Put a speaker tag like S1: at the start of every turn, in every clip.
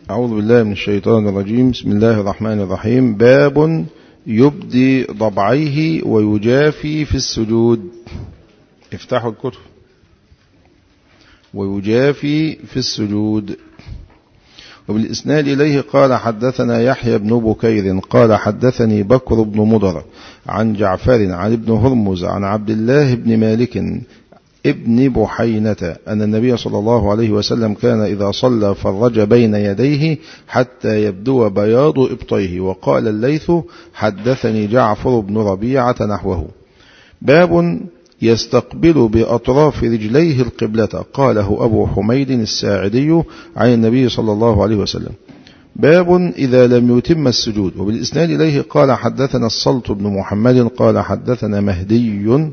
S1: أعوذ بالله من الشيطان الرجيم بسم الله الرحمن الرحيم باب يبدي ضبعيه ويجافي في السجود افتحوا الكتب ويجافي في السجود وبالإسناد إليه قال حدثنا يحيى بن بكير قال حدثني بكر بن مضر عن جعفر عن ابن هرمز عن عبد الله بن مالك ابن بحينة أن النبي صلى الله عليه وسلم كان إذا صلى فرج بين يديه حتى يبدو بياض إبطيه وقال الليث حدثني جعفر بن ربيعة نحوه باب يستقبل بأطراف رجليه القبلة قاله أبو حميد الساعدي عن النبي صلى الله عليه وسلم باب إذا لم يتم السجود وبالإسناد إليه قال حدثنا الصلت بن محمد قال حدثنا مهدي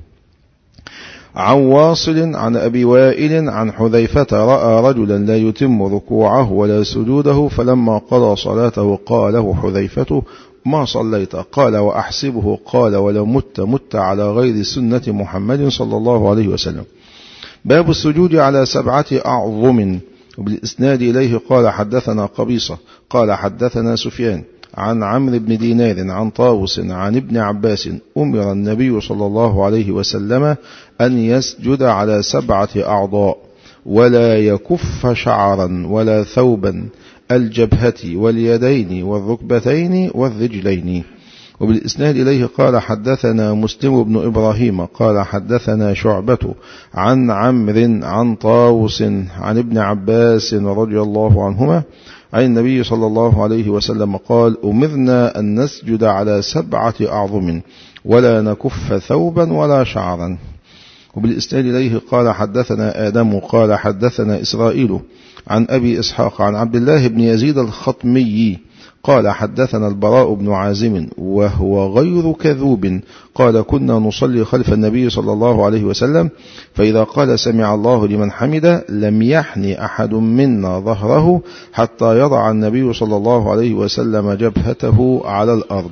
S1: عن واصل عن أبي وائل عن حذيفة رأى رجلا لا يتم ركوعه ولا سجوده فلما قضى صلاته قاله حذيفة ما صليت قال وأحسبه قال ولو مت مت على غير سنة محمد صلى الله عليه وسلم باب السجود على سبعة أعظم وبالإسناد إليه قال حدثنا قبيصة قال حدثنا سفيان عن عمرو بن دينار عن طاووس عن ابن عباس أمر النبي صلى الله عليه وسلم أن يسجد على سبعة أعضاء ولا يكف شعرا ولا ثوبا الجبهة واليدين والركبتين والرجلين وبالإسناد إليه قال حدثنا مسلم بن إبراهيم قال حدثنا شعبة عن عمرو عن طاووس عن ابن عباس رضي الله عنهما عن النبي صلى الله عليه وسلم قال أمرنا أن نسجد على سبعة أعظم ولا نكف ثوبا ولا شعرا وبالإسناد إليه قال حدثنا آدم قال حدثنا إسرائيل عن أبي إسحاق عن عبد الله بن يزيد الخطمي قال حدثنا البراء بن عازم وهو غير كذوب قال كنا نصلي خلف النبي صلى الله عليه وسلم فإذا قال سمع الله لمن حمد لم يحن أحد منا ظهره حتى يضع النبي صلى الله عليه وسلم جبهته على الأرض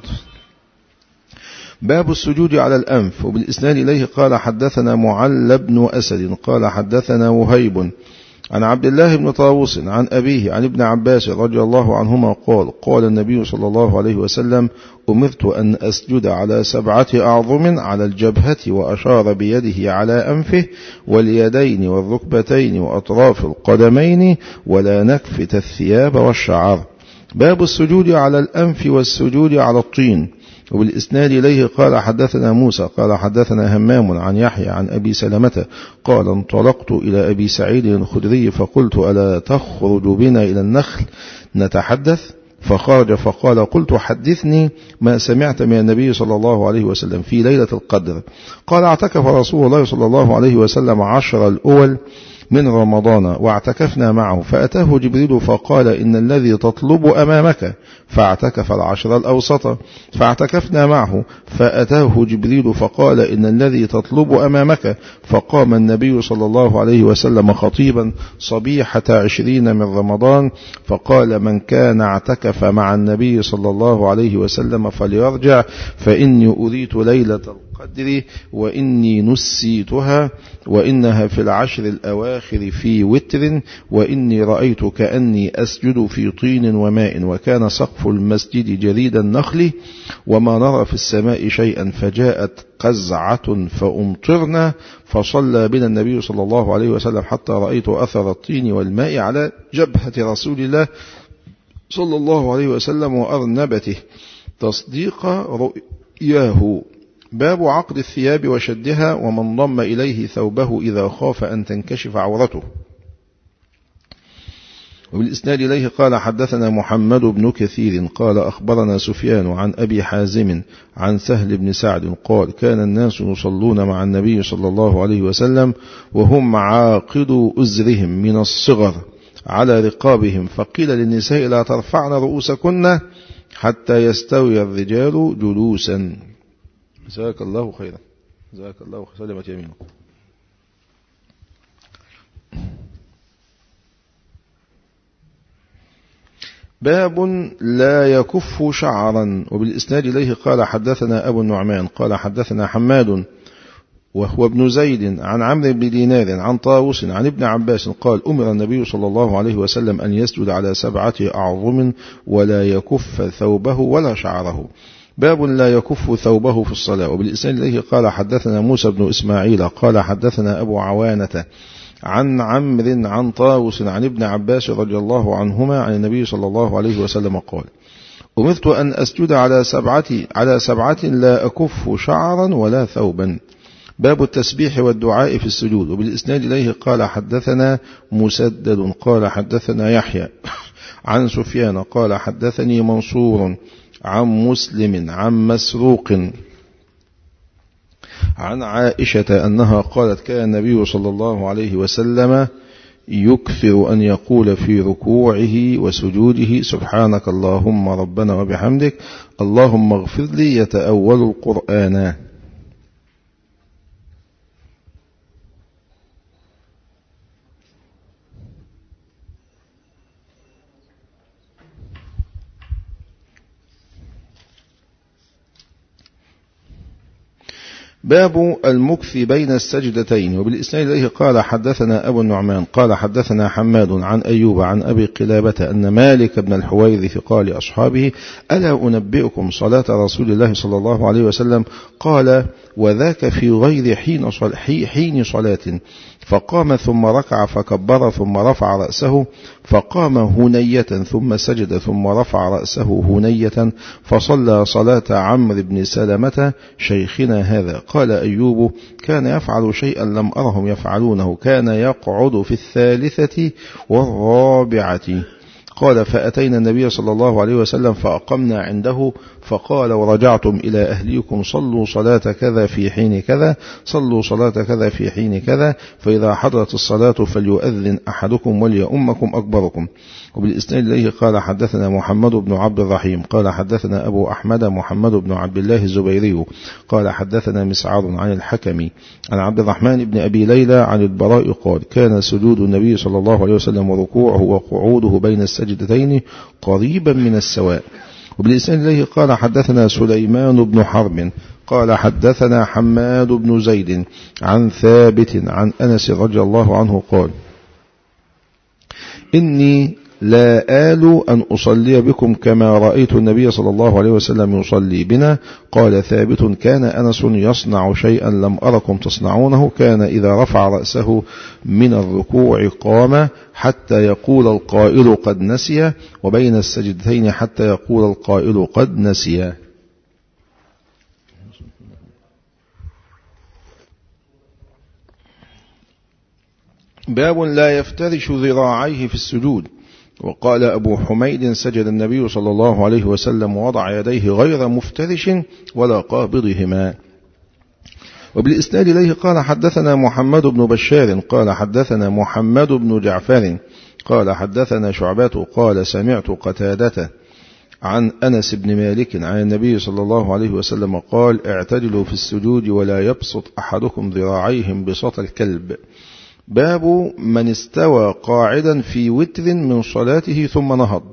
S1: باب السجود على الأنف وبالإسناد إليه قال حدثنا معل بن أسد قال حدثنا وهيب عن عبد الله بن طاووس عن أبيه عن ابن عباس رضي الله عنهما قال قال النبي صلى الله عليه وسلم أمرت أن أسجد على سبعة أعظم على الجبهة وأشار بيده على أنفه واليدين والركبتين وأطراف القدمين ولا نكفت الثياب والشعر باب السجود على الأنف والسجود على الطين وبالإسناد إليه قال حدثنا موسى قال حدثنا همام عن يحيى عن أبي سلمة قال انطلقت إلى أبي سعيد الخدري فقلت ألا تخرج بنا إلى النخل نتحدث فخرج فقال قلت حدثني ما سمعت من النبي صلى الله عليه وسلم في ليلة القدر قال اعتكف رسول الله صلى الله عليه وسلم عشر الأول من رمضان واعتكفنا معه فأتاه جبريل فقال إن الذي تطلب أمامك فاعتكف العشر الأوسط فاعتكفنا معه فأتاه جبريل فقال إن الذي تطلب أمامك فقام النبي صلى الله عليه وسلم خطيبا صبيحة عشرين من رمضان فقال من كان اعتكف مع النبي صلى الله عليه وسلم فليرجع فإني أريت ليلة القدر وإني نسيتها وإنها في العشر الأواخر في وتر وإني رأيت كأني أسجد في طين وماء وكان سقف المسجد جريد النخل وما نرى في السماء شيئا فجاءت قزعة فأمطرنا فصلى بنا النبي صلى الله عليه وسلم حتى رأيت أثر الطين والماء على جبهة رسول الله صلى الله عليه وسلم وأرنبته تصديق رؤياه باب عقد الثياب وشدها ومن ضم إليه ثوبه إذا خاف أن تنكشف عورته وبالإسناد إليه قال حدثنا محمد بن كثير قال أخبرنا سفيان عن أبي حازم عن سهل بن سعد قال كان الناس يصلون مع النبي صلى الله عليه وسلم وهم عاقد أزرهم من الصغر على رقابهم فقيل للنساء لا ترفعن رؤوسكن حتى يستوي الرجال جلوسا جزاك الله خيرا جزاك الله خيرا سلمت يمينك باب لا يكف شعرا وبالإسناد إليه قال حدثنا أبو النعمان قال حدثنا حماد وهو ابن زيد عن عمرو بن دينار عن طاووس عن ابن عباس قال أمر النبي صلى الله عليه وسلم أن يسجد على سبعة أعظم ولا يكف ثوبه ولا شعره باب لا يكف ثوبه في الصلاة وبالإسناد إليه قال حدثنا موسى بن إسماعيل قال حدثنا أبو عوانة عن عمرو عن طاووس عن ابن عباس رضي الله عنهما عن النبي صلى الله عليه وسلم قال أمرت أن أسجد على سبعة على سبعة لا أكف شعرا ولا ثوبا باب التسبيح والدعاء في السجود وبالإسناد إليه قال حدثنا مسدد قال حدثنا يحيى عن سفيان قال حدثني منصور عن مسلم عن مسروق عن عائشة أنها قالت كان النبي صلى الله عليه وسلم يكثر أن يقول في ركوعه وسجوده سبحانك اللهم ربنا وبحمدك اللهم اغفر لي يتأول القرآن باب المكث بين السجدتين وبالإسناد إليه قال حدثنا أبو النعمان قال حدثنا حماد عن أيوب عن أبي قلابة أن مالك بن الحويرث قال لأصحابه ألا أنبئكم صلاة رسول الله صلى الله عليه وسلم قال وذاك في غير حين, صل حين صلاة فقام ثم ركع فكبر ثم رفع رأسه فقام هنية ثم سجد ثم رفع رأسه هنية فصلى صلاة عمرو بن سلمة شيخنا هذا قال أيوب كان يفعل شيئا لم أرهم يفعلونه كان يقعد في الثالثة والرابعة قال فأتينا النبي صلى الله عليه وسلم فأقمنا عنده فقال ورجعتم إلى أهليكم صلوا صلاة كذا في حين كذا صلوا صلاة كذا في حين كذا فإذا حضرت الصلاة فليؤذن أحدكم وليؤمكم أكبركم وبالإسناد إليه قال حدثنا محمد بن عبد الرحيم قال حدثنا أبو أحمد محمد بن عبد الله الزبيري قال حدثنا مسعر عن الحكم عن عبد الرحمن بن أبي ليلى عن البراء قال كان سجود النبي صلى الله عليه وسلم وركوعه وقعوده بين السجدتين قريبا من السواء وبالإسناد إليه قال حدثنا سليمان بن حرب قال حدثنا حماد بن زيد عن ثابت عن أنس رضي الله عنه قال إني لا آل أن أصلي بكم كما رأيت النبي صلى الله عليه وسلم يصلي بنا قال ثابت كان أنس يصنع شيئا لم أركم تصنعونه كان إذا رفع رأسه من الركوع قام حتى يقول القائل قد نسي وبين السجدتين حتى يقول القائل قد نسي باب لا يفترش ذراعيه في السجود وقال أبو حميد سجد النبي صلى الله عليه وسلم ووضع يديه غير مفترش ولا قابضهما وبالإسناد إليه قال حدثنا محمد بن بشار قال حدثنا محمد بن جعفر قال حدثنا شعبات قال سمعت قتادة عن أنس بن مالك عن النبي صلى الله عليه وسلم قال اعتدلوا في السجود ولا يبسط أحدكم ذراعيهم بسط الكلب باب من استوى قاعدا في وتر من صلاته ثم نهض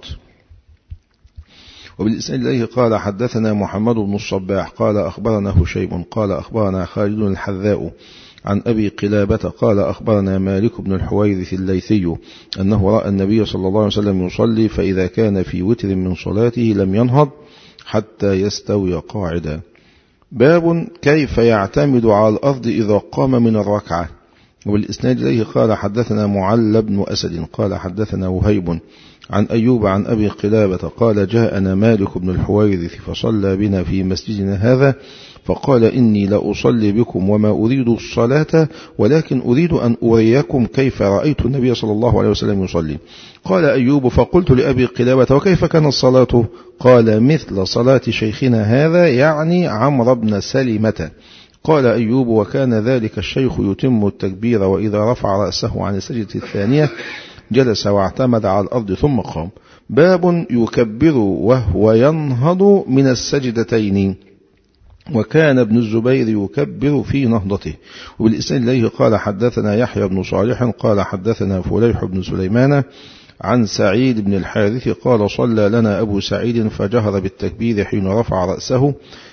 S1: وبالإسناد إليه قال حدثنا محمد بن الصباح قال أخبرنا هشيم قال أخبرنا خالد الحذاء عن أبي قلابة قال أخبرنا مالك بن الحويرث الليثي أنه رأى النبي صلى الله عليه وسلم يصلي فإذا كان في وتر من صلاته لم ينهض حتى يستوي قاعدا باب كيف يعتمد على الأرض إذا قام من الركعة وبالإسناد إليه قال حدثنا معل بن أسد قال حدثنا وهيب عن أيوب عن أبي قلابة قال جاءنا مالك بن الحويرث فصلى بنا في مسجدنا هذا فقال إني لأصلي بكم وما أريد الصلاة ولكن أريد أن أريكم كيف رأيت النبي صلى الله عليه وسلم يصلي قال أيوب فقلت لأبي قلابة وكيف كان الصلاة قال مثل صلاة شيخنا هذا يعني عمرو بن سلمة قال أيوب وكان ذلك الشيخ يتم التكبير وإذا رفع رأسه عن السجدة الثانية جلس واعتمد على الأرض ثم قام باب يكبر وهو ينهض من السجدتين وكان ابن الزبير يكبر في نهضته وبالإسناد إليه قال حدثنا يحيى بن صالح قال حدثنا فليح بن سليمان عن سعيد بن الحارث قال صلى لنا أبو سعيد فجهر بالتكبير حين رفع رأسه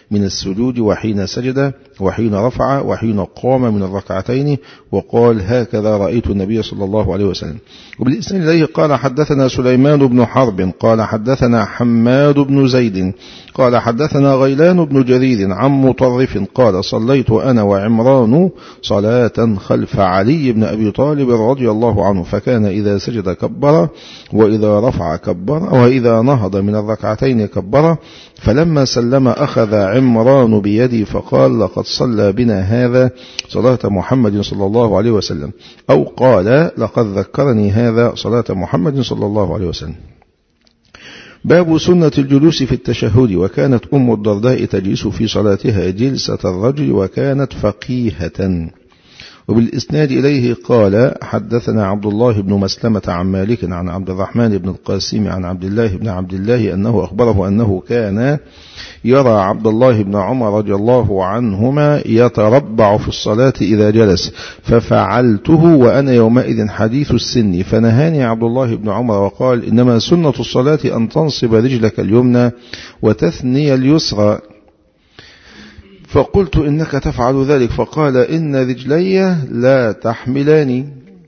S1: من السجود وحين سجد وحين رفع وحين قام من الركعتين وقال هكذا رأيت النبي صلى الله عليه وسلم وبالإسناد إليه قال حدثنا سليمان بن حرب قال حدثنا حماد بن زيد قال حدثنا غيلان بن جرير عن مطرف قال صليت أنا وعمران صلاة خلف علي بن أبي طالب رضي الله عنه فكان إذا سجد كبر وإذا رفع كبر وإذا نهض من الركعتين كبر فلما سلم أخذ عمران بيدي فقال لقد صلى بنا هذا صلاة محمد صلى الله عليه وسلم أو قال لقد ذكرني هذا صلاة محمد صلى الله عليه وسلم باب سنة الجلوس في التشهد وكانت أم الدرداء تجلس في صلاتها جلسة الرجل وكانت فقيهة وبالإسناد إليه قال حدثنا عبد الله بن مسلمة عن مالك عن عبد الرحمن بن القاسم عن عبد الله بن عبد الله أنه أخبره أنه كان يرى عبد الله بن عمر رضي الله عنهما يتربع في الصلاة إذا جلس ففعلته وأنا يومئذ حديث السن فنهاني عبد الله بن عمر وقال إنما سنة الصلاة أن تنصب رجلك اليمنى وتثني اليسرى فقلت إنك تفعل ذلك فقال إن رجلي لا تحملاني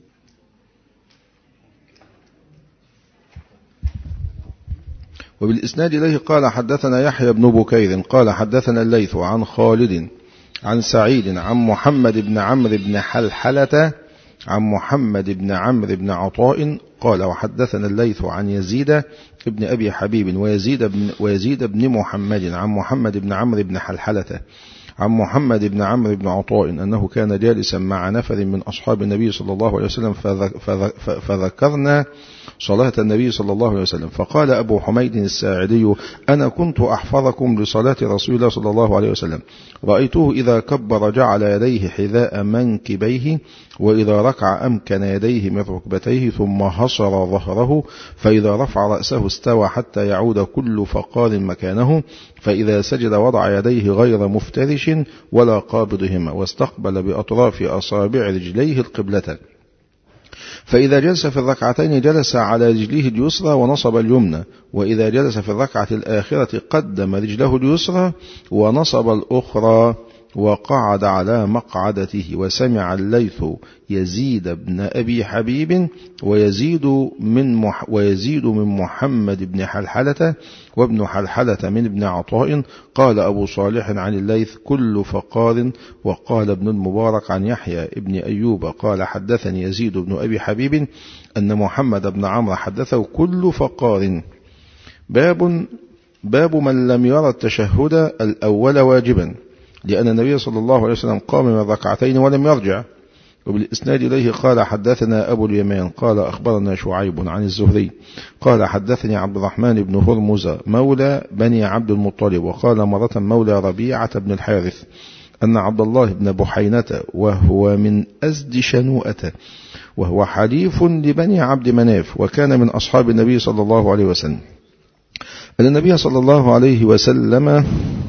S1: وبالإسناد إليه قال حدثنا يحيى بن بكير قال حدثنا الليث عن خالد عن سعيد عن محمد بن عمرو بن حلحلة عن محمد بن عمرو بن عطاء قال وحدثنا الليث عن يزيد بن أبي حبيب ويزيد بن, ويزيد بن محمد عن محمد بن عمرو بن حلحلة عن محمد بن عمرو بن عطاء أنه كان جالسا مع نفر من أصحاب النبي صلى الله عليه وسلم فذكرنا صلاة النبي صلى الله عليه وسلم فقال أبو حميد الساعدي أنا كنت أحفظكم لصلاة رسول الله صلى الله عليه وسلم رأيته إذا كبر جعل يديه حذاء منكبيه وإذا ركع أمكن يديه من ركبتيه ثم حصر ظهره فإذا رفع رأسه استوى حتى يعود كل فقار مكانه فإذا سجد وضع يديه غير مفترش ولا قابضهما واستقبل بأطراف أصابع رجليه القبلة فإذا جلس في الركعتين جلس على رجله اليسرى ونصب اليمنى وإذا جلس في الركعة الآخرة قدم رجله اليسرى ونصب الأخرى وقعد على مقعدته وسمع الليث يزيد بن أبي حبيب ويزيد من مح ويزيد من محمد بن حلحلة وابن حلحلة من ابن عطاء قال أبو صالح عن الليث كل فقار وقال ابن المبارك عن يحيى ابن أيوب قال حدثني يزيد بن أبي حبيب أن محمد بن عمرو حدثه كل فقار باب باب من لم يرى التشهد الأول واجبا لأن النبي صلى الله عليه وسلم قام من ركعتين ولم يرجع وبالإسناد إليه قال حدثنا أبو اليمان قال أخبرنا شعيب عن الزهري قال حدثني عبد الرحمن بن هرمز مولى بني عبد المطلب وقال مرة مولى ربيعة بن الحارث أن عبد الله بن بحينة وهو من أزد شنوءة وهو حليف لبني عبد مناف وكان من أصحاب النبي صلى الله عليه وسلم أن النبي صلى الله عليه وسلم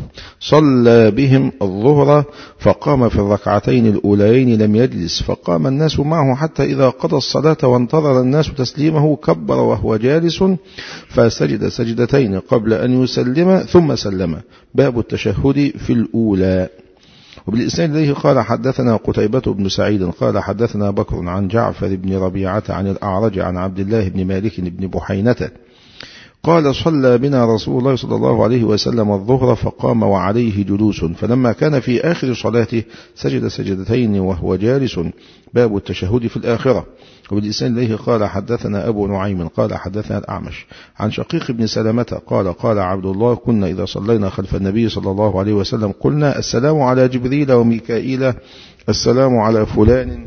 S1: صلى بهم الظهر فقام في الركعتين الأوليين لم يجلس فقام الناس معه حتى إذا قضى الصلاة وانتظر الناس تسليمه كبر وهو جالس فسجد سجدتين قبل أن يسلم ثم سلم باب التشهد في الأولى وبالإسناد إليه قال حدثنا قتيبة بن سعيد قال حدثنا بكر عن جعفر بن ربيعة عن الأعرج عن عبد الله بن مالك بن بحينة قال صلى بنا رسول الله صلى الله عليه وسلم الظهر فقام وعليه جلوس فلما كان في آخر صلاته سجد سجدتين وهو جالس باب التشهد في الآخرة وبالإسناد إليه قال حدثنا أبو نعيم قال حدثنا الأعمش عن شقيق بن سلمة قال قال عبد الله كنا إذا صلينا خلف النبي صلى الله عليه وسلم قلنا السلام على جبريل وميكائيل السلام على فلان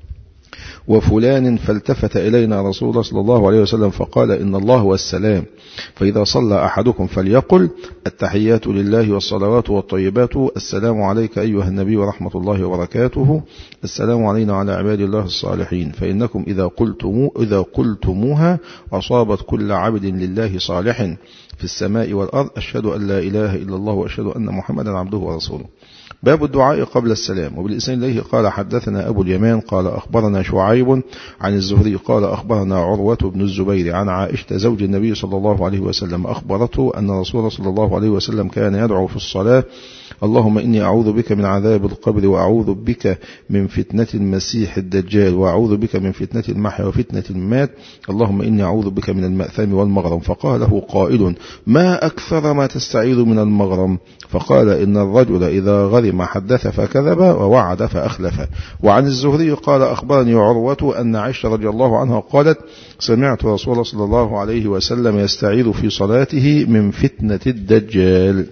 S1: وفلان فالتفت إلينا رسول الله صلى الله عليه وسلم فقال إن الله هو السلام فإذا صلى أحدكم فليقل التحيات لله والصلوات والطيبات السلام عليك أيها النبي ورحمة الله وبركاته السلام علينا وعلى عباد الله الصالحين فإنكم إذا قلتمو إذا قلتموها أصابت كل عبد لله صالح في السماء والأرض أشهد أن لا إله إلا الله وأشهد أن محمدا عبده ورسوله باب الدعاء قبل السلام وبالإسناد إليه قال حدثنا أبو اليمان قال أخبرنا شعيب عن الزهري قال أخبرنا عروة بن الزبير عن عائشة زوج النبي صلى الله عليه وسلم أخبرته أن رسول صلى الله عليه وسلم كان يدعو في الصلاة اللهم إني أعوذ بك من عذاب القبر وأعوذ بك من فتنة المسيح الدجال وأعوذ بك من فتنة المحيا وفتنة الممات اللهم إني أعوذ بك من المأثام والمغرم فقال له قائل ما أكثر ما تستعيذ من المغرم فقال إن الرجل إذا غرم حدث فكذب ووعد فأخلف وعن الزهري قال أخبرني عروة أن عائشة رضي الله عنها قالت سمعت رسول الله صلى الله عليه وسلم يستعيذ في صلاته من فتنة الدجال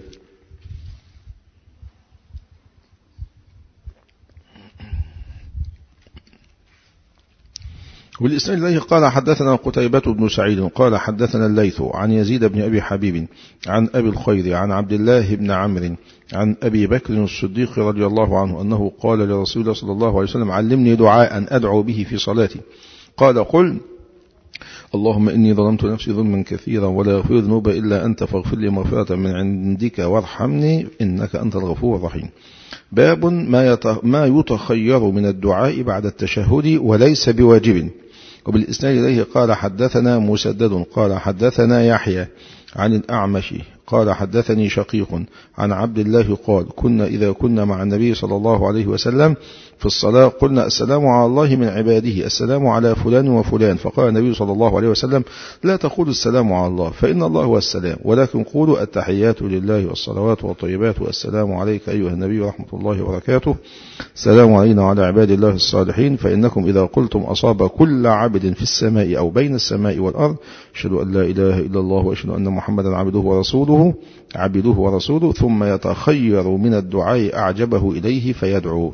S1: والإسناد إليه قال حدثنا قتيبة بن سعيد قال حدثنا الليث عن يزيد بن أبي حبيب عن أبي الخير عن عبد الله بن عمرو عن أبي بكر الصديق رضي الله عنه أنه قال لرسول الله صلى الله عليه وسلم علمني دعاء أدعو به في صلاتي قال قل اللهم إني ظلمت نفسي ظلما كثيرا ولا يغفر الذنوب إلا أنت فاغفر لي مغفرة من عندك وارحمني إنك أنت الغفور الرحيم باب ما ما يتخير من الدعاء بعد التشهد وليس بواجب وبالإسناد إليه قال حدثنا مسدد قال حدثنا يحيى عن الأعمش قال حدثني شقيق عن عبد الله قال كنا إذا كنا مع النبي صلى الله عليه وسلم في الصلاة قلنا السلام على الله من عباده السلام على فلان وفلان فقال النبي صلى الله عليه وسلم لا تقولوا السلام على الله فإن الله هو السلام ولكن قولوا التحيات لله والصلوات والطيبات والسلام عليك أيها النبي ورحمة الله وبركاته السلام علينا وعلى عباد الله الصالحين فإنكم إذا قلتم أصاب كل عبد في السماء أو بين السماء والأرض أشهد أن لا إله إلا الله وأشهد أن محمدا عبده ورسوله عبده ورسوله ثم يتخير من الدعاء أعجبه إليه فيدعو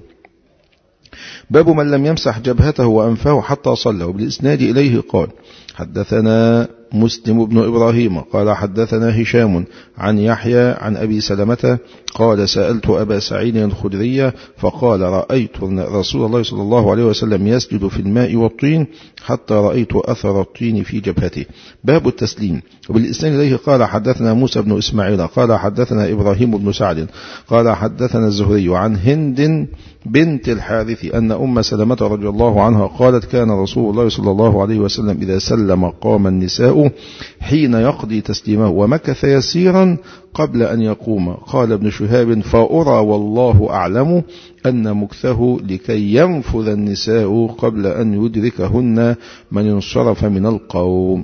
S1: باب من لم يمسح جبهته وأنفه حتى صلى وبالإسناد إليه قال حدثنا مسلم بن إبراهيم قال حدثنا هشام عن يحيى عن أبي سلمة قال سألت أبا سعيد الخدري فقال رأيت رسول الله صلى الله عليه وسلم يسجد في الماء والطين حتى رأيت أثر الطين في جبهته باب التسليم وبالإسلام إليه قال حدثنا موسى بن إسماعيل قال حدثنا إبراهيم بن سعد قال حدثنا الزهري عن هند بنت الحارث أن أم سلمة رضي الله عنها قالت كان رسول الله صلى الله عليه وسلم إذا سلم قام النساء حين يقضي تسليمه ومكث يسيرا قبل أن يقوم قال ابن شهاب فأرى والله أعلم أن مكثه لكي ينفذ النساء قبل أن يدركهن من انصرف من القوم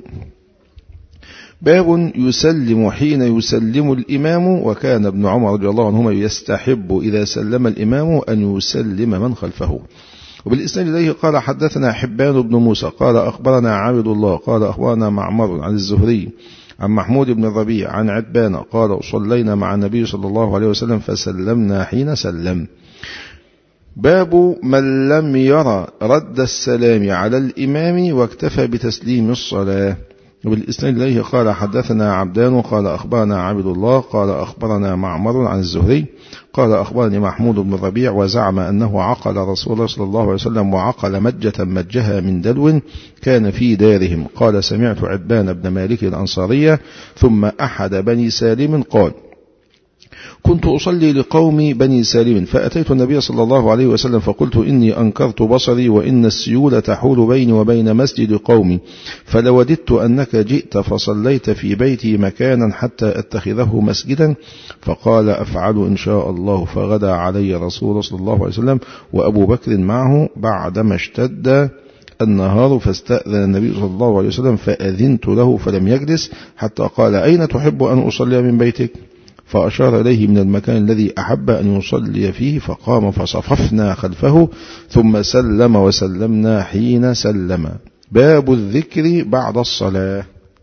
S1: باب يسلم حين يسلم الإمام وكان ابن عمر رضي الله عنهما يستحب إذا سلم الإمام أن يسلم من خلفه وبالإسناد إليه قال حدثنا حبان بن موسى قال أخبرنا عابد الله قال أخبرنا معمر عن الزهري عن محمود بن الربيع عن عتبان قال صلينا مع النبي صلى الله عليه وسلم فسلمنا حين سلم باب من لم يرى رد السلام على الإمام واكتفى بتسليم الصلاة وبالإسناد إليه قال حدثنا عبدان قال أخبرنا عبد الله قال أخبرنا معمر عن الزهري قال أخبرني محمود بن الربيع وزعم أنه عقل رسول الله صلى الله عليه وسلم وعقل مجة مجها من دلو كان في دارهم قال سمعت عبان بن مالك الأنصارية ثم أحد بني سالم قال كنت أصلي لقوم بني سالم فأتيت النبي صلى الله عليه وسلم فقلت إني أنكرت بصري وإن السيول تحول بيني وبين مسجد قومي فلوددت أنك جئت فصليت في بيتي مكانا حتى أتخذه مسجدا فقال أفعل إن شاء الله فغدا علي رسول الله صلى الله عليه وسلم وأبو بكر معه بعدما اشتد النهار فاستأذن النبي صلى الله عليه وسلم فأذنت له فلم يجلس حتى قال أين تحب أن أصلي من بيتك فأشار إليه من المكان الذي أحب أن يصلي فيه فقام فصففنا خلفه ثم سلم وسلمنا حين سلم باب الذكر بعد الصلاة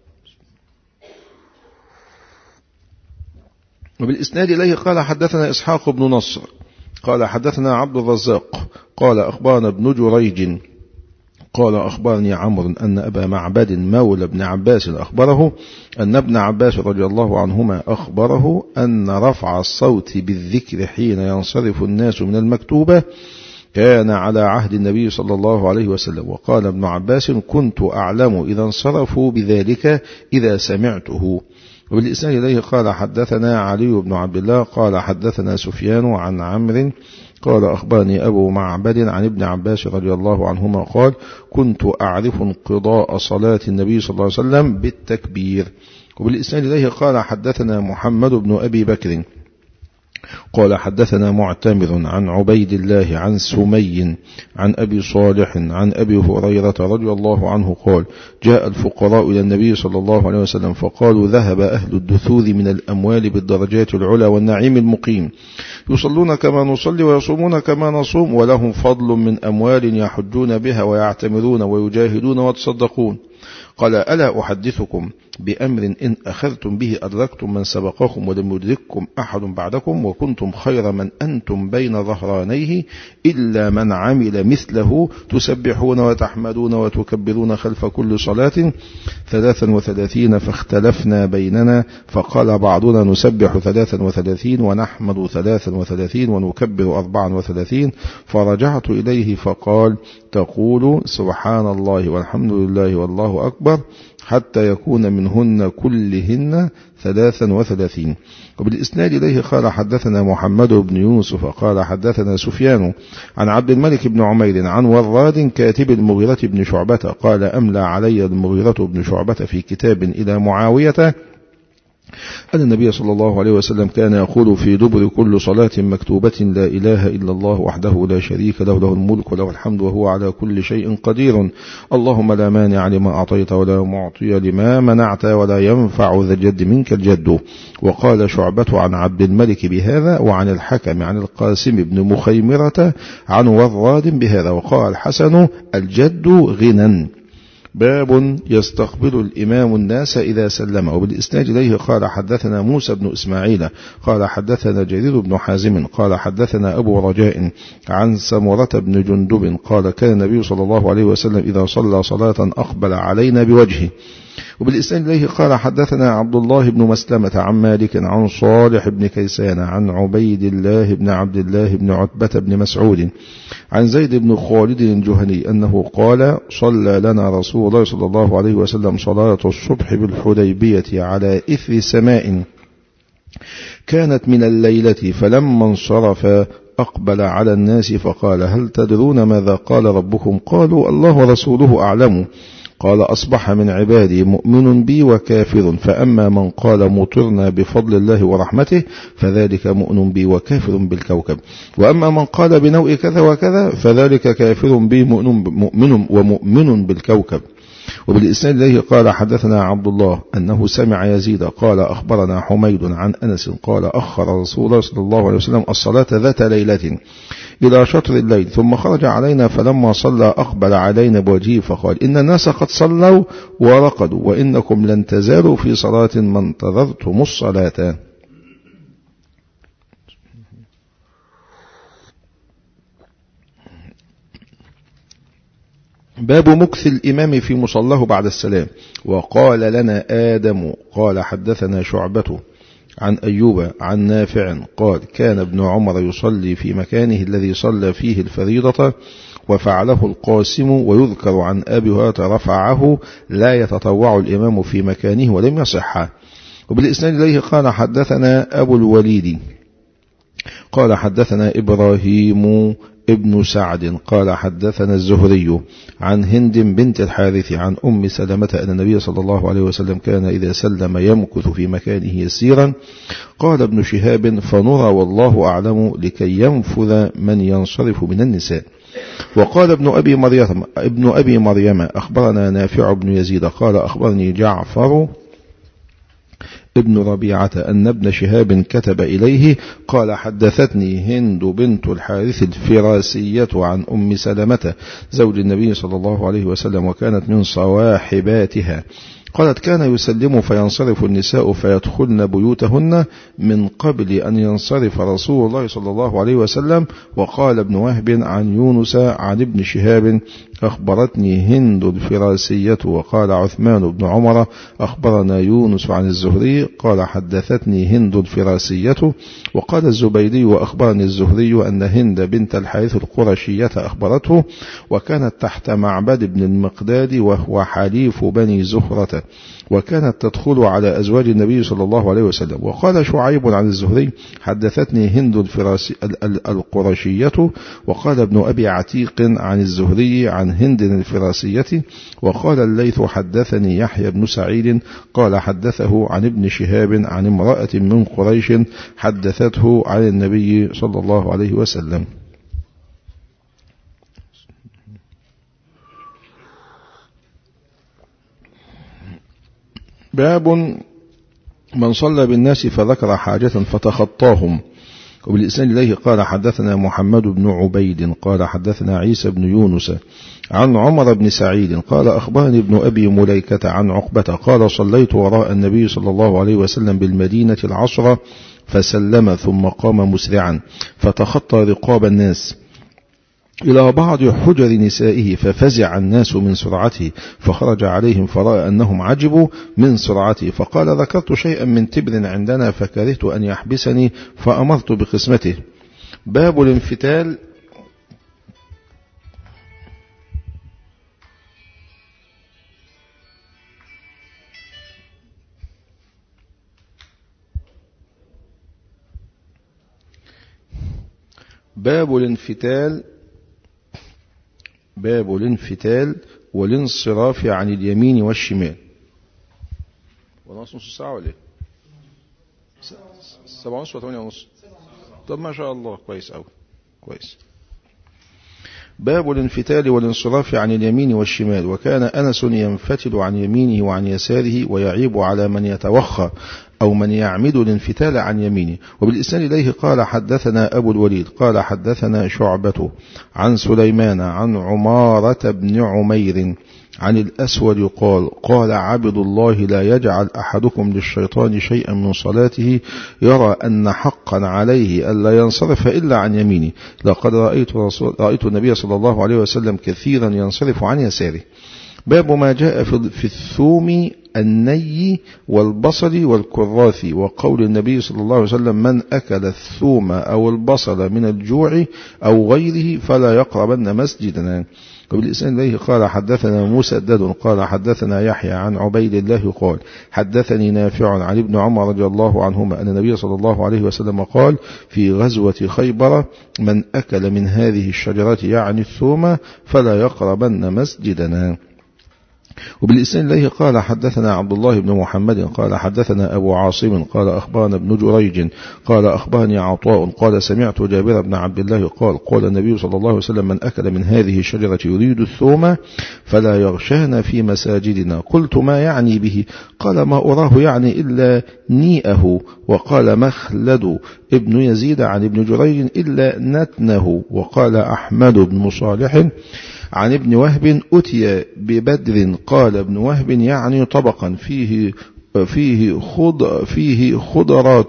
S1: وبالإسناد إليه قال حدثنا إسحاق بن نصر قال حدثنا عبد الرزاق قال أخبرنا ابن جريج قال أخبرني عمرو أن أبا معبد مولى ابن عباس أخبره أن ابن عباس رضي الله عنهما أخبره أن رفع الصوت بالذكر حين ينصرف الناس من المكتوبة كان على عهد النبي صلى الله عليه وسلم وقال ابن عباس كنت أعلم إذا انصرفوا بذلك إذا سمعته وبالإسناد إليه قال حدثنا علي بن عبد الله قال حدثنا سفيان عن عمرو قال أخبرني أبو معبد عن ابن عباس رضي الله عنهما قال كنت أعرف انقضاء صلاة النبي صلى الله عليه وسلم بالتكبير وبالإسناد إليه قال حدثنا محمد بن أبي بكر قال حدثنا معتمر عن عبيد الله عن سمي عن أبي صالح عن أبي هريرة رضي الله عنه قال جاء الفقراء إلى النبي صلى الله عليه وسلم فقالوا ذهب أهل الدثوذ من الأموال بالدرجات العلى والنعيم المقيم يصلون كما نصلي ويصومون كما نصوم ولهم فضل من أموال يحجون بها ويعتمرون ويجاهدون ويتصدقون قال ألا أحدثكم بأمر إن أخذتم به أدركتم من سبقكم ولم يدرككم أحد بعدكم وكنتم خير من أنتم بين ظهرانيه إلا من عمل مثله تسبحون وتحمدون وتكبرون خلف كل صلاة ثلاثا وثلاثين فاختلفنا بيننا فقال بعضنا نسبح ثلاثا وثلاثين ونحمد ثلاثا وثلاثين ونكبر أربعا وثلاثين فرجعت إليه فقال تقول سبحان الله والحمد لله والله أكبر حتى يكون منهن كلهن ثلاثا وثلاثين وبالإسناد إليه قال حدثنا محمد بن يوسف قال حدثنا سفيان عن عبد الملك بن عمير عن وراد كاتب المغيرة بن شعبة قال أملى علي المغيرة بن شعبة في كتاب إلى معاوية أن النبي صلى الله عليه وسلم كان يقول في دبر كل صلاة مكتوبة لا إله إلا الله وحده لا شريك له له الملك وله الحمد وهو على كل شيء قدير اللهم لا مانع لما أعطيت ولا معطي لما منعت ولا ينفع ذا الجد منك الجد وقال شعبة عن عبد الملك بهذا وعن الحكم عن القاسم بن مخيمرة عن وراد بهذا وقال الحسن الجد غنى باب يستقبل الإمام الناس إذا سلم وبالإسناد إليه قال حدثنا موسى بن إسماعيل قال حدثنا جرير بن حازم قال حدثنا أبو رجاء عن سمرة بن جندب قال كان النبي صلى الله عليه وسلم إذا صلى صلاة أقبل علينا بوجهه وبالإسناد إليه قال حدثنا عبد الله بن مسلمة عن مالك عن صالح بن كيسان عن عبيد الله بن عبد الله بن عتبة بن مسعود عن زيد بن خالد الجهني أنه قال صلى لنا رسول الله صلى الله عليه وسلم صلاة الصبح بالحديبية على إثر سماء كانت من الليلة فلما انصرف أقبل على الناس فقال هل تدرون ماذا قال ربكم قالوا الله ورسوله أعلم قال أصبح من عبادي مؤمن بي وكافر فأما من قال مطرنا بفضل الله ورحمته فذلك مؤمن بي وكافر بالكوكب وأما من قال بنوء كذا وكذا فذلك كافر بي مؤمن ومؤمن بالكوكب وبالإسناد إليه قال حدثنا عبد الله أنه سمع يزيد قال أخبرنا حميد عن أنس قال أخر رسول الله صلى الله عليه وسلم الصلاة ذات ليلة إلى شطر الليل ثم خرج علينا فلما صلى أقبل علينا بوجهه فقال إن الناس قد صلوا ورقدوا وإنكم لن تزالوا في صلاة ما انتظرتم الصلاة باب مكث الإمام في مصلاه بعد السلام وقال لنا آدم قال حدثنا شعبته عن أيوب عن نافع قال كان ابن عمر يصلي في مكانه الذي صلى فيه الفريضة وفعله القاسم ويذكر عن أبي هريرة رفعه لا يتطوع الإمام في مكانه ولم يصح وبالإسناد إليه قال حدثنا أبو الوليد قال حدثنا إبراهيم ابن سعد قال حدثنا الزهري عن هند بنت الحارث عن أم سلمة أن النبي صلى الله عليه وسلم كان إذا سلم يمكث في مكانه يسيرا قال ابن شهاب فنرى والله أعلم لكي ينفذ من ينصرف من النساء وقال ابن أبي مريم ابن أبي مريم أخبرنا نافع بن يزيد قال أخبرني جعفر ابن ربيعة أن ابن شهاب كتب إليه قال حدثتني هند بنت الحارث الفراسية عن أم سلمة زوج النبي صلى الله عليه وسلم وكانت من صواحباتها قالت كان يسلم فينصرف النساء فيدخلن بيوتهن من قبل أن ينصرف رسول الله صلى الله عليه وسلم وقال ابن وهب عن يونس عن ابن شهاب أخبرتني هند الفراسية وقال عثمان بن عمر أخبرنا يونس عن الزهري قال حدثتني هند الفراسية وقال الزبيدي وأخبرني الزهري أن هند بنت الحارث القرشية أخبرته وكانت تحت معبد بن المقداد وهو حليف بني زهرة وكانت تدخل على أزواج النبي صلى الله عليه وسلم وقال شعيب عن الزهري حدثتني هند الفراسي القرشية وقال ابن أبي عتيق عن الزهري عن هند الفراسية وقال الليث حدثني يحيى بن سعيد قال حدثه عن ابن شهاب عن امرأة من قريش حدثته عن النبي صلى الله عليه وسلم باب من صلى بالناس فذكر حاجة فتخطاهم وبالإسناد إليه قال حدثنا محمد بن عبيد قال حدثنا عيسى بن يونس عن عمر بن سعيد قال أخبرني ابن أبي مليكة عن عقبة قال صليت وراء النبي صلى الله عليه وسلم بالمدينة العصر فسلم ثم قام مسرعا فتخطى رقاب الناس إلى بعض حجر نسائه ففزع الناس من سرعته فخرج عليهم فرأى أنهم عجبوا من سرعته فقال ذكرت شيئا من تبر عندنا فكرهت أن يحبسني فأمرت بقسمته باب الانفتال باب الانفتال باب الانفتال والانصراف عن اليمين والشمال ونص نص ساعة ولا ايه سبعة ونص وثمانية ونص طب ما شاء الله كويس أوي كويس باب الانفتال والانصراف عن اليمين والشمال وكان أنس ينفتل عن يمينه وعن يساره ويعيب على من يتوخى أو من يعمد الانفتال عن يمينه وبالإسناد إليه قال حدثنا أبو الوليد قال حدثنا شعبة عن سليمان عن عمارة بن عمير عن الأسود قال قال عبد الله لا يجعل أحدكم للشيطان شيئا من صلاته يرى أن حقا عليه ألا ينصرف إلا عن يمينه لقد رأيت, رسول رأيت النبي صلى الله عليه وسلم كثيرا ينصرف عن يساره باب ما جاء في الثوم الني والبصل والكراث وقول النبي صلى الله عليه وسلم من أكل الثوم أو البصل من الجوع أو غيره فلا يقربن مسجدنا وبالإسلام إليه قال حدثنا مسدد قال حدثنا يحيى عن عبيد الله قال حدثني نافع عن ابن عمر رضي الله عنهما أن النبي صلى الله عليه وسلم قال في غزوة خيبر من أكل من هذه الشجرة يعني الثوم فلا يقربن مسجدنا وبالإسناد إليه قال حدثنا عبد الله بن محمد قال حدثنا أبو عاصم قال أخبرنا ابن جريج قال أخبرني عطاء قال سمعت جابر بن عبد الله قال قال النبي صلى الله عليه وسلم من أكل من هذه الشجرة يريد الثوم فلا يغشانا في مساجدنا قلت ما يعني به قال ما أراه يعني إلا نيئه وقال مخلد ابن يزيد عن ابن جريج إلا نتنه وقال أحمد بن صالح عن ابن وهب أتي ببدر قال ابن وهب يعني طبقا فيه فيه خض فيه خضرات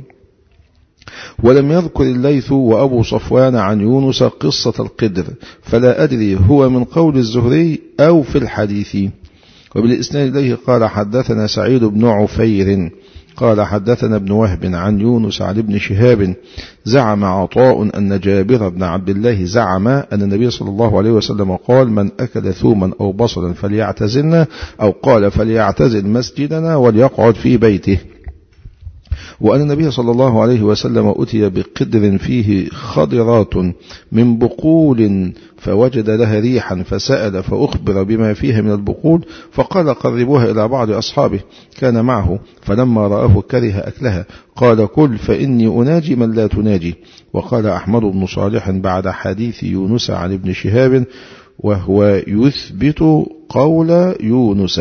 S1: ولم يذكر الليث وأبو صفوان عن يونس قصة القدر فلا أدري هو من قول الزهري أو في الحديث وبالإسناد إليه قال حدثنا سعيد بن عفير قال حدثنا ابن وهب عن يونس عن ابن شهاب زعم عطاء أن جابر بن عبد الله زعم أن النبي صلى الله عليه وسلم قال من أكل ثوما أو بصلا فليعتزلنا أو قال فليعتزل مسجدنا وليقعد في بيته وأن النبي صلى الله عليه وسلم أتي بقدر فيه خضرات من بقول فوجد لها ريحا فسأل فأخبر بما فيها من البقول فقال قربوها إلى بعض أصحابه كان معه فلما رآه كره أكلها قال كل فإني أناجي من لا تناجي وقال أحمد بن صالح بعد حديث يونس عن ابن شهاب وهو يثبت قول يونس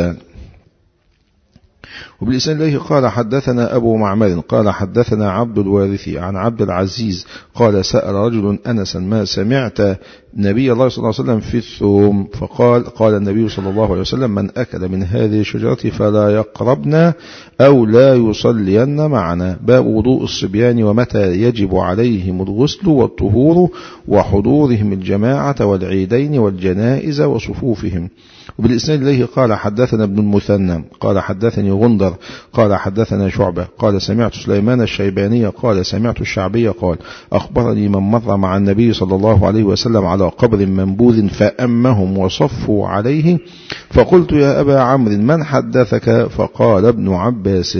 S1: وبالإسناد إليه قال حدثنا أبو معمر قال حدثنا عبد الوارث عن عبد العزيز قال سأل رجل أنسا ما سمعت نبي الله صلى الله عليه وسلم في الثوم فقال قال النبي صلى الله عليه وسلم من أكل من هذه الشجرة فلا يقربنا أو لا يصلين معنا باب وضوء الصبيان ومتى يجب عليهم الغسل والطهور وحضورهم الجماعة والعيدين والجنائز وصفوفهم وبالإسناد إليه قال حدثنا ابن المثنى قال حدثني غندر قال حدثنا شعبة قال سمعت سليمان الشيباني قال سمعت الشعبي قال أخبرني من مر مع النبي صلى الله عليه وسلم على قبر منبوذ فأمهم وصفوا عليه فقلت يا أبا عمرو من حدثك فقال ابن عباس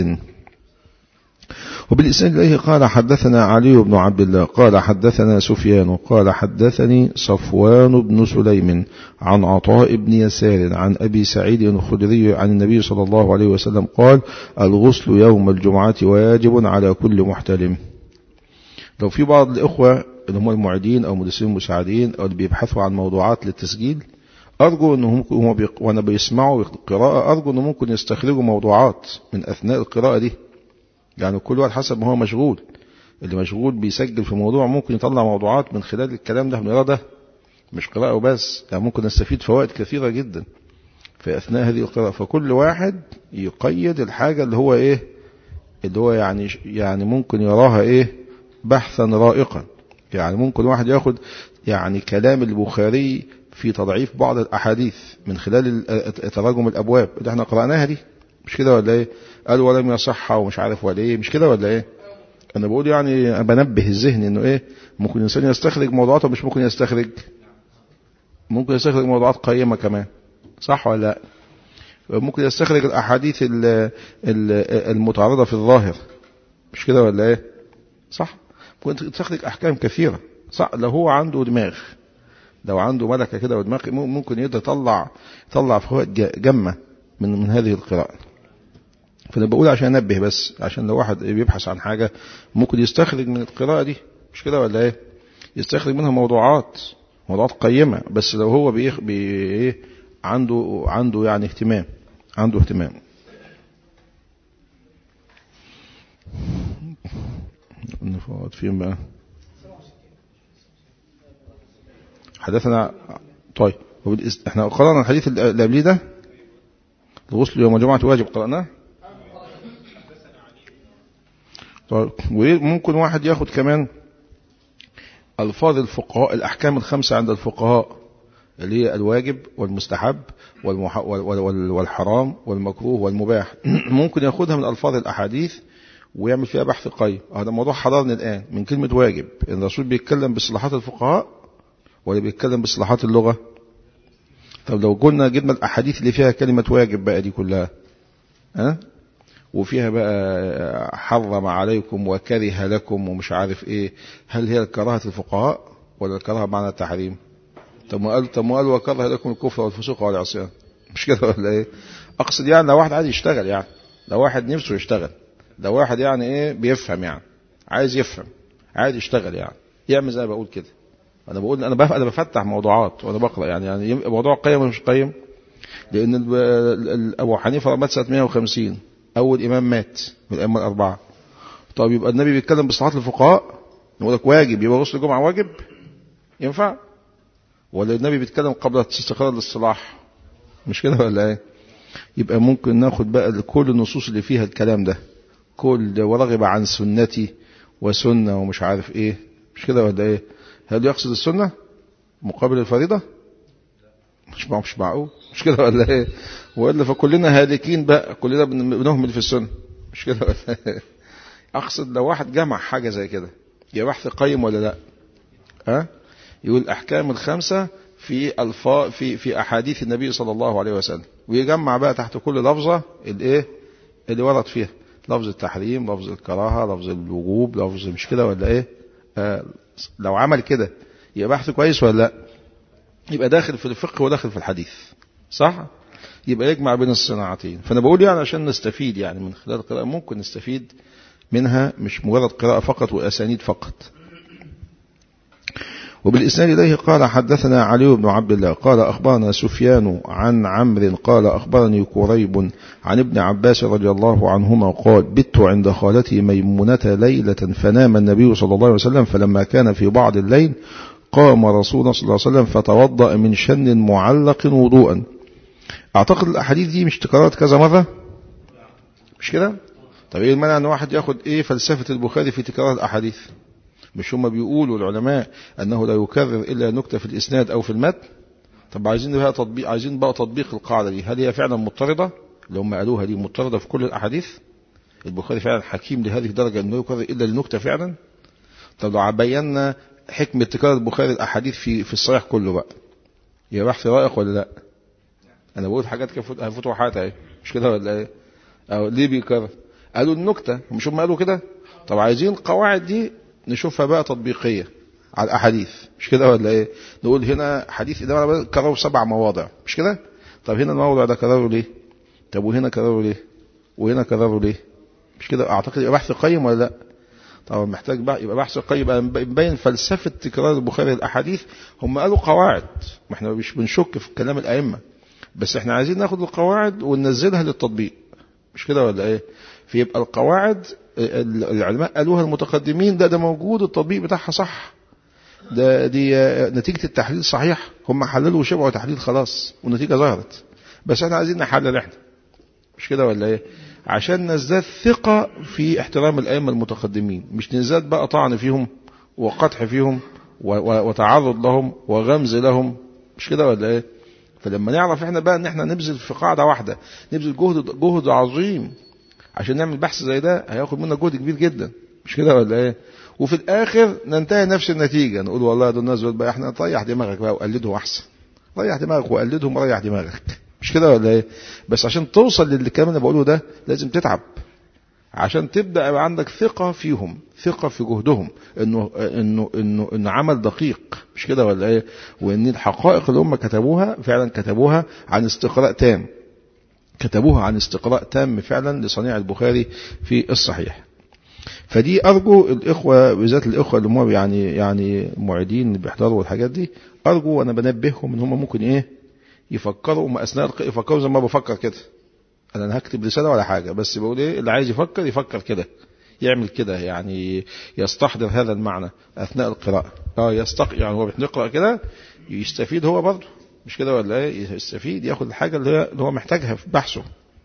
S1: وبالإسناد إليه قال حدثنا علي بن عبد الله قال حدثنا سفيان قال حدثني صفوان بن سليم عن عطاء بن يسار عن أبي سعيد الخدري عن النبي صلى الله عليه وسلم قال الغسل يوم الجمعة واجب على كل محتلم لو في بعض الإخوة اللي هم المعيدين أو مدرسين مساعدين أو اللي بيبحثوا عن موضوعات للتسجيل أرجو أنهم هم بيق... وأنا بيسمعوا القراءة أرجو أنهم ممكن يستخرجوا موضوعات من أثناء القراءة دي يعني كل واحد حسب ما هو مشغول اللي مشغول بيسجل في موضوع ممكن يطلع موضوعات من خلال الكلام ده من ده مش قراءة وبس يعني ممكن نستفيد فوائد كثيرة جدا في أثناء هذه القراءة فكل واحد يقيد الحاجة اللي هو إيه اللي هو يعني يعني ممكن يراها إيه بحثا رائقا يعني ممكن واحد ياخد يعني كلام البخاري في تضعيف بعض الأحاديث من خلال تراجم الأبواب اللي احنا قرأناها دي مش كده ولا ايه قال ولم يصح ومش عارف ولا ايه مش كده ولا ايه انا بقول يعني بنبه الذهن انه ايه ممكن الانسان يستخرج موضوعات ومش ممكن يستخرج ممكن يستخرج موضوعات قيمة كمان صح ولا لا ممكن يستخرج الاحاديث المتعارضة في الظاهر مش كده ولا ايه صح ممكن تستخرج احكام كثيرة صح لو هو عنده دماغ لو عنده ملكة كده ودماغ ممكن يقدر يطلع يطلع فوائد جمة من من هذه القراءة فانا بقول عشان انبه بس عشان لو واحد بيبحث عن حاجة ممكن يستخرج من القراءة دي مش كده ولا ايه يستخرج منها موضوعات موضوعات قيمة بس لو هو بيه بي ايه عنده عنده يعني اهتمام عنده اهتمام نفوت فين بقى حدثنا طيب احنا قرأنا الحديث اللي قبليه ده الغسل يوم الجمعة واجب قرأناه طيب وممكن واحد ياخد كمان ألفاظ الفقهاء الأحكام الخمسة عند الفقهاء اللي هي الواجب والمستحب والمح... والحرام والمكروه والمباح ممكن ياخدها من ألفاظ الأحاديث ويعمل فيها بحث قيم هذا موضوع حضرني الآن من كلمة واجب الرسول بيتكلم باصطلاحات الفقهاء ولا بيتكلم باصطلاحات اللغة طب لو قلنا جبنا الأحاديث اللي فيها كلمة واجب بقى دي كلها ها وفيها بقى حرم عليكم وكره لكم ومش عارف ايه هل هي كراهة الفقهاء ولا الكراهة معنى التحريم طب ما قال طب ما قال وكره لكم الكفر والفسوق والعصيان مش كده ولا ايه اقصد يعني لو واحد عايز يشتغل يعني لو واحد نفسه يشتغل لو واحد يعني ايه بيفهم يعني عايز يفهم عايز يشتغل يعني يعمل زي ما بقول كده انا بقول انا بف... انا بفتح موضوعات وانا بقرا يعني يعني موضوع قيم ولا مش قيم لان ابو حنيفه مات سنه 150 اول امام مات من الائمه الاربعه طب يبقى النبي بيتكلم بصلاحات الفقهاء يقول لك واجب يبقى غسل الجمعه واجب ينفع ولا النبي بيتكلم قبل استقرار الاصطلاح مش كده ولا ايه يبقى ممكن ناخد بقى كل النصوص اللي فيها الكلام ده كل ورغب عن سنتي وسنه ومش عارف ايه مش كده ولا ايه هل يقصد السنة مقابل الفريضة مش مش معقول مش كده ولا ايه والا فكلنا هالكين بقى كلنا بنهمل في السنة مش كده ولا ايه اقصد لو واحد جمع حاجة زي كده يا بحث قيم ولا لا ها أه؟ يقول الاحكام الخمسة في الفا في في احاديث النبي صلى الله عليه وسلم ويجمع بقى تحت كل لفظة الايه اللي ورد فيها لفظ التحريم لفظ الكراهة لفظ الوجوب لفظ مش كده ولا ايه آه لو عمل كده يبقى بحث كويس ولا لا يبقى داخل في الفقه وداخل في الحديث صح يبقى يجمع بين الصناعتين فانا بقول يعني عشان نستفيد يعني من خلال القراءة ممكن نستفيد منها مش مجرد قراءة فقط وأسانيد فقط وبالإسناد إليه قال حدثنا علي بن عبد الله قال أخبرنا سفيان عن عمرو قال أخبرني كريب عن ابن عباس رضي الله عنهما قال بت عند خالتي ميمونة ليلة فنام النبي صلى الله عليه وسلم فلما كان في بعض الليل قام رسول صلى الله عليه وسلم فتوضأ من شن معلق وضوءا أعتقد الأحاديث دي مش تكررت كذا مرة مش كده طب ايه المانع ان واحد ياخد ايه فلسفة البخاري في تكرار الأحاديث مش هم بيقولوا العلماء أنه لا يكرر إلا نكتة في الإسناد أو في المتن طب عايزين بقى تطبيق عايزين بقى تطبيق القاعدة دي هل هي فعلا مضطردة اللي هم قالوها دي مضطردة في كل الأحاديث البخاري فعلا حكيم لهذه الدرجة انه يكرر إلا لنكتة فعلا طب لو بينا حكمة تكرار البخاري الأحاديث في في الصحيح كله بقى يبقى بحث رائق ولا لا أنا بقول حاجات كده فتوحات اهي مش كده ولا ايه أو ليه بيكرر قالوا النكتة مش هم قالوا كده طب عايزين القواعد دي نشوفها بقى تطبيقية على الأحاديث مش كده ولا ايه نقول هنا حديث إدارة كرروا سبع مواضع مش كده طب هنا الموضع ده كرروا ليه طب وهنا كرروا ليه وهنا كرروا ليه مش كده اعتقد يبقى بحث قيم ولا لا طبعا محتاج بقى يبقى بحث قيم يبقى مبين فلسفة تكرار البخاري الأحاديث هم قالوا قواعد ما احنا مش بنشك في كلام الأئمة بس احنا عايزين ناخد القواعد وننزلها للتطبيق مش كده ولا ايه فيبقى القواعد العلماء قالوها المتقدمين ده ده موجود التطبيق بتاعها صح ده دي نتيجة التحليل صحيح هم حللوا وشبعوا تحليل خلاص والنتيجة ظهرت بس احنا عايزين نحلل احنا مش كده ولا ايه عشان نزداد ثقة في احترام الأئمة المتقدمين مش نزداد بقى طعن فيهم وقدح فيهم وتعرض لهم وغمز لهم مش كده ولا ايه فلما نعرف احنا بقى ان احنا نبذل في قاعدة واحدة نبذل جهد جهد عظيم عشان نعمل بحث زي ده هياخد منا جهد كبير جدا مش كده ولا ايه وفي الاخر ننتهي نفس النتيجة نقول والله دول الناس بقى احنا طيح دماغك بقى وقلدهم احسن ريح دماغك وقلدهم وريح دماغك مش كده ولا ايه بس عشان توصل للكلام اللي بقوله ده لازم تتعب عشان تبدا يبقى عندك ثقه فيهم ثقه في جهدهم انه انه انه انه عمل دقيق مش كده ولا ايه وان الحقائق اللي هم كتبوها فعلا كتبوها عن استقراء تام كتبوها عن استقراء تام فعلا لصنيع البخاري في الصحيح فدي ارجو الاخوه بالذات الاخوه اللي هم يعني يعني معيدين بيحضروا الحاجات دي ارجو وانا بنبههم ان هم ممكن ايه يفكروا اثناء يفكروا زي ما بفكر كده انا هكتب رساله ولا حاجه بس بقول ايه اللي عايز يفكر يفكر كده يعمل كده يعني يستحضر هذا المعنى اثناء القراءه اه يستق يعني هو بيقرا كده يستفيد هو برضه مش كده ولا ايه يستفيد ياخد الحاجه اللي هو محتاجها في بحثه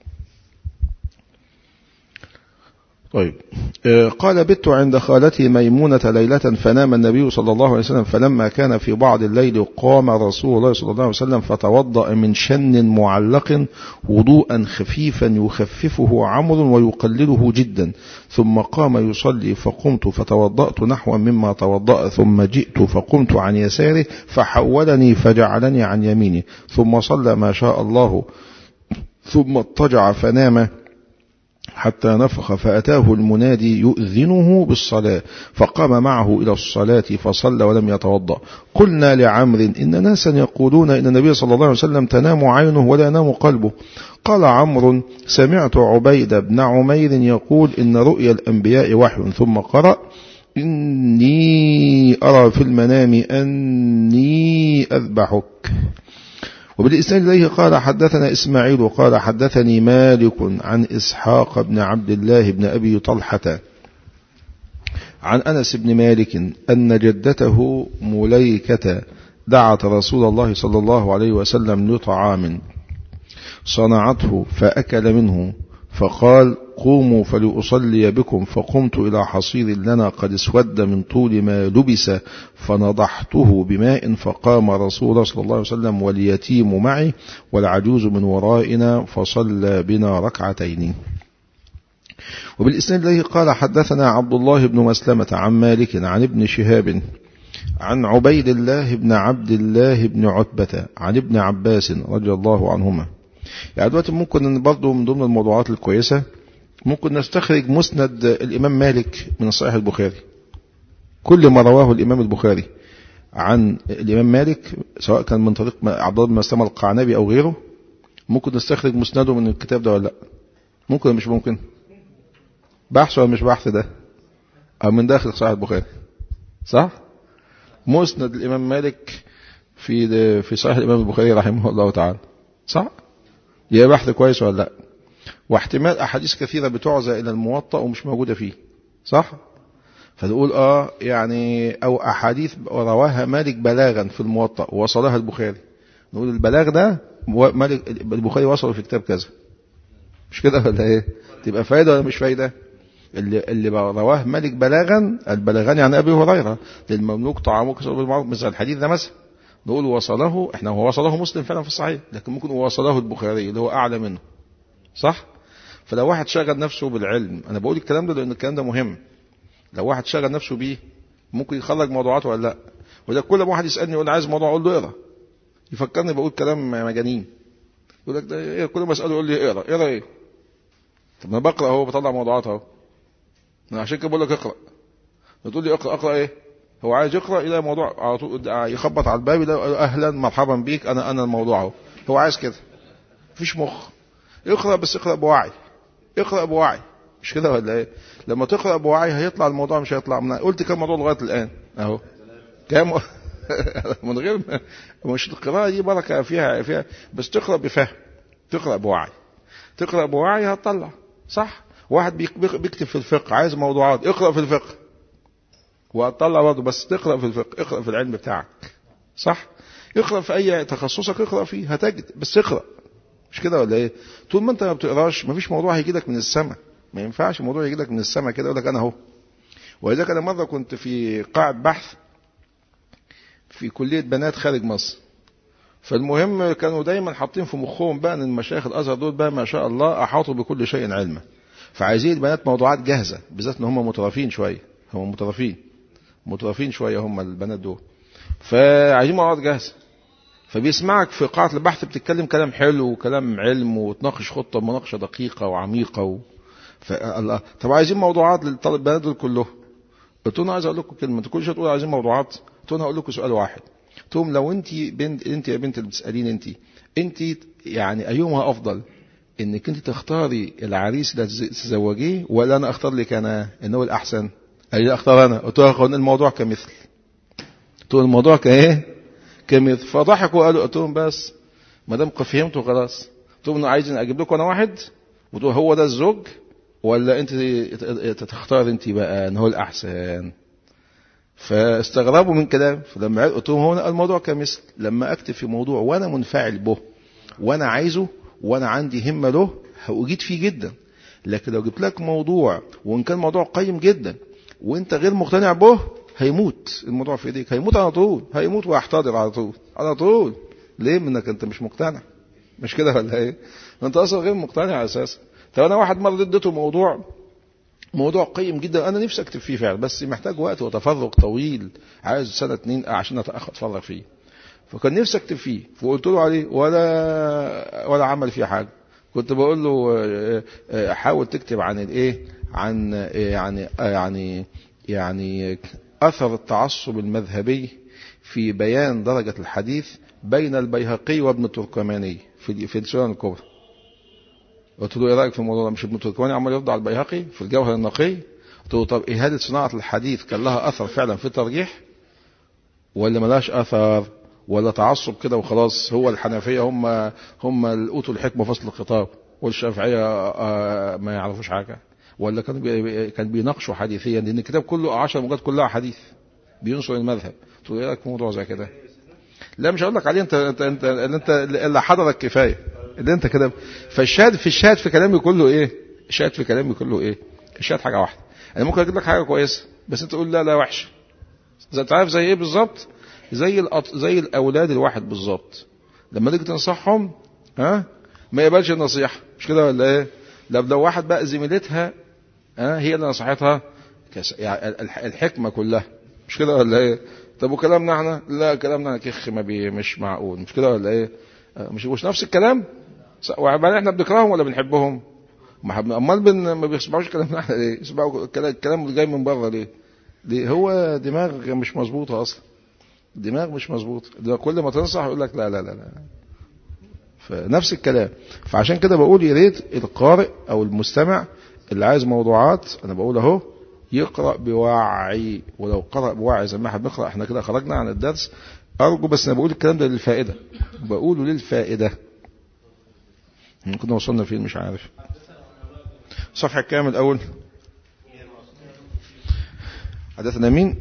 S1: طيب قال بت عند خالتي ميمونة ليلة فنام النبي صلى الله عليه وسلم فلما كان في بعض الليل قام رسول الله صلى الله عليه وسلم فتوضأ من شن معلق وضوءا خفيفا يخففه عمر ويقلله جدا ثم قام يصلي فقمت فتوضأت نحو مما توضأ ثم جئت فقمت عن يساره فحولني فجعلني عن يميني ثم صلى ما شاء الله ثم اضطجع فنام حتى نفخ فأتاه المنادي يؤذنه بالصلاة فقام معه إلى الصلاة فصلى ولم يتوضأ قلنا لعمر إن ناسا يقولون إن النبي صلى الله عليه وسلم تنام عينه ولا ينام قلبه قال عمرو سمعت عبيد بن عمير يقول إن رؤيا الأنبياء وحي ثم قرأ إني أرى في المنام أني أذبحك وبالإسناد إليه قال حدثنا إسماعيل قال حدثني مالك عن إسحاق بن عبد الله بن أبي طلحة عن أنس بن مالك أن جدته مليكة دعت رسول الله صلى الله عليه وسلم لطعام صنعته فأكل منه فقال قوموا فلأصلي بكم فقمت إلى حصير لنا قد اسود من طول ما لبس فنضحته بماء فقام رسول الله صلى الله عليه وسلم واليتيم معي والعجوز من ورائنا فصلى بنا ركعتين وبالإسناد الذي قال حدثنا عبد الله بن مسلمة عن مالك عن ابن شهاب عن عبيد الله بن عبد الله بن عتبة عن ابن عباس رضي الله عنهما يعني دلوقتي ممكن برضه من ضمن الموضوعات الكويسة ممكن نستخرج مسند الإمام مالك من صحيح البخاري كل ما رواه الإمام البخاري عن الإمام مالك سواء كان من طريق عبد الله بن مسلمة القعنبي أو غيره ممكن نستخرج مسنده من الكتاب ده ولا لا ممكن ولا مش ممكن بحث ولا مش بحث ده أو من داخل صحيح البخاري صح مسند الإمام مالك في في صحيح الإمام البخاري رحمه الله تعالى صح يبقى بحث كويس ولا لا واحتمال أحاديث كثيرة بتعزى إلى الموطأ ومش موجودة فيه صح فتقول آه يعني أو أحاديث رواها مالك بلاغا في الموطأ ووصلها البخاري نقول البلاغ ده مالك البخاري وصله في كتاب كذا مش كده ولا ايه تبقى فايدة ولا مش فايدة اللي, اللي رواه مالك بلاغا البلاغان عن أبي هريرة للمملوك طعامه كسر بالمعروف مثل الحديث ده مثلا نقول وصله احنا هو وصله مسلم فعلا في الصحيح لكن ممكن وصله البخاري اللي هو اعلى منه صح فلو واحد شغل نفسه بالعلم انا بقول الكلام ده لان الكلام ده مهم لو واحد شغل نفسه بيه ممكن يخرج موضوعاته ولا لا وده كل ما واحد يسالني يقول عايز موضوع اقول له اقرا يفكرني بقول كلام مجانين يقول لك ده إيه كل ما اساله يقول لي اقرا اقرا ايه طب ما بقرا اهو بطلع موضوعات اهو انا عشان كده بقول لك اقرا بتقول لي اقرا اقرا ايه هو عايز يقرا الى موضوع على طول يخبط على الباب يلاقي اهلا مرحبا بيك انا انا الموضوع اهو هو عايز كده مفيش مخ اقرا بس اقرا بوعي اقرا بوعي مش كده ولا ايه لما تقرا بوعي هيطلع الموضوع مش هيطلع من قلت كم موضوع لغايه الان اهو كام من غير ما مش القراءه دي بركه فيها فيها بس تقرا بفهم تقرا بوعي تقرا بوعي هتطلع صح واحد بيكتب في الفقه عايز موضوعات اقرا في الفقه وهتطلع برضه بس تقرا في الفقه اقرا في العلم بتاعك صح اقرا في اي تخصصك اقرا فيه هتجد بس اقرا مش كده ولا ايه طول ما انت ما بتقراش مفيش موضوع هيجي لك من السماء ما ينفعش الموضوع يجي لك من السماء كده يقول لك انا اهو ولذلك انا مره كنت في قاعه بحث في كليه بنات خارج مصر فالمهم كانوا دايما حاطين في مخهم بقى ان المشايخ الازهر دول بقى ما شاء الله احاطوا بكل شيء علما فعايزين البنات موضوعات جاهزه بالذات ان هم مترفين شويه هم مترفين مترفين شويه هم البنات دول فعايزين موضوعات جاهزه فبيسمعك في قاعة البحث بتتكلم كلام حلو وكلام علم وتناقش خطة مناقشة دقيقة وعميقة و... فالله طب عايزين موضوعات للطالب البنات دول كلهم قلت لهم عايز اقول لكم كلمه انتوا كل شويه تقولوا عايزين موضوعات قلت لهم هقول لكم سؤال واحد قلت لهم لو انت بنت انت يا بنت اللي بتسالين انت انت يعني ايهما افضل انك انت تختاري العريس اللي تتزوجيه ولا انا اختار لك انا ان هو الاحسن قال لي اختار انا قلت له الموضوع كمثل قلت له الموضوع كايه كمثل فضحكوا وقالوا قلت لهم بس ما دام فهمتوا خلاص قلت لهم عايزين اجيب لكم انا واحد وتقول هو ده الزوج ولا انت تختار انت بقى ان هو الاحسن فاستغربوا من كلام فلما قلت لهم هو الموضوع كمثل لما اكتب في موضوع وانا منفعل به وانا عايزه وانا عندي همه له هأجيد فيه جدا لكن لو جبت لك موضوع وان كان موضوع قيم جدا وانت غير مقتنع به هيموت الموضوع في ايديك هيموت على طول هيموت ويحتضر على طول على طول ليه منك انت مش مقتنع مش كده ولا ايه انت اصلا غير مقتنع اساسا طب انا واحد مره اديته موضوع موضوع قيم جدا انا نفسي اكتب فيه فعلا بس محتاج وقت وتفرغ طويل عايز سنه اتنين عشان اتفرغ فيه فكان نفسي اكتب فيه فقلت له عليه ولا ولا عمل فيه حاجه كنت بقول له حاول تكتب عن الايه عن يعني يعني يعني اثر التعصب المذهبي في بيان درجه الحديث بين البيهقي وابن التركماني في في السنن الكبرى قلت له ايه رايك في الموضوع ده مش ابن التركماني عمال يرد على البيهقي في الجوهر النقي قلت له طب اهاده صناعه الحديث كان لها اثر فعلا في الترجيح ولا ملاش اثر ولا تعصب كده وخلاص هو الحنفيه هم هم اوتوا الحكمه فصل الخطاب والشافعيه ما يعرفوش حاجه ولا كانوا بي كان بيناقشوا حديثيا لان الكتاب كله 10 مجلد كلها حديث بينشر المذهب تقول ايه رايك في موضوع زي كده لا مش هقول لك عليه انت انت انت اللي انت اللي حضرك كفايه اللي انت كده فالشاهد في الشاهد في كلامي كله ايه الشاهد في كلامي كله ايه الشاهد حاجه واحده انا ممكن اجيب لك حاجه كويسه بس انت تقول لا لا وحشه زي انت عارف زي ايه بالظبط زي الأط... زي الاولاد الواحد بالظبط لما تيجي تنصحهم ها ما يقبلش النصيحه مش كده ولا ايه لو لو واحد بقى زميلتها ها هي اللي نصحتها كس... يعني الحكمه كلها مش كده ولا ايه طب وكلامنا احنا لا كلامنا كخ ما بي مش معقول مش كده ولا ايه مش مش نفس الكلام وبعدين احنا بنكرههم ولا بنحبهم امال بن... ما بيسمعوش كلامنا احنا ليه يسمعوا الكلام اللي جاي من بره ليه ليه هو دماغ مش مظبوطه اصلا دماغ مش مظبوط ده كل ما تنصح يقول لك لا لا لا لا فنفس الكلام فعشان كده بقول يا ريت القارئ او المستمع اللي عايز موضوعات انا بقول اهو يقرا بوعي ولو قرا بوعي زي ما احنا بنقرا احنا كده خرجنا عن الدرس ارجو بس انا بقول الكلام ده للفائده بقوله للفائده كنا وصلنا فين مش عارف صفحه كام الاول حدثنا مين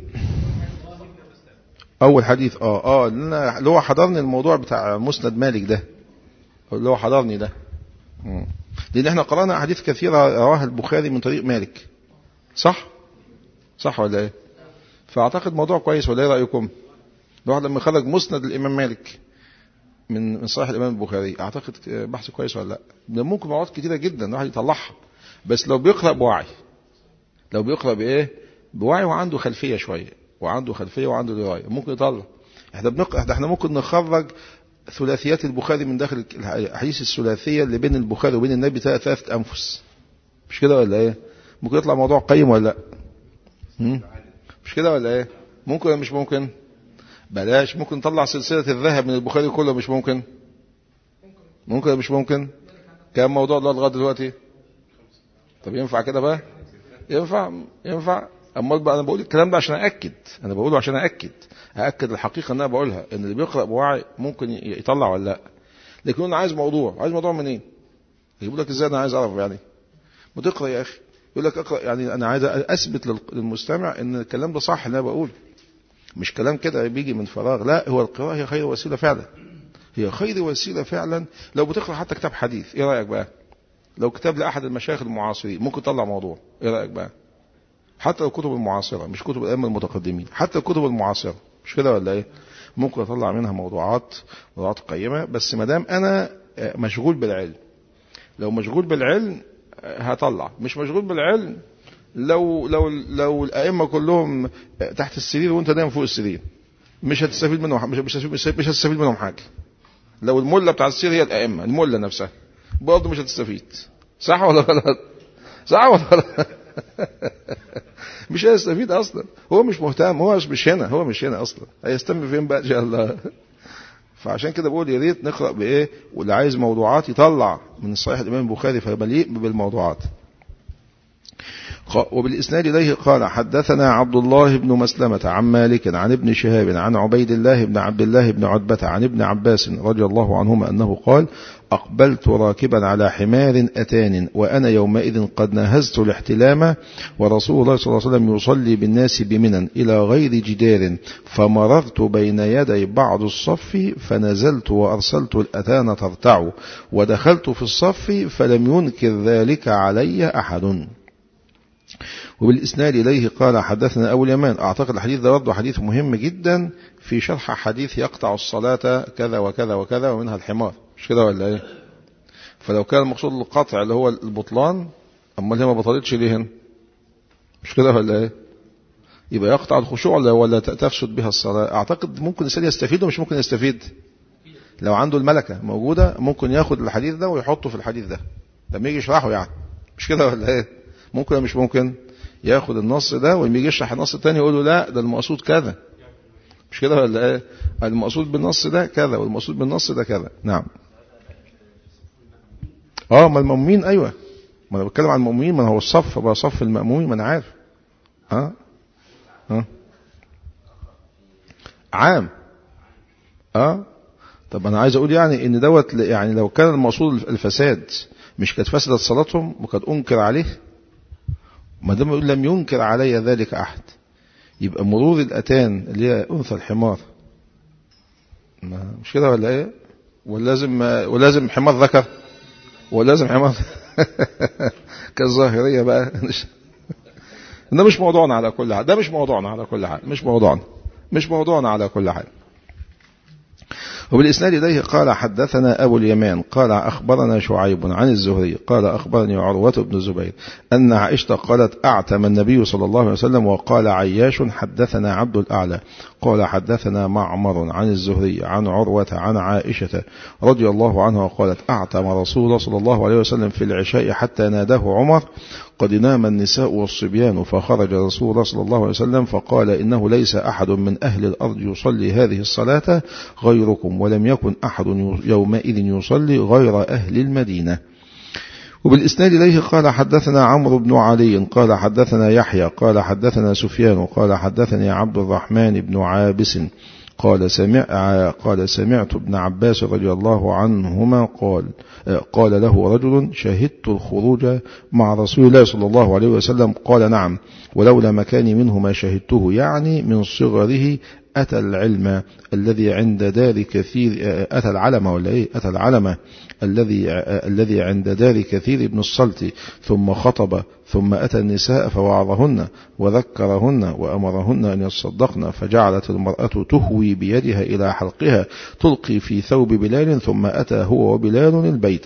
S1: اول حديث اه اه اللي هو حضرني الموضوع بتاع مسند مالك ده اللي هو حضرني ده مم. لان احنا قرانا احاديث كثيره رواها البخاري من طريق مالك صح صح ولا ايه فاعتقد موضوع كويس ولا ايه رايكم الواحد لما خرج مسند الإمام مالك من من صحيح الإمام البخاري أعتقد بحث كويس ولا لا ده ممكن مواد كتيرة جدا الواحد يطلعها بس لو بيقرأ بوعي لو بيقرأ بإيه بوعي وعنده خلفية شوية وعنده خلفية وعنده دراية ممكن يطلع احنا بنقرأ احنا ممكن نخرج ثلاثيات البخاري من داخل الحديث الثلاثية اللي بين البخاري وبين النبي ثلاثة أنفس مش كده ولا ايه ممكن يطلع موضوع قيم ولا لا مش كده ولا ايه ممكن ولا مش ممكن بلاش ممكن نطلع سلسلة الذهب من البخاري كله مش ممكن ممكن مش ممكن كام موضوع ده لغايه دلوقتي طب ينفع كده بقى ينفع ينفع امال بقى انا بقول الكلام ده عشان ااكد انا بقوله عشان ااكد ااكد الحقيقه ان انا بقولها ان اللي بيقرا بوعي ممكن يطلع ولا لا لكن انا عايز موضوع عايز موضوع منين يقول لك ازاي انا عايز اعرف يعني ما تقرا يا اخي يقول لك اقرا يعني انا عايز اثبت للمستمع ان الكلام ده صح اللي انا بقوله مش كلام كده بيجي من فراغ لا هو القراءه هي خير وسيله فعلا هي خير وسيله فعلا لو بتقرا حتى كتاب حديث ايه رايك بقى لو كتاب لاحد المشايخ المعاصرين ممكن تطلع موضوع ايه رايك بقى حتى لو كتب المعاصره مش كتب الائمه المتقدمين حتى الكتب المعاصره مش كده ولا ايه ممكن اطلع منها موضوعات موضوعات قيمه بس ما دام انا مشغول بالعلم لو مشغول بالعلم هطلع مش مشغول بالعلم لو لو لو الائمه كلهم تحت السرير وانت نايم فوق السرير مش هتستفيد منهم مش مش مش هتستفيد منهم حاجه لو المله بتاع السرير هي الائمه المله نفسها برضه مش هتستفيد صح ولا غلط صح ولا غلط مش هيستفيد اصلا هو مش مهتم هو مش هنا هو مش هنا اصلا هيستم فين بقى ان شاء الله فعشان كده بقول يا ريت نقرا بايه واللي عايز موضوعات يطلع من صحيح الامام البخاري فمليء بالموضوعات وبالإسناد إليه قال حدثنا عبد الله بن مسلمة عن مالك عن ابن شهاب عن عبيد الله بن عبد الله بن عتبة عن ابن عباس رضي الله عنهما أنه قال أقبلت راكبا على حمار أتان وأنا يومئذ قد نهزت الاحتلام ورسول الله صلى الله عليه وسلم يصلي بالناس بمنى إلى غير جدار فمررت بين يدي بعض الصف فنزلت وأرسلت الأتان ترتع ودخلت في الصف فلم ينكر ذلك علي أحد وبالإسناد إليه قال حدثنا أبو اليمان أعتقد الحديث ده برضه حديث مهم جدا في شرح حديث يقطع الصلاة كذا وكذا وكذا ومنها الحمار مش كده ولا إيه فلو كان المقصود القطع اللي هو البطلان أمال هي ما بطلتش ليه هنا مش كده ولا إيه يبقى يقطع الخشوع ولا تفسد بها الصلاة أعتقد ممكن الإنسان يستفيد ومش ممكن يستفيد لو عنده الملكة موجودة ممكن ياخد الحديث ده ويحطه في الحديث ده لما يجي يشرحه يعني مش كده ولا ايه ممكن ولا مش ممكن ياخد النص ده ولما يجي يشرح النص الثاني يقول له لا ده المقصود كذا مش كده ولا ايه المقصود بالنص ده كذا والمقصود بالنص ده كذا نعم اه ما المأمومين ايوه ما انا بتكلم عن المأمومين ما هو الصف بقى صف المأمومين ما انا عارف ها ها عام اه طب انا عايز اقول يعني ان دوت يعني لو كان المقصود الفساد مش كانت فسدت صلاتهم وقد انكر عليه ما دام يقول لم ينكر علي ذلك احد يبقى مرور الاتان اللي هي انثى الحمار مش كده ولا ايه ولازم ولازم حمار ذكر ولازم حمار كالظاهريه بقى ده مش موضوعنا على كل حال ده مش موضوعنا على كل حال مش موضوعنا مش موضوعنا على كل حال وبالإسناد إليه قال حدثنا أبو اليمان قال أخبرنا شعيب عن الزهري قال أخبرني عروة بن الزبير أن عائشة قالت أعتم النبي صلى الله عليه وسلم وقال عياش حدثنا عبد الأعلى قال حدثنا معمر عن الزهري عن عروة عن عائشة رضي الله عنها قالت أعتم رسول الله صلى الله عليه وسلم في العشاء حتى ناداه عمر قد نام النساء والصبيان فخرج رسول الله صلى الله عليه وسلم فقال إنه ليس أحد من أهل الأرض يصلي هذه الصلاة غيركم ولم يكن أحد يومئذ يصلي غير أهل المدينة وبالإسناد إليه قال حدثنا عمرو بن علي قال حدثنا يحيى قال حدثنا سفيان قال حدثني عبد الرحمن بن عابس قال سمع قال سمعت ابن عباس رضي الله عنهما قال قال له رجل شهدت الخروج مع رسول الله صلى الله عليه وسلم قال نعم ولولا مكاني منه ما شهدته يعني من صغره أتى العلم الذي عند دار كثير أتى العلم ولا إيه أتى العلم الذي الذي عند دار كثير بن الصلت ثم خطب ثم أتى النساء فوعظهن وذكرهن وأمرهن أن يصدقن فجعلت المرأة تهوي بيدها إلى حلقها تلقي في ثوب بلال ثم أتى هو وبلال البيت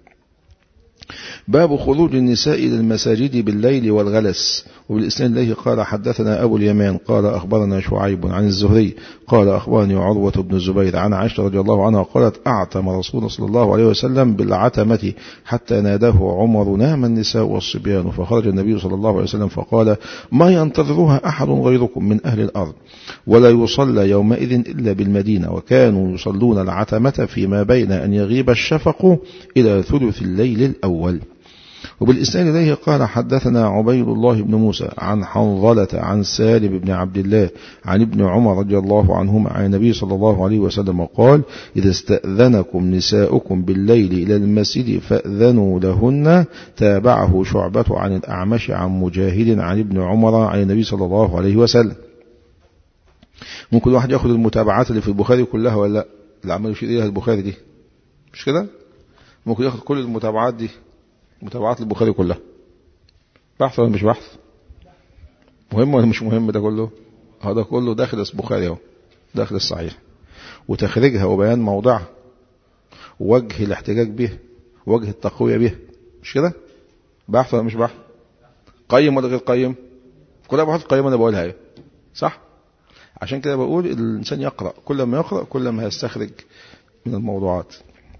S1: باب خروج النساء إلى المساجد بالليل والغلس وبالإسناد إليه قال حدثنا أبو اليمان قال أخبرنا شعيب عن الزهري قال أخبرني عروة بن الزبير عن عائشة رضي الله عنها قالت أعتم رسول صلى الله عليه وسلم بالعتمة حتى ناداه عمر نام النساء والصبيان فخرج النبي صلى الله عليه وسلم فقال ما ينتظرها أحد غيركم من أهل الأرض ولا يصلى يومئذ إلا بالمدينة وكانوا يصلون العتمة فيما بين أن يغيب الشفق إلى ثلث الليل الأول وبالإسناد إليه قال حدثنا عبيد الله بن موسى عن حنظلة عن سالم بن عبد الله عن ابن عمر رضي الله عنهما عن النبي صلى الله عليه وسلم قال إذا استأذنكم نساؤكم بالليل إلى المسجد فأذنوا لهن تابعه شعبة عن الأعمش عن مجاهد عن ابن عمر عن النبي صلى الله عليه وسلم ممكن واحد ياخد المتابعات اللي في البخاري كلها ولا لا اللي عمال يشير إليها البخاري دي مش كده ممكن ياخد كل المتابعات دي متابعات البخاري كلها بحث ولا مش بحث مهم ولا مش مهم ده كله هذا كله داخل البخاري اهو داخل الصحيح وتخريجها وبيان موضعها ووجه الاحتجاج به ووجه التقوية به مش كده بحث ولا مش بحث قيم ولا غير قيم كلها بحث قيم انا بقولها ايه صح عشان كده بقول الانسان يقرأ كل ما يقرأ كل ما يستخرج من الموضوعات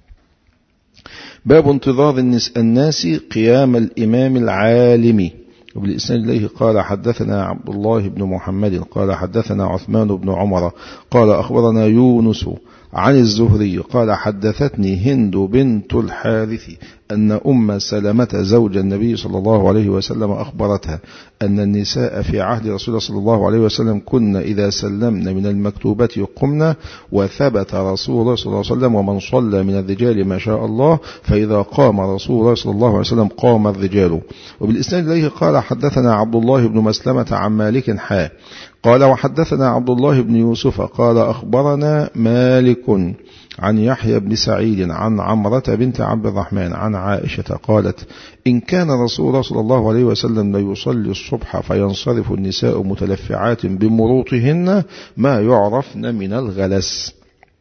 S1: باب انتظار الناس قيام الإمام العالم وبالإسناد إليه قال حدثنا عبد الله بن محمد قال حدثنا عثمان بن عمر قال أخبرنا يونس عن الزهري قال حدثتني هند بنت الحارث أن أم سلمة زوج النبي صلى الله عليه وسلم أخبرتها أن النساء في عهد رسول الله صلى الله عليه وسلم كن إذا سلمن من المكتوبة قمنا وثبت رسول الله صلى الله عليه وسلم ومن صلى من الرجال ما شاء الله فإذا قام رسول الله صلى الله عليه وسلم قام الرجال وبالإسناد إليه قال حدثنا عبد الله بن مسلمة عن مالك حا قال وحدثنا عبد الله بن يوسف قال أخبرنا مالك عن يحيى بن سعيد عن عمرة بنت عبد الرحمن عن عائشة قالت إن كان رسول الله صلى الله عليه وسلم ليصلي الصبح فينصرف النساء متلفعات بمروطهن ما يعرفن من الغلس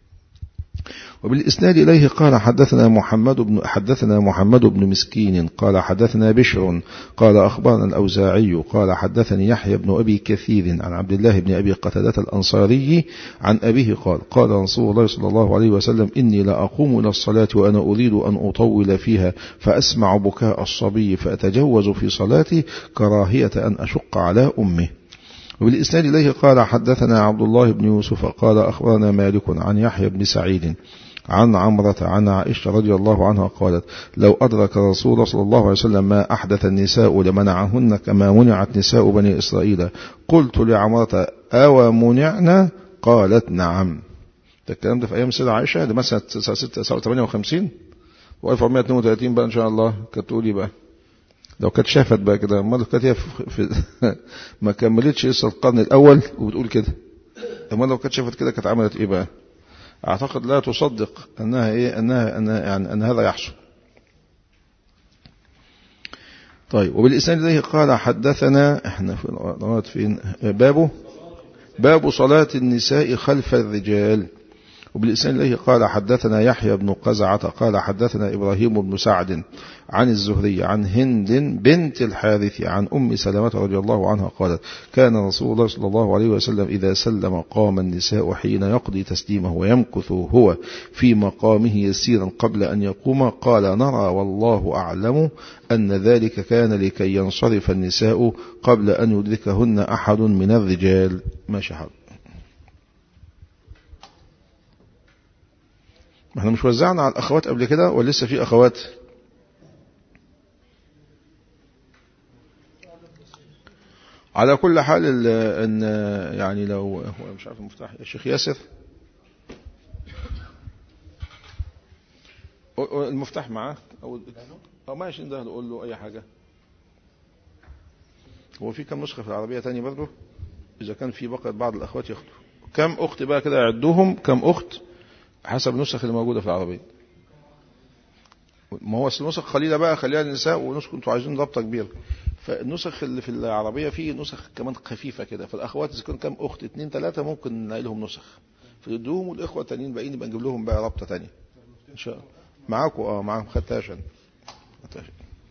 S1: وبالإسناد إليه قال حدثنا محمد بن حدثنا محمد بن مسكين قال حدثنا بشر قال أخبرنا الأوزاعي قال حدثني يحيى بن أبي كثير عن عبد الله بن أبي قتادة الأنصاري عن أبيه قال قال رسول الله صلى الله عليه وسلم إني لأقوم إلى الصلاة وأنا أريد أن أطول فيها فأسمع بكاء الصبي فأتجوز في صلاتي كراهية أن أشق على أمه وبالإسناد إليه قال حدثنا عبد الله بن يوسف قال أخبرنا مالك عن يحيى بن سعيد عن عمرة عن عائشة رضي الله عنها قالت لو أدرك رسول الله صلى الله عليه وسلم ما أحدث النساء لمنعهن كما منعت نساء بني إسرائيل قلت لعمرة أو منعنا قالت نعم ده الكلام ده في أيام سيدة عائشة ده مثلا 58 و1432 بقى إن شاء الله كانت تقولي بقى لو كانت شافت بقى كده امال كانت هي في ما كملتش لسه القرن الاول وبتقول كده امال لو كانت شافت كده كانت عملت ايه بقى اعتقد لا تصدق انها ايه انها, أنها يعني ان هذا يحصل طيب وبالإسناد إليه قال حدثنا احنا في فين بابه باب صلاة النساء خلف الرجال وبالإسناد إليه قال حدثنا يحيى بن قزعة قال حدثنا إبراهيم بن سعد عن الزهري عن هند بنت الحارث عن أم سلمة رضي الله عنها قالت كان رسول الله صلى الله عليه وسلم إذا سلم قام النساء حين يقضي تسليمه ويمكث هو في مقامه يسيرا قبل أن يقوم قال نرى والله أعلم أن ذلك كان لكي ينصرف النساء قبل أن يدركهن أحد من الرجال ما شحب احنا مش وزعنا على الأخوات قبل كده ولا لسه في أخوات على كل حال ان يعني لو هو مش عارف المفتاح الشيخ ياسر المفتاح معاه او او ماشي ده نقول له اي حاجه هو في كم نسخه في العربيه تاني برضه اذا كان في بقى بعض الاخوات ياخدوا كم اخت بقى كده يعدوهم كم اخت حسب النسخ اللي موجوده في العربيه ما هو النسخ قليله بقى خليها للنساء ونسخ انتوا عايزين ضبطه كبيره فالنسخ اللي في العربية فيه نسخ كمان خفيفة كده فالأخوات إذا كان كام أخت اتنين تلاتة ممكن نلاقي لهم نسخ فيدوهم والإخوة التانيين باقيين يبقى نجيب لهم بقى رابطة تانية إن شاء الله معاكم اه معاكم خدتهاش أنا خدتهاش.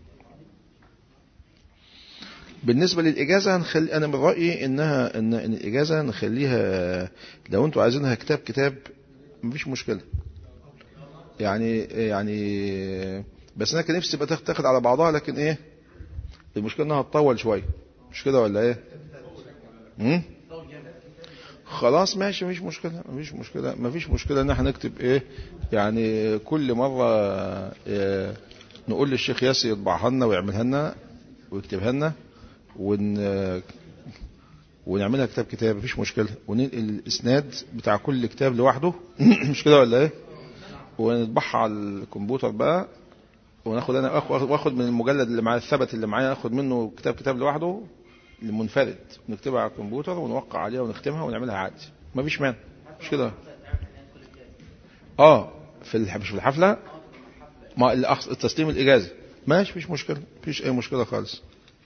S1: بالنسبة للإجازة هنخلي أنا من رأيي إنها إن, إن الإجازة نخليها لو أنتوا عايزينها كتاب كتاب مفيش مشكلة يعني يعني بس أنا كان نفسي تبقى تاخد تاخد على بعضها لكن إيه المشكلة إنها تطول شوية مش كده ولا إيه؟ مم؟ خلاص ماشي مفيش مشكلة مفيش مشكلة مفيش مشكلة إن احنا نكتب إيه يعني كل مرة إيه نقول للشيخ ياسر يطبعها لنا ويعملها لنا ويكتبها لنا ون ونعملها كتاب كتاب مفيش مشكلة وننقل الإسناد بتاع كل كتاب لوحده مش كده ولا إيه؟ ونطبعها على الكمبيوتر بقى وناخد انا واخد من المجلد اللي معايا الثبت اللي معايا اخد منه كتاب كتاب لوحده المنفرد نكتبها على الكمبيوتر ونوقع عليها ونختمها ونعملها عادي مفيش مانع مش كده اه في الح... مش في الحفله ما الأخ... التسليم الاجازه ماشي مفيش مشكله مفيش اي مشكله خالص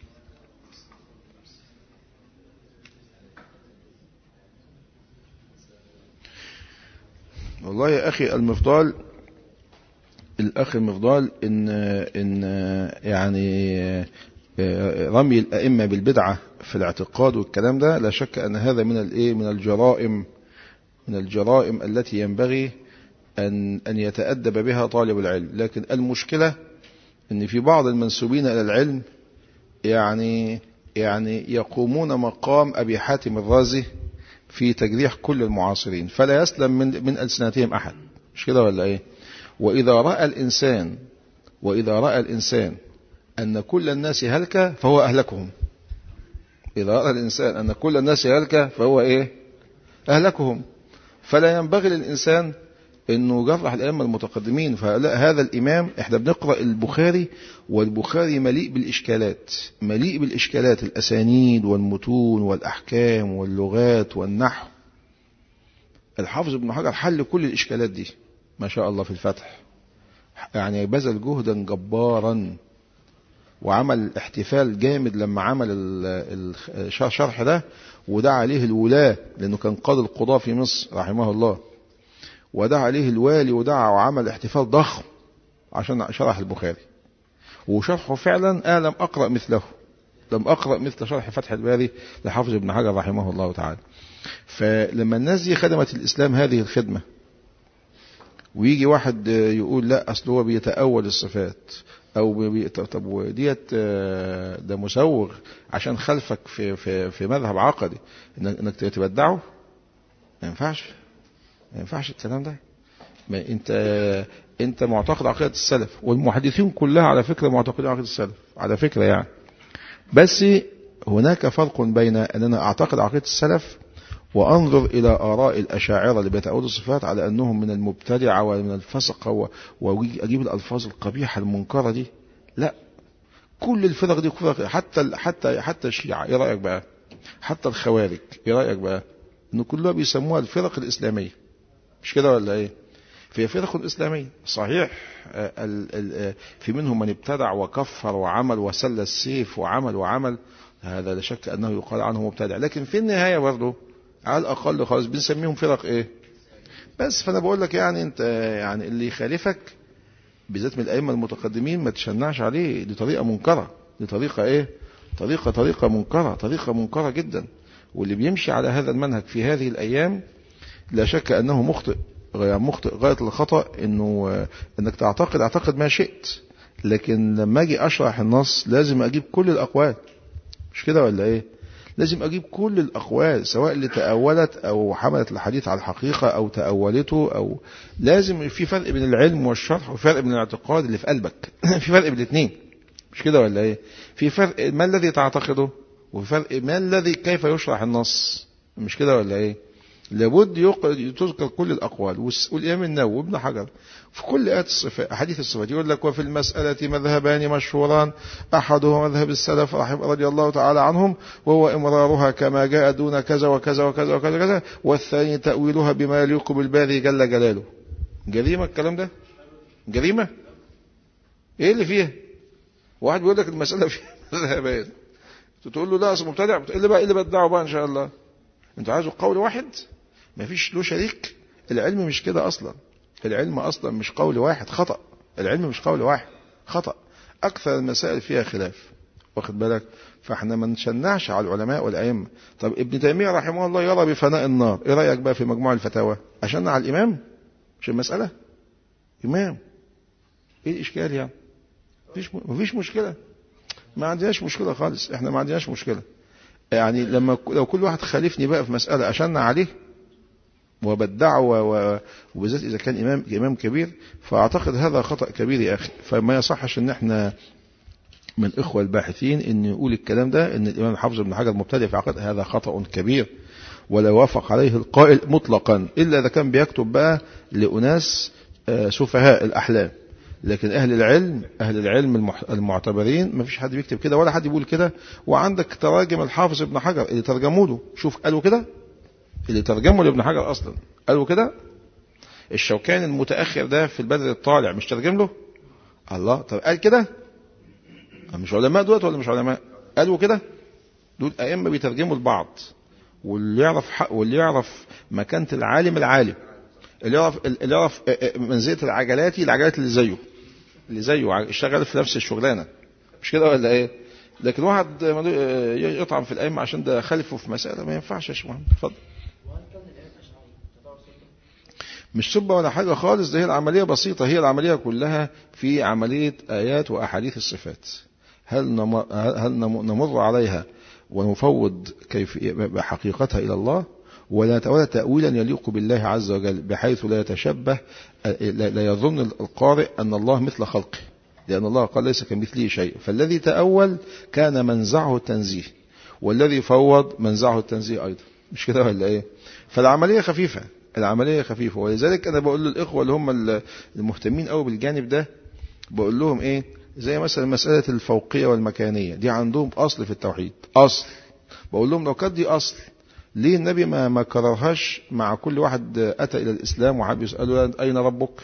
S1: والله يا اخي المفضال الاخ المفضال ان ان يعني رمي الائمه بالبدعه في الاعتقاد والكلام ده لا شك ان هذا من الايه من الجرائم من الجرائم التي ينبغي ان ان يتادب بها طالب العلم لكن المشكله ان في بعض المنسوبين الى العلم يعني يعني يقومون مقام ابي حاتم الرازي في تجريح كل المعاصرين فلا يسلم من من السنتهم احد مش كده ولا ايه وإذا رأى الإنسان وإذا رأى الإنسان أن كل الناس هلكة فهو أهلكهم إذا رأى الإنسان أن كل الناس هلكة فهو إيه أهلكهم فلا ينبغي للإنسان أنه يجرح الأئمة المتقدمين فهذا الإمام إحنا بنقرأ البخاري والبخاري مليء بالإشكالات مليء بالإشكالات الأسانيد والمتون والأحكام واللغات والنحو الحافظ ابن حجر حل كل الإشكالات دي ما شاء الله في الفتح يعني بذل جهدا جبارا وعمل احتفال جامد لما عمل الشرح ده ودعا عليه الولاة لأنه كان قاضي القضاة في مصر رحمه الله ودعا عليه الوالي ودعا وعمل احتفال ضخم عشان شرح البخاري وشرحه فعلا أنا لم أقرأ مثله لم أقرأ مثل شرح فتح الباري لحافظ ابن حجر رحمه الله تعالى فلما الناس دي خدمت الإسلام هذه الخدمة ويجي واحد يقول لا اصل هو بيتأول الصفات او بي... طب وديت ده مسوغ عشان خلفك في في في مذهب عقدي انك تبدعه ما ينفعش ما ينفعش الكلام ده ما انت انت معتقد عقيده السلف والمحدثين كلها على فكره معتقدين عقيده السلف على فكره يعني بس هناك فرق بين ان انا اعتقد عقيده السلف وانظر الى اراء الاشاعره اللي بيتعودوا الصفات على انهم من المبتدعه ومن الفسقه واجيب الالفاظ القبيحه المنكره دي لا كل الفرق دي فرق حتى حتى حتى الشيعه ايه رايك بقى حتى الخوارج ايه رايك بقى ان كلها بيسموها الفرق الاسلاميه مش كده ولا ايه في فرق اسلاميه صحيح في منهم من ابتدع وكفر وعمل وسل السيف وعمل وعمل هذا لا شك انه يقال عنه مبتدع لكن في النهايه برضه على الاقل خالص بنسميهم فرق ايه بس فانا بقول لك يعني انت يعني اللي يخالفك بالذات من الائمه المتقدمين ما تشنعش عليه دي طريقه منكره دي طريقه ايه طريقه طريقه منكره طريقه منكره جدا واللي بيمشي على هذا المنهج في هذه الايام لا شك انه مخطئ مخطئ غايه الخطا انه انك تعتقد اعتقد ما شئت لكن لما اجي اشرح النص لازم اجيب كل الاقوال مش كده ولا ايه لازم اجيب كل الاقوال سواء اللي تاولت او حملت الحديث على الحقيقه او تاولته او لازم في فرق بين العلم والشرح وفرق بين الاعتقاد اللي في قلبك في فرق بين الاثنين مش كده ولا ايه في فرق ما الذي تعتقده وفي فرق ما الذي كيف يشرح النص مش كده ولا ايه لابد تذكر كل الاقوال والامام النووي وابن حجر في كل آيات الصفات حديث الصفات يقول لك وفي المسألة مذهبان مشهوران أحدهما مذهب السلف رضي الله تعالى عنهم وهو إمرارها كما جاء دون كذا وكذا وكذا وكذا كذا والثاني تأويلها بما يليق بالباري جل جلاله جريمة الكلام ده جريمة ايه اللي فيها واحد بيقول لك المسألة فيها ذهبان تقول له لا اصل مبتدع ايه اللي بقى ايه اللي بدعه بقى ان شاء الله انتوا عايزوا قول واحد ما فيش له شريك العلم مش كده اصلا العلم اصلا مش قول واحد خطأ العلم مش قول واحد خطأ اكثر المسائل فيها خلاف واخد بالك فاحنا ما نشنعش على العلماء والائمه طب ابن تيميه رحمه الله يرى بفناء النار ايه رايك بقى في مجموع الفتاوى عشان على الامام مش المساله امام ايه الاشكال يعني مفيش مفيش مشكله ما عندناش مشكله خالص احنا ما عندناش مشكله يعني لما لو كل واحد خالفني بقى في مساله اشن عليه وبدعه وبالذات اذا كان امام امام كبير فاعتقد هذا خطا كبير يا اخي فما يصحش ان احنا من الاخوه الباحثين ان يقول الكلام ده ان الامام الحافظ بن حجر مبتدع في عقد هذا خطا كبير ولا وافق عليه القائل مطلقا الا اذا كان بيكتب بقى لاناس سفهاء الاحلام لكن اهل العلم اهل العلم المعتبرين ما فيش حد بيكتب كده ولا حد بيقول كده وعندك تراجم الحافظ ابن حجر اللي ترجموا له شوف قالوا كده اللي ترجموا لابن حجر اصلا قالوا كده الشوكاني المتاخر ده في البدر الطالع مش ترجم له الله طب قال كده مش علماء دولت ولا مش علماء قالوا كده دول ائمه بيترجموا لبعض واللي يعرف حق واللي يعرف مكانه العالم العالم اللي يعرف اللي يعرف منزله العجلاتي العجلات اللي زيه اللي زيه اشتغل في نفس الشغلانه مش كده ولا ايه لكن واحد يطعن في الائمه عشان ده خلفه في مساله ما ينفعش يا شيخ اتفضل مش سبة ولا حاجة خالص ده هي العملية بسيطة هي العملية كلها في عملية آيات وأحاديث الصفات هل نمر, هل نمر عليها ونفوض كيف حقيقتها إلى الله ولا ولا تأويلا يليق بالله عز وجل بحيث لا يتشبه لا يظن القارئ أن الله مثل خلقه لأن الله قال ليس كمثله شيء فالذي تأول كان منزعه التنزيه والذي فوض منزعه التنزيه أيضا مش كده ولا إيه فالعملية خفيفة العملية خفيفة ولذلك أنا بقول للإخوة اللي هم المهتمين قوي بالجانب ده بقول لهم إيه زي مثلا مسألة الفوقية والمكانية دي عندهم أصل في التوحيد أصل بقول لهم لو كانت دي أصل ليه النبي ما ما كررهاش مع كل واحد أتى إلى الإسلام وحب يسأله أين ربك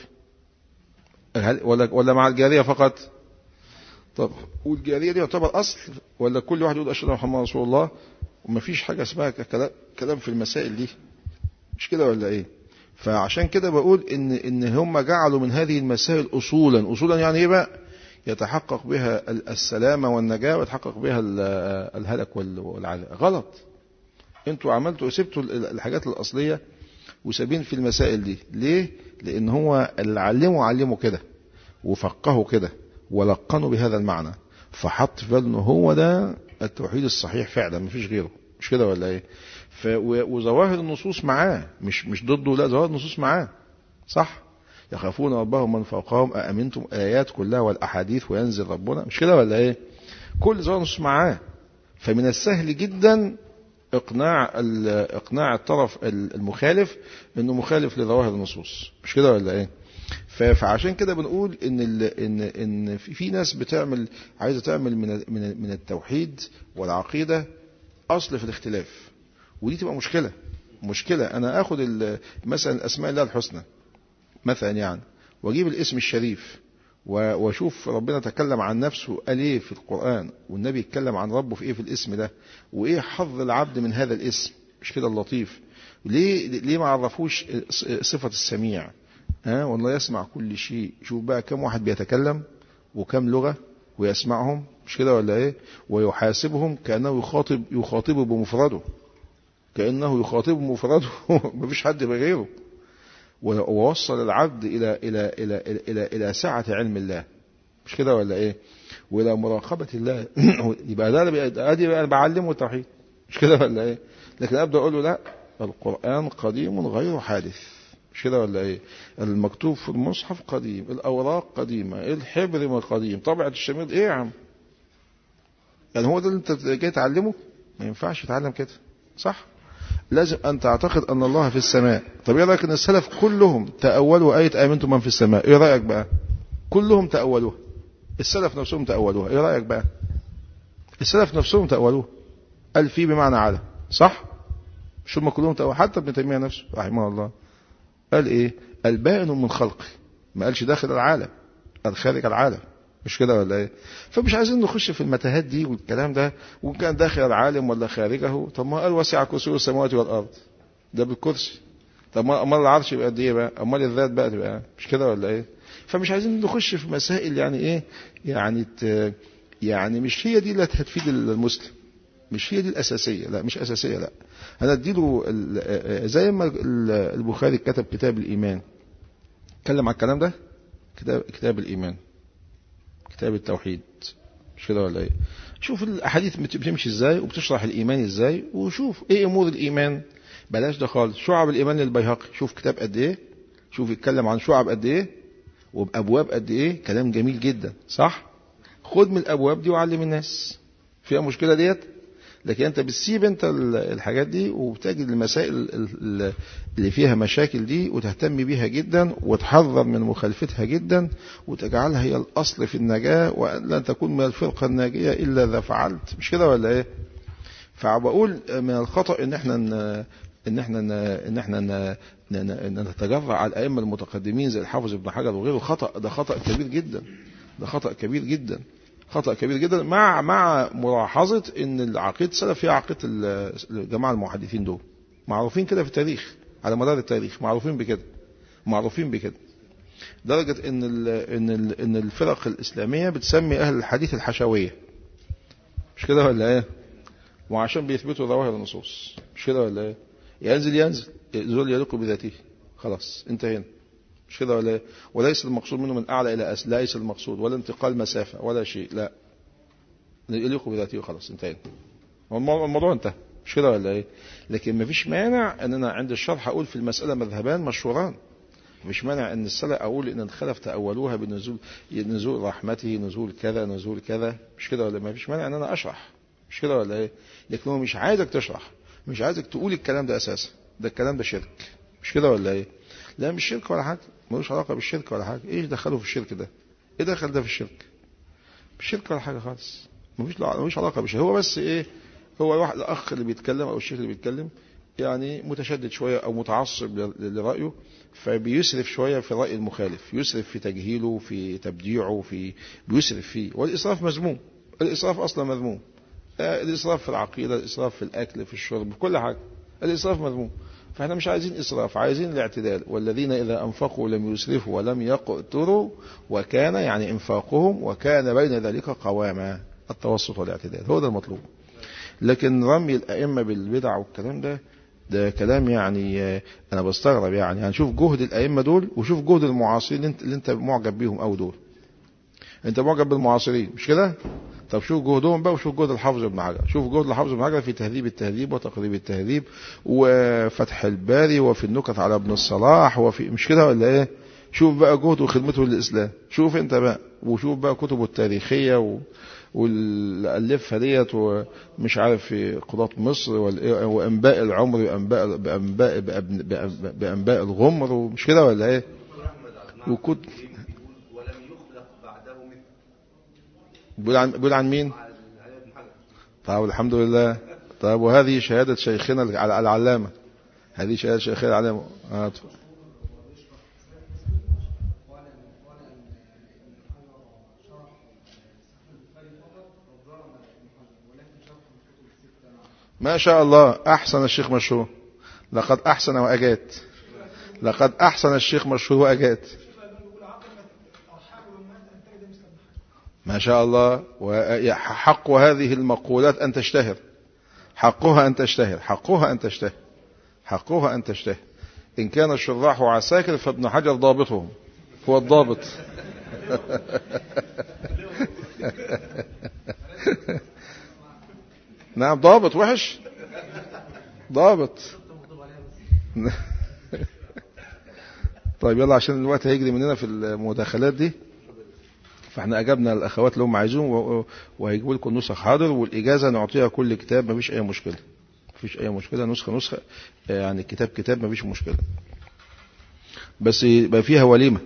S1: هل ولا ولا مع الجارية فقط طب والجارية دي يعتبر أصل ولا كل واحد يقول أشهد أن محمد رسول الله ومفيش حاجة اسمها كلام في المسائل دي مش كده ولا ايه فعشان كده بقول ان ان هم جعلوا من هذه المسائل اصولا اصولا يعني ايه بقى يتحقق بها السلامة والنجاة ويتحقق بها الهلك والعذاب غلط انتوا عملتوا سبتوا الحاجات الاصلية وسابين في المسائل دي ليه لان هو اللي علموا علموا كده وفقهوا كده ولقنوا بهذا المعنى فحط في باله هو ده التوحيد الصحيح فعلا مفيش غيره مش كده ولا ايه ف وظواهر النصوص معاه مش مش ضده لا ظواهر النصوص معاه صح يخافون ربهم من فوقهم أأمنتم آيات كلها والأحاديث وينزل ربنا مش كده ولا إيه كل ظواهر النصوص معاه فمن السهل جدا إقناع إقناع الطرف المخالف إنه مخالف لظواهر النصوص مش كده ولا إيه فعشان كده بنقول ان ال ان ان في ناس بتعمل عايزه تعمل من من من التوحيد والعقيده اصل في الاختلاف ودي تبقى مشكلة مشكلة أنا أخذ مثلا أسماء الله الحسنى مثلا يعني وأجيب الاسم الشريف وأشوف ربنا تكلم عن نفسه قال إيه في القرآن والنبي يتكلم عن ربه في إيه في الاسم ده وإيه حظ العبد من هذا الاسم مش كده اللطيف ليه ليه ما عرفوش صفة السميع ها والله يسمع كل شيء شوف بقى كم واحد بيتكلم وكم لغة ويسمعهم مش كده ولا ايه ويحاسبهم كأنه يخاطب يخاطبه بمفرده كأنه يخاطب مفرده مفيش حد بغيره ووصل العبد إلى إلى إلى إلى إلى, إلى سعة علم الله مش كده ولا إيه؟ وإلى مراقبة الله يبقى ده أدي بقى بعلمه التوحيد مش كده ولا إيه؟ لكن أبدأ أقول له لا القرآن قديم غير حادث مش كده ولا إيه؟ المكتوب في المصحف قديم الأوراق قديمة الحبر قديم طبعة الشمير إيه يا عم؟ يعني هو ده اللي أنت جاي تعلمه؟ ما ينفعش تتعلم كده صح؟ لازم أن تعتقد أن الله في السماء طب إيه رأيك أن السلف كلهم تأولوا آية آمنتم من في السماء إيه رأيك بقى كلهم تأولوها السلف نفسهم تأولوها إيه رأيك بقى السلف نفسهم تأولوها قال في بمعنى على صح مش هم كلهم تأولوا حتى ابن تيمية نفسه رحمه الله قال إيه البائن من خلقه ما قالش داخل العالم قال خارج العالم مش كده ولا ايه فمش عايزين نخش في المتاهات دي والكلام ده وان كان داخل العالم ولا خارجه طب ما قال وسع كرسي السماوات والارض ده بالكرسي طب ما امال العرش يبقى قد ايه بقى امال الذات بقى تبقى مش كده ولا ايه فمش عايزين نخش في مسائل يعني ايه يعني ت... يعني مش هي دي اللي هتفيد المسلم مش هي دي الاساسيه لا مش اساسيه لا انا اديله زي ما البخاري كتب كتاب الايمان اتكلم على الكلام ده كتاب كتاب الايمان كتاب التوحيد مش كده ولا ايه شوف الاحاديث بتمشي ازاي وبتشرح الايمان ازاي وشوف ايه امور الايمان بلاش ده خالص شعب الايمان للبيهقي شوف كتاب قد ايه شوف يتكلم عن شعب قد ايه وبابواب قد ايه كلام جميل جدا صح خد من الابواب دي وعلم الناس فيها مشكله ديت لكن انت بتسيب انت الحاجات دي وبتجد المسائل اللي فيها مشاكل دي وتهتم بيها جدا وتحذر من مخالفتها جدا وتجعلها هي الاصل في النجاه ولن تكون من الفرقه الناجيه الا اذا فعلت مش كده ولا ايه؟ فبقول من الخطا ان احنا ان احنا ان احنا نتجرع على الائمه المتقدمين زي الحافظ ابن حجر وغيره خطا ده خطا كبير جدا ده خطا كبير جدا خطأ كبير جدا مع مع ملاحظة ان العقيدة السلف هي عقيدة الجماعة المحدثين دول معروفين كده في التاريخ على مدار التاريخ معروفين بكده معروفين بكده درجة ان ال ان ال ان الفرق الاسلامية بتسمي اهل الحديث الحشوية مش كده ولا ايه وعشان بيثبتوا ظواهر النصوص مش كده ولا ايه ينزل ينزل ذل يليق بذاته خلاص انتهينا مش كده ولا وليس المقصود منه من اعلى الى اسفل ليس المقصود ولا انتقال مسافه ولا شيء لا يليق بذاته خلاص انتهينا الموضوع انتهى مش كده ولا ايه لكن ما فيش مانع ان انا عند الشرح اقول في المساله مذهبان مشهوران مش مانع ان السلف اقول ان الخلف تاولوها بنزول نزول رحمته نزول كذا نزول كذا مش كده ولا ما فيش مانع ان انا اشرح مش كده ولا ايه لكن هو مش عايزك تشرح مش عايزك تقول الكلام ده اساسا ده الكلام ده شرك مش كده ولا ايه لا مش شرك ولا حاجه ملوش علاقه بالشرك ولا حاجه ايش دخله في الشرك ده ايه دخل ده في الشرك مش شرك ولا حاجه خالص ملوش ملوش علاقه بالشرك هو بس ايه هو الواحد الاخ اللي بيتكلم او الشيخ اللي بيتكلم يعني متشدد شويه او متعصب لرايه فبيسرف شويه في راي المخالف يسرف في تجهيله في تبديعه في بيسرف فيه والاسراف مذموم الاسراف اصلا مذموم الاسراف في العقيده الاسراف في الاكل في الشرب في كل حاجه الاسراف مذموم فاحنا مش عايزين إسراف عايزين الاعتدال والذين إذا أنفقوا لم يسرفوا ولم يقتروا وكان يعني إنفاقهم وكان بين ذلك قواما التوسط والاعتدال هو ده المطلوب لكن رمي الأئمة بالبدع والكلام ده ده كلام يعني أنا بستغرب يعني هنشوف يعني جهد الأئمة دول وشوف جهد المعاصرين اللي انت, اللي انت معجب بيهم أو دول انت معجب بالمعاصرين مش كده طب شوف جهدهم بقى وشوف جهد الحافظ ابن حجر شوف جهد الحافظ ابن حجر في تهذيب التهذيب وتقريب التهذيب وفتح الباري وفي النكت على ابن الصلاح وفي مش كده ولا ايه شوف بقى جهده وخدمته للاسلام شوف انت بقى وشوف بقى كتبه التاريخيه و... واللي الفها ديت ومش عارف في قضاة مصر وانباء العمر وانباء بانباء بانباء الغمر ومش كده ولا ايه وكنت بيقول عن بيقول عن مين؟ طيب الحمد لله طيب وهذه شهادة شيخنا العلامة هذه شهادة شيخنا العلامة آه. ما شاء الله أحسن الشيخ مشهور لقد أحسن وأجاد لقد أحسن الشيخ مشهور وأجاد ما شاء الله وحق هذه المقولات أن تشتهر حقها أن تشتهر حقها أن تشتهر حقها أن تشتهر إن كان الشراح عساكر فابن حجر ضابطهم هو الضابط نعم ضابط وحش ضابط طيب يلا عشان الوقت هيجري مننا في المداخلات دي فاحنا اجبنا الاخوات اللي هم عايزين وهيجيبوا لكم نسخ حاضر والاجازه نعطيها كل كتاب مفيش اي مشكله مفيش اي مشكله نسخه نسخه يعني كتاب كتاب مفيش مشكله بس يبقى فيها وليمه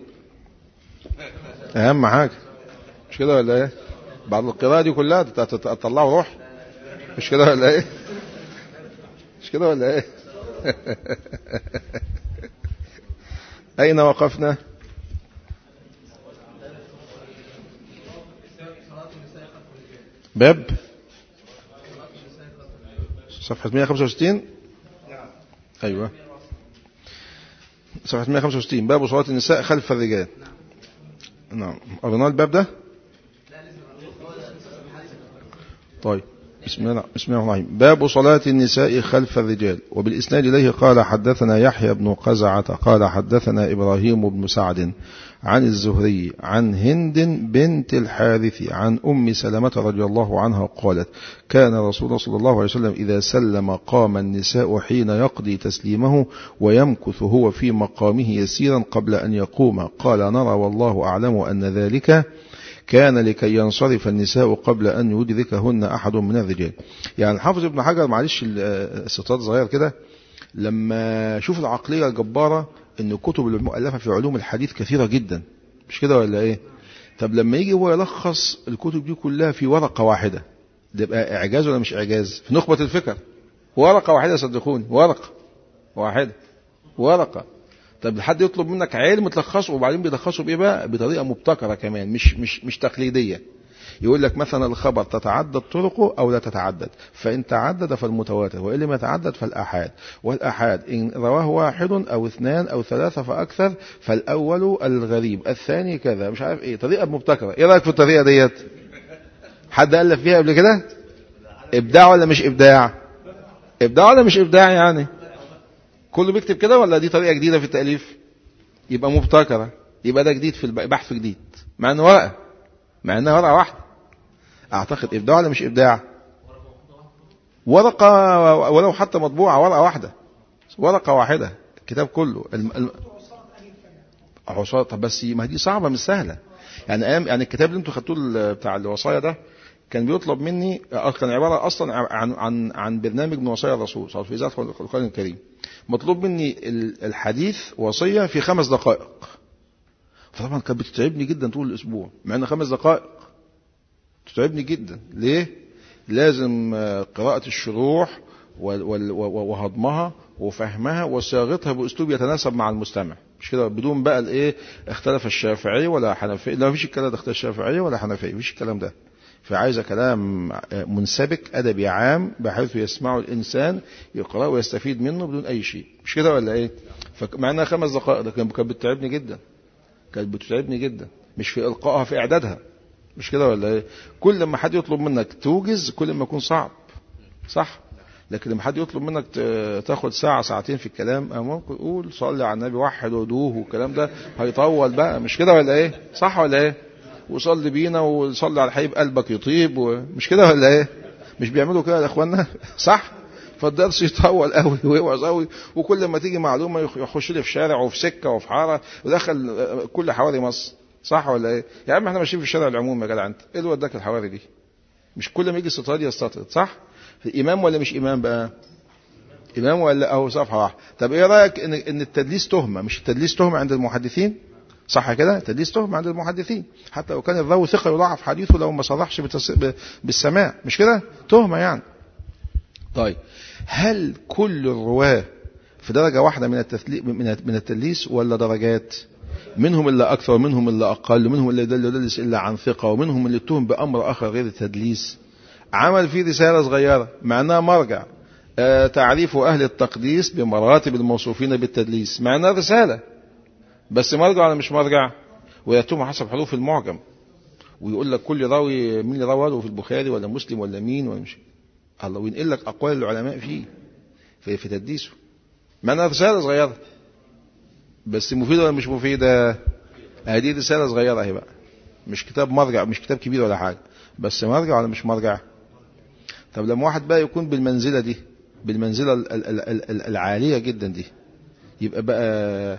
S1: اهم حاجه مش كده ولا ايه بعد القراءه دي كلها تطلعوا روح مش كده ولا ايه مش كده ولا ايه اين وقفنا باب صفحة 165 أيوة صفحة 165 باب صلاة النساء خلف الرجال نعم قرينا الباب ده طيب بسم الله بسم الله الرحمن الرحيم باب صلاة النساء خلف الرجال وبالإسناد إليه قال حدثنا يحيى بن قزعة قال حدثنا إبراهيم بن سعد عن الزهري عن هند بنت الحارث عن أم سلمة رضي الله عنها قالت كان رسول الله صلى الله عليه وسلم إذا سلم قام النساء حين يقضي تسليمه ويمكث هو في مقامه يسيرا قبل أن يقوم قال نرى والله أعلم أن ذلك كان لكي ينصرف النساء قبل أن يدركهن أحد من الرجال يعني الحافظ ابن حجر معلش الستات صغير كده لما شوف العقلية الجبارة ان الكتب المؤلفة في علوم الحديث كثيرة جدا مش كده ولا ايه طب لما يجي هو يلخص الكتب دي كلها في ورقة واحدة ده يبقى اعجاز ولا مش اعجاز في نخبة الفكر ورقة واحدة صدقوني ورقة واحدة ورقة طب حد يطلب منك علم تلخصه وبعدين بيلخصه بايه بقى بطريقه مبتكره كمان مش مش مش تقليديه يقول لك مثلا الخبر تتعدد طرقه او لا تتعدد فان تعدد فالمتواتر وان لم يتعدد فالاحاد والاحاد ان رواه واحد او اثنان او ثلاثه فاكثر فالاول الغريب الثاني كذا مش عارف ايه طريقه مبتكره ايه رايك في الطريقه ديت حد الف فيها قبل كده ابداع ولا مش ابداع ابداع ولا مش ابداع يعني كله بيكتب كده ولا دي طريقه جديده في التاليف يبقى مبتكره يبقى ده جديد في بحث جديد مع انه ورقه مع انها ورقه واحده اعتقد ابداع ولا مش ابداع ورقه ولو حتى مطبوعه ورقه واحده ورقه واحده الكتاب كله الم... الم... عصا طب بس ما دي صعبه مش سهله يعني ايام يعني الكتاب اللي انتوا خدتوه بتاع الوصايا ده كان بيطلب مني كان عباره اصلا عن عن عن برنامج من وصايا الرسول صلى الله عليه وسلم في القران الكريم مطلوب مني الحديث وصيه في خمس دقائق فطبعا كانت بتتعبني جدا طول الاسبوع مع ان خمس دقائق تتعبني جدا ليه لازم قراءه الشروح وهضمها وفهمها وصياغتها باسلوب يتناسب مع المستمع مش كده بدون بقى الايه اختلف الشافعي ولا حنفي لا مفيش الكلام ده اختلف الشافعي ولا حنفي مفيش الكلام ده فعايزة كلام منسبك أدبي عام بحيث يسمعه الإنسان يقرأ ويستفيد منه بدون أي شيء مش كده ولا إيه فمع أنها خمس دقائق ده كانت بتتعبني جدا كانت بتتعبني جدا مش في إلقائها في إعدادها مش كده ولا إيه كل ما حد يطلب منك توجز كل ما يكون صعب صح لكن لما حد يطلب منك تاخد ساعة ساعتين في الكلام ممكن قول صلي على النبي وحد ودوه والكلام ده هيطول بقى مش كده ولا ايه صح ولا ايه وصلي بينا وصلي على الحبيب قلبك يطيب ومش كده ولا ايه مش بيعملوا كده يا اخوانا صح فالدرس يطول قوي ويوعظ قوي وكل ما تيجي معلومه يخش لي في شارع وفي سكه وفي حاره ودخل كل حواري مصر صح ولا ايه يا عم احنا ماشيين في الشارع العمومي يا جدع انت ايه اللي وداك الحواري دي مش كل ما يجي استطراد يستطرد صح امام ولا مش امام بقى امام ولا اهو صفحه واحده طب ايه رايك ان ان التدليس تهمه مش التدليس تهمه عند المحدثين صح كده تدليس تهمه عند المحدثين حتى لو كان الراوي ثقه يضاعف حديثه لو ما صرحش بتس... بالسماع مش كده تهمه يعني طيب هل كل الرواه في درجه واحده من التثلي... من التدليس ولا درجات منهم اللي اكثر ومنهم اللي اقل ومنهم اللي يدلس الا عن ثقه ومنهم اللي اتهم بامر اخر غير التدليس عمل فيه رساله صغيره مع انها مرجع آه تعريف اهل التقديس بمراتب الموصوفين بالتدليس مع انها رساله بس مرجع ولا مش مرجع ويتم حسب حروف المعجم ويقول لك كل راوي مين اللي رواه في البخاري ولا مسلم ولا مين ولا مش الله وينقل لك اقوال العلماء فيه في, في تدليسه مع انها رساله صغيره بس مفيده ولا مش مفيده هذه رساله صغيره اهي بقى مش كتاب مرجع مش كتاب كبير ولا حاجه بس مرجع ولا مش مرجع طب لما واحد بقى يكون بالمنزله دي بالمنزله العاليه جدا دي يبقى بقى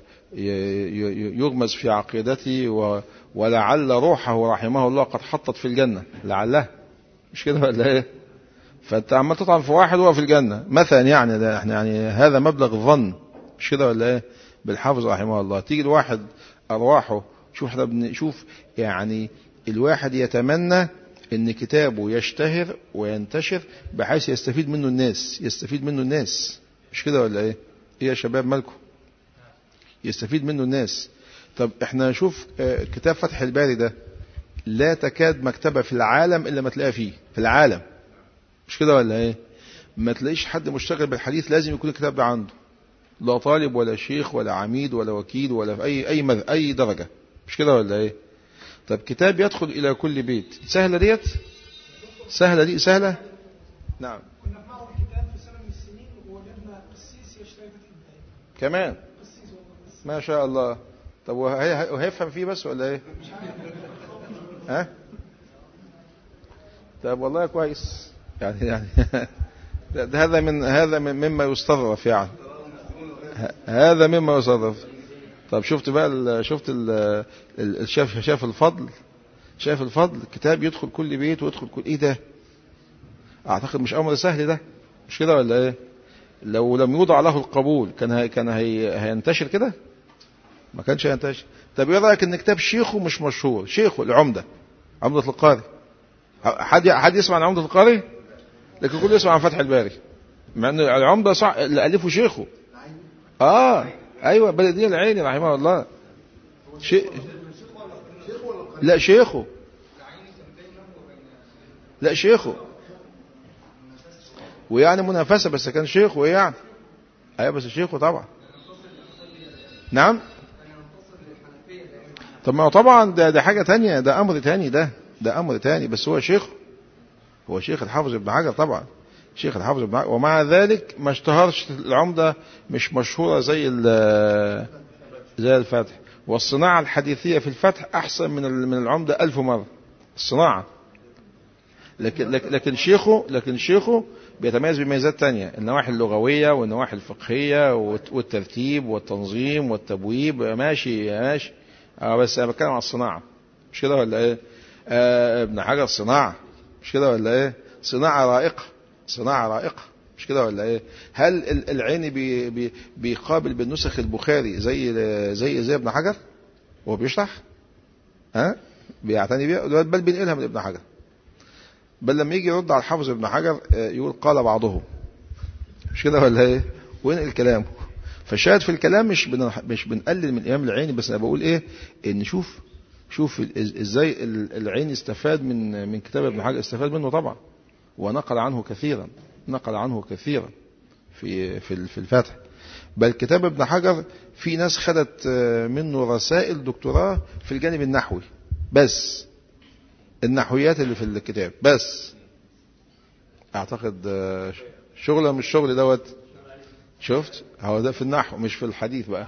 S1: يغمز في عقيدته ولعل روحه رحمه الله قد حطت في الجنة لعله مش كده ولا ايه فانت عمال تطعن في واحد وهو في الجنة مثلا يعني ده احنا يعني هذا مبلغ الظن مش كده ولا ايه بالحافظ رحمه الله تيجي الواحد ارواحه شوف احنا بنشوف يعني الواحد يتمنى ان كتابه يشتهر وينتشر بحيث يستفيد منه الناس يستفيد منه الناس مش كده ولا ايه ايه يا شباب مالكم يستفيد منه الناس طب احنا نشوف كتاب فتح الباري ده لا تكاد مكتبة في العالم إلا ما تلاقيها فيه في العالم مش كده ولا ايه ما تلاقيش حد مشتغل بالحديث لازم يكون الكتاب ده عنده لا طالب ولا شيخ ولا عميد ولا وكيل ولا في اي اي مذ... اي درجه مش كده ولا ايه طب كتاب يدخل الى كل بيت سهله ديت سهله دي سهله نعم
S2: كنا بنعرض كتاب في سنه من السنين ووجدنا قسيس يشتري فتح البدايه
S1: كمان
S2: قسيس والله قسيس
S1: ما شاء الله طب وهي- وهيفهم فيه بس ولا ايه ها طب والله كويس يعني يعني ده- ده هذا من هذا من مما يستظرف يعني ه- هذا مما يستظرف طب شفت بقى ال- شفت ال- ال- شاف شاف الفضل شاف الفضل كتاب يدخل كل بيت ويدخل كل ايه ده اعتقد مش امر سهل ده مش كده ولا ايه لو لم يوضع له القبول كان هي كان هي هينتشر كده ما كانش هينتشر طب ايه رايك ان كتاب شيخه مش مشهور شيخه العمده عمده القاري حد حد يسمع عن عمده القاري لكن كله يسمع عن فتح الباري مع ان العمده صح اللي الفه شيخه اه ايوه بلديه العيني رحمه الله شيء لا شيخه لا شيخه ويعني منافسه بس كان شيخه ايه يعني ايوه بس شيخه طبعا نعم طب ما هو طبعا ده ده حاجه تانية ده امر تاني ده ده امر تاني بس هو شيخ هو شيخ الحافظ ابن حجر طبعا شيخ الحافظ ابن حجر ومع ذلك ما اشتهرش العمده مش مشهوره زي ال- زي الفتح والصناعه الحديثيه في الفتح احسن من ال- من العمده ألف مره الصناعه لكن لكن لكن شيخه لكن شيخه بيتميز بميزات تانية النواحي اللغوية والنواحي الفقهية والت- والترتيب والتنظيم والتبويب ماشي ماشي اه بس انا بتكلم عن الصناعة مش كده ولا ايه آه ابن حجر صناعة مش كده ولا ايه صناعة رائقة صناعة رائقة مش كده ولا ايه هل ال- العيني بي بي بيقابل بالنسخ البخاري زي زي زي ابن حجر هو بيشرح ها بيعتني بيها بل بينقلها من ابن حجر بل لما يجي يرد على الحافظ ابن حجر آه، يقول قال بعضهم مش كده ولا ايه وينقل كلامه فالشاهد في الكلام مش بن... مش بنقلل من الامام العيني بس انا بقول ايه ان شوف شوف ال- إز- ازاي ال- العيني استفاد من من كتاب ابن حجر استفاد منه طبعا ونقل عنه كثيرا نقل عنه كثيرا في في ال- في الفتح بل كتاب ابن حجر في ناس خدت آه، منه رسائل دكتوراه في الجانب النحوي بس النحويات اللي في الكتاب بس اعتقد آه، شغله مش شغل دوت شفت هو ده في النحو مش في الحديث بقى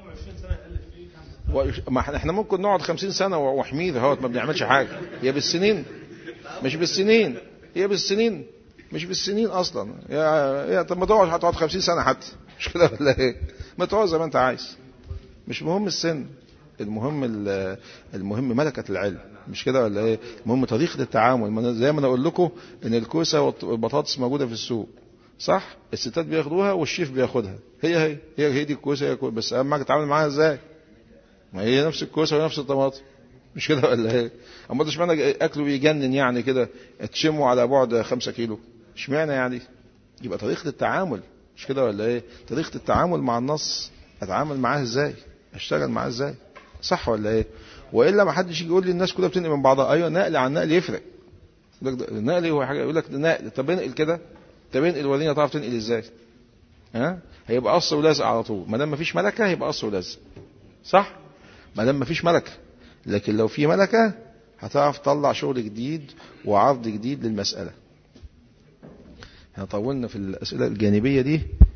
S1: ويش- ما احنا احنا ممكن نقعد خمسين سنة وحميد اهوت ما بنعملش حاجة هي بالسنين مش بالسنين هي بالسنين مش بالسنين اصلا يا يا طب ما تقعد هتقعد خمسين سنة حتى مش كده ولا ايه ما تقعد زي ما انت عايز مش مهم السن المهم ال- المهم ملكة العلم مش كده ولا ايه المهم طريقة التعامل ما أنا- زي ما انا اقول لكم ان الكوسة والط- والبطاطس موجودة في السوق صح الستات بياخدوها والشيف بياخدها هي هي هي, هي دي الكوسة هي كوسة. بس اهم حاجة تتعامل معاها ازاي ما هي نفس الكوسة ونفس الطماطم مش كده ولا ايه اما ده اشمعنى اكله بيجنن يعني كده تشمه على بعد خمسة كيلو اشمعنى يعني يبقى طريقة التعامل مش كده ولا ايه طريقة التعامل مع النص اتعامل معاه ازاي اشتغل معاه ازاي صح ولا ايه والا ما حدش يجي يقول لي الناس كلها بتنقل من بعضها ايوه نقل عن نقل يفرق يقول لك ده- النقل هو حاجه يقول لك ده نقل طب انقل كده طب انقل ورينا تعرف تنقل ازاي ها هيبقى قص ولزق على طول ما دام ما فيش ملكه هيبقى قص ولزق صح ما دام ما فيش ملكه لكن لو في ملكه هتعرف تطلع شغل جديد وعرض جديد للمساله احنا طولنا في الاسئله الجانبيه دي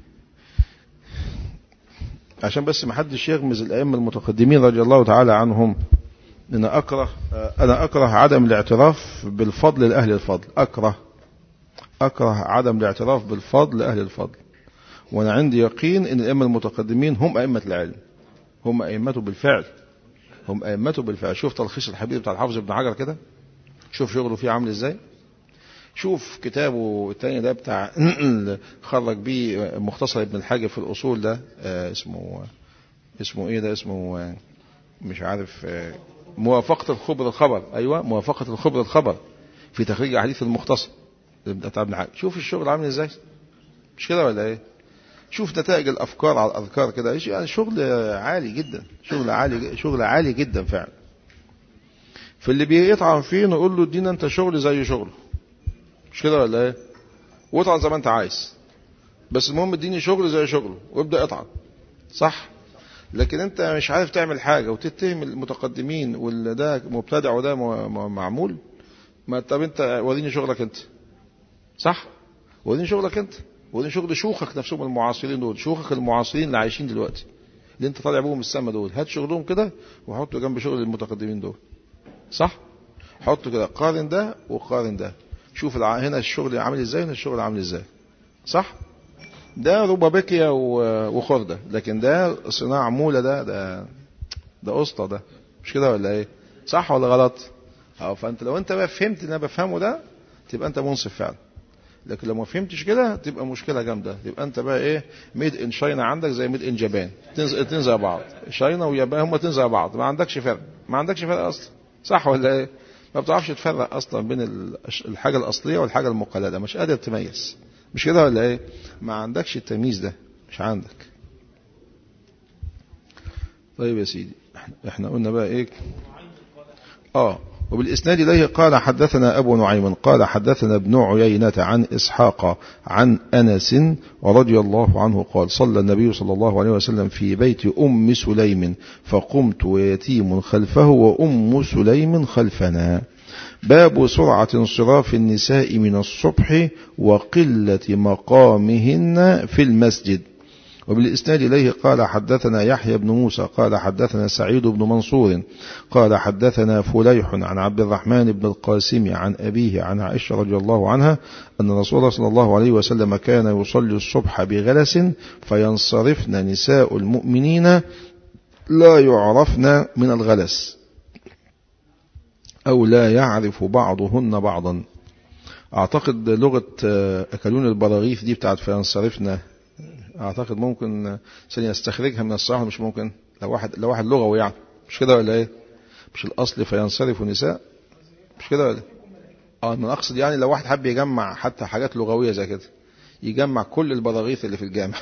S1: عشان بس ما حدش يغمز الائمه المتقدمين رضي الله تعالى عنهم ان اكره انا اكره عدم الاعتراف بالفضل لاهل الفضل اكره اكره عدم الاعتراف بالفضل لاهل الفضل وانا عندي يقين ان الائمه المتقدمين هم ائمه العلم هم ائمته بالفعل هم ائمته بالفعل شوف تلخيص الحبيب بتاع الحافظ ابن حجر كده شوف شغله فيه عامل ازاي شوف كتابه التاني ده بتاع خرج بيه مختصر ابن الحاجب في الاصول ده آه، اسمه اسمه ايه ده اسمه آه، مش عارف آه، موافقة الخبر الخبر ايوه موافقة الخبر الخبر في تخريج احاديث المختصر بتاع ابن حجر شوف الشغل عامل ازاي مش كده ولا ايه شوف نتائج الافكار على الاذكار كده يعني شغل عالي جدا شغل عالي شغل عالي جدا فعلا فاللي بيطعن فيه نقول له ادينا انت شغل زي شغله مش كده ولا ايه واطعن زي ما انت عايز بس المهم اديني شغل زي شغله وابدا اطعن صح لكن انت مش عارف تعمل حاجه وتتهم المتقدمين واللي ده مبتدع وده م- م- معمول ما طب انت وريني شغلك انت صح وريني شغلك انت وريني شغل شيوخك نفسهم المعاصرين دول شيوخك المعاصرين اللي عايشين دلوقتي اللي انت طالع بهم السما دول هات شغلهم كده وحطه جنب شغل المتقدمين دول صح حط كده قارن ده وقارن ده شوف الع- هنا الشغل عامل ازاي هنا الشغل عامل ازاي صح ده ربابيكيا و- وخردة لكن ده صناع مولة ده ده ده اسطى ده مش كده ولا ايه صح ولا غلط اه فانت لو انت بقى فهمت اللي انا بفهمه ده تبقى انت منصف فعلا لكن لو ما فهمتش كده تبقى مشكله جامده تبقى انت بقى ايه ميد ان شاينا عندك زي ميد ان جابان اتنين زي بعض شاينا ويابان هم اتنين زي بعض ما عندكش فرق ما عندكش فرق اصلا صح ولا ايه ما بتعرفش تفرق اصلا بين ال- الحاجه الاصليه والحاجه المقلده مش قادر تميز مش كده ولا ايه ما عندكش التمييز ده مش عندك طيب يا سيدي إحنا- احنا قلنا بقى ايه اه وبالإسناد إليه قال حدثنا أبو نعيم قال حدثنا ابن عيينة عن إسحاق عن أنس رضي الله عنه قال صلى النبي صلى الله عليه وسلم في بيت أم سليم فقمت ويتيم خلفه وأم سليم خلفنا باب سرعة انصراف النساء من الصبح وقلة مقامهن في المسجد وبالإسناد إليه قال حدثنا يحيى بن موسى قال حدثنا سعيد بن منصور قال حدثنا فليح عن عبد الرحمن بن القاسم عن أبيه عن عائشة رضي الله عنها أن رسول الله صلى الله عليه وسلم كان يصلي الصبح بغلس فينصرفن نساء المؤمنين لا يعرفن من الغلس أو لا يعرف بعضهن بعضا أعتقد لغة آه، أكلون البراغيث دي بتاعت فينصرفن اعتقد ممكن ثانية استخرجها من الصحيح مش ممكن لو واحد لو واحد لغوي يعني مش كده ولا ايه مش الاصل فينصرف النساء مش كده ولا إيه؟ اه انا اقصد يعني لو واحد حب يجمع حتى حاجات لغويه زي كده يجمع كل البراغيث اللي في الجامع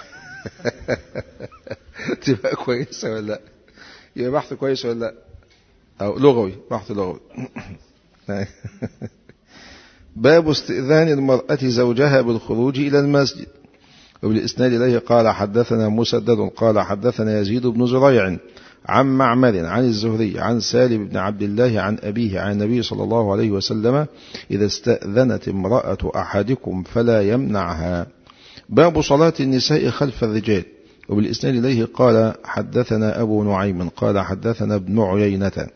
S1: تبقى كويسه ولا لا يبقى بحث كويس ولا لا او لغوي بحث لغوي باب استئذان المرأة زوجها بالخروج إلى المسجد وبالإسناد إليه قال حدثنا مسدد قال حدثنا يزيد بن زريع عن معمر عن الزهري عن سالم بن عبد الله عن أبيه عن النبي صلى الله عليه وسلم إذا استأذنت امرأة أحدكم فلا يمنعها باب صلاة النساء خلف الرجال وبالإسناد إليه قال حدثنا أبو نعيم قال حدثنا ابن عيينة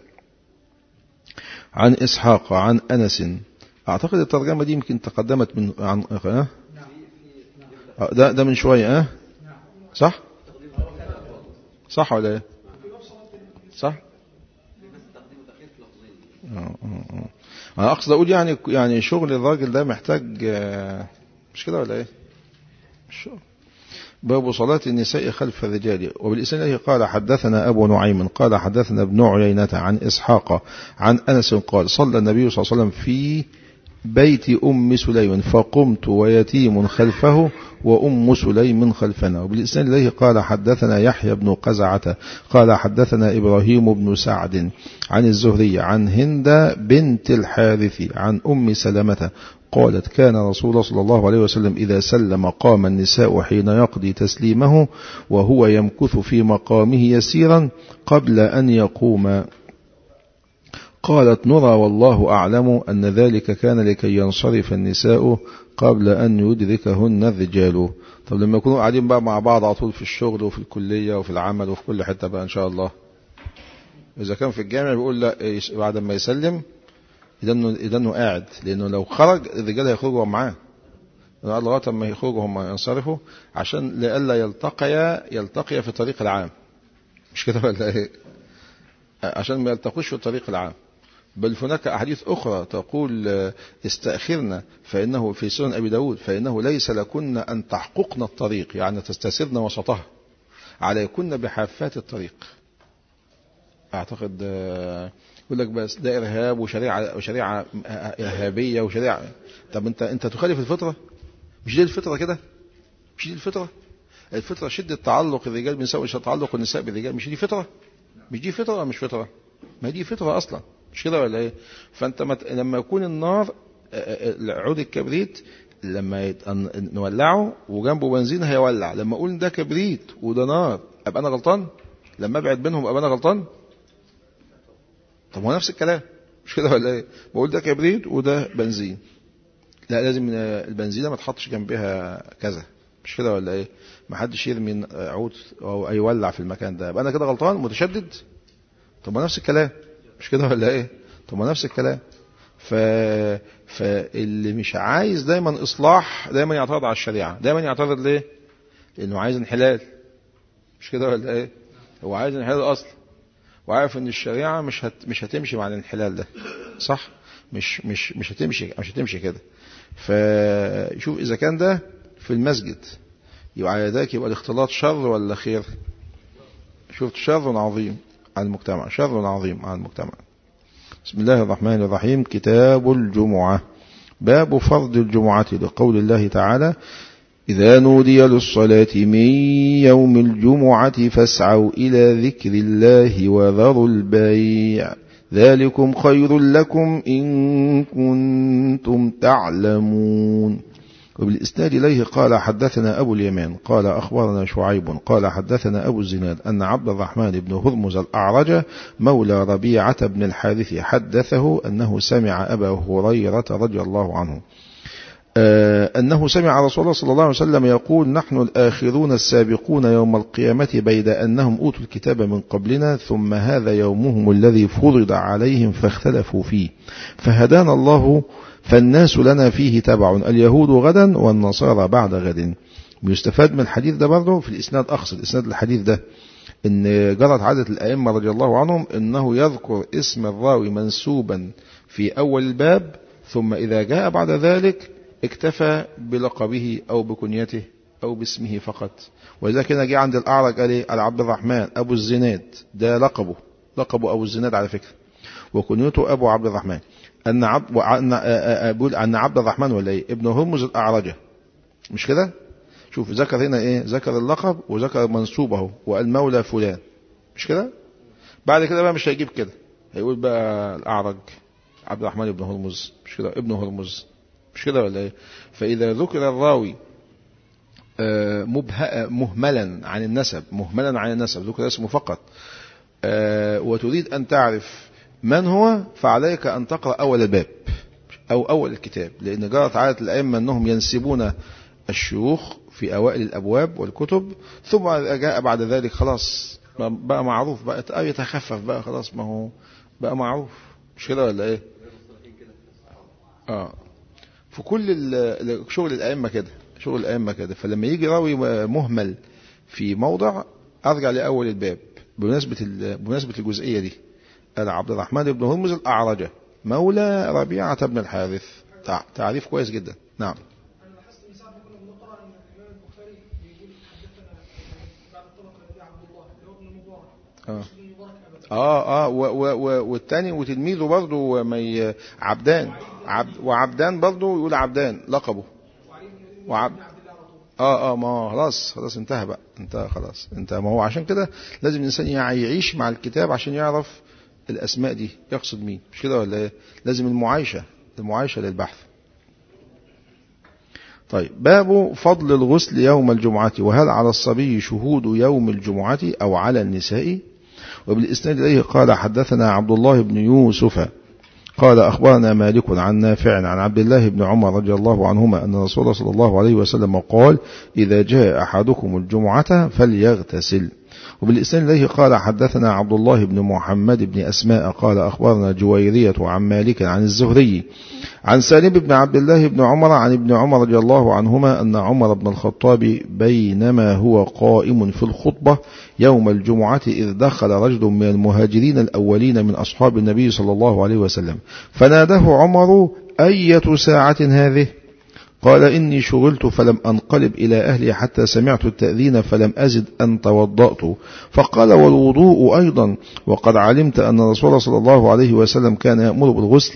S1: عن إسحاق عن أنس أعتقد الترجمة دي يمكن تقدمت من عن أه؟ آه، ده ده من شوية اه صح صح ولا ايه صح آه، آه، آه. انا اقصد اقول يعني يعني شغل الراجل ده محتاج آه، مش كده ولا ايه مش باب صلاة النساء خلف الرجال وبالإسناد قال حدثنا أبو نعيم قال حدثنا ابن عيينة عن إسحاق عن أنس قال صلى النبي صلى الله عليه وسلم في بيت أم سليم فقمت ويتيم خلفه وأم سليم خلفنا وبالإسناد إليه قال حدثنا يحيى بن قزعة قال حدثنا إبراهيم بن سعد عن الزهري عن هند بنت الحارث عن أم سلمة قالت كان رسول الله صلى الله عليه وسلم إذا سلم قام النساء حين يقضي تسليمه وهو يمكث في مقامه يسيرا قبل أن يقوم قالت نرى والله أعلم أن ذلك كان لكي ينصرف النساء قبل أن يدركهن الرجال طب لما يكونوا قاعدين بقى مع بعض على طول في الشغل وفي الكلية وفي العمل وفي كل حتة بقى إن شاء الله إذا كان في الجامع بيقول لا يس- بعد ما يسلم إذا إذا إنه قاعد لأنه لو خرج الرجال هيخرجوا معاه قال لغاية ما يخرجوا هم ينصرفوا عشان لئلا يلتقيا يلتقيا في الطريق العام مش كده ولا إيه؟ عشان ما يلتقوش في الطريق العام بل هناك أحاديث أخرى تقول آه، استأخرنا فإنه في سنن أبي داود فإنه ليس لكن أن تحققن الطريق يعني تستسرن وسطها عليكن بحافات الطريق أعتقد آه، يقول لك بس ده إرهاب وشريعة وشريعة إرهابية وشريعة طب أنت أنت تخالف الفطرة مش دي الفطرة كده مش دي الفطرة الفطرة شدة تعلق الرجال بالنساء وشدة تعلق النساء بالرجال مش دي فطرة مش دي فطرة ولا مش فطرة ما دي فطرة أصلا مش كده ولا ايه فانت مت... لما يكون النار عود الكبريت لما يت... نولعه وجنبه بنزين هيولع لما اقول ده كبريت وده نار ابقى انا غلطان لما ابعد بينهم ابقى انا غلطان طب هو نفس الكلام مش كده ولا ايه بقول ده كبريت وده بنزين لا لازم البنزينه ما تحطش جنبها كذا مش كده ولا ايه ما حدش يرمي عود او يولع في المكان ده يبقى انا كده غلطان متشدد طب ما نفس الكلام مش كده ولا ايه طب ما نفس الكلام ف... فاللي مش عايز دايما اصلاح دايما يعترض على الشريعه دايما يعترض ليه لانه عايز انحلال مش كده ولا ايه هو عايز انحلال اصلا وعارف ان الشريعه مش هت... مش هتمشي مع الانحلال ده صح مش مش مش هتمشي مش هتمشي كده فشوف اذا كان ده في المسجد يبقى على ذلك يبقى الاختلاط شر ولا خير شفت شر عظيم على المجتمع شر عظيم على المجتمع بسم الله الرحمن الرحيم كتاب الجمعة باب فرض الجمعة لقول الله تعالى إذا نودي للصلاة من يوم الجمعة فاسعوا إلى ذكر الله وذروا البيع ذلكم خير لكم إن كنتم تعلمون وبالإسناد إليه قال حدثنا أبو اليمان قال أخبرنا شعيب قال حدثنا أبو الزناد أن عبد الرحمن بن هرمز الأعرج مولى ربيعة بن الحارث حدثه أنه سمع أبا هريرة رضي الله عنه أنه سمع رسول الله صلى الله عليه وسلم يقول نحن الآخرون السابقون يوم القيامة بيد أنهم أوتوا الكتاب من قبلنا ثم هذا يومهم الذي فرض عليهم فاختلفوا فيه فهدانا الله فالناس لنا فيه تبع اليهود غدا والنصارى بعد غد بيستفاد من الحديث ده برضه في الإسناد أقصد إسناد الحديث ده إن جرت عادة الأئمة رضي الله عنهم إنه يذكر اسم الراوي منسوبا في أول الباب ثم إذا جاء بعد ذلك اكتفى بلقبه أو بكنيته أو باسمه فقط ولذلك هنا جه عند الأعرج قال على عبد الرحمن أبو الزناد ده لقبه لقبه أبو الزناد على فكرة وكنيته أبو عبد الرحمن أن عبد وأن أقول أن عبد الرحمن ولا إيه ابن هرمز الأعرجة مش كده شوف ذكر هنا إيه ذكر اللقب وذكر منصوبه وقال مولى فلان مش كده بعد كده بقى مش هيجيب كده هيقول بقى الأعرج عبد الرحمن بن هرمز مش كده ابن هرمز مش كده ولا ايه فاذا ذكر الراوي مهملا عن النسب مهملا عن النسب ذكر اسمه فقط وتريد ان تعرف من هو فعليك ان تقرا اول الباب او اول الكتاب لان جرت عاده الائمه انهم ينسبون الشيوخ في اوائل الابواب والكتب ثم جاء بعد ذلك خلاص بقى معروف بقى يتخفف بقى خلاص ما هو بقى معروف مش كده ولا ايه اه في كل شغل الأئمة كده شغل الأئمة كده فلما يجي راوي مهمل في موضع أرجع لأول الباب بمناسبة بمناسبة الجزئية دي قال عبد الرحمن بن هرمز الأعرجة مولى ربيعة بن الحارث تعريف كويس جدا نعم
S2: انا لاحظت ان ساعه ما كنا بنقرا ان الامام البخاري بيقول حدثنا بعد الطبقه الذي عبد الله اللي هو ابن المبارك
S1: اه
S2: مش ابن المبارك ابدا
S1: اه اه و و و والتاني وتلميذه برضه ما ي- عبدان عبد وعبدان برضه يقول عبدان لقبه وعبد اه اه ما هو خلاص خلاص انتهى بقى انتهى خلاص انتهى ما هو عشان كده لازم الانسان يعيش مع الكتاب عشان يعرف الاسماء دي يقصد مين مش كده ولا ايه لازم المعايشه المعايشه للبحث طيب باب فضل الغسل يوم الجمعة وهل على الصبي شهود يوم الجمعة أو على النساء وبالإسناد إليه قال حدثنا عبد الله بن يوسف قال أخبرنا مالك عن نافع عن عبد الله بن عمر رضي الله عنهما أن رسول الله صلى الله عليه وسلم قال إذا جاء أحدكم الجمعة فليغتسل وبالإسناد إليه قال حدثنا عبد الله بن محمد بن أسماء قال أخبرنا جويرية عن مالك عن الزهري عن سالم بن عبد الله بن عمر عن ابن عمر رضي الله عنهما أن عمر بن الخطاب بينما هو قائم في الخطبة يوم الجمعة إذ دخل رجل من المهاجرين الأولين من أصحاب النبي صلى الله عليه وسلم فناده عمر أية ساعة هذه قال إني شغلت فلم أنقلب إلى أهلي حتى سمعت التأذين فلم أزد أن توضأت فقال والوضوء أيضا وقد علمت أن رسول الله صلى الله عليه وسلم كان يأمر بالغسل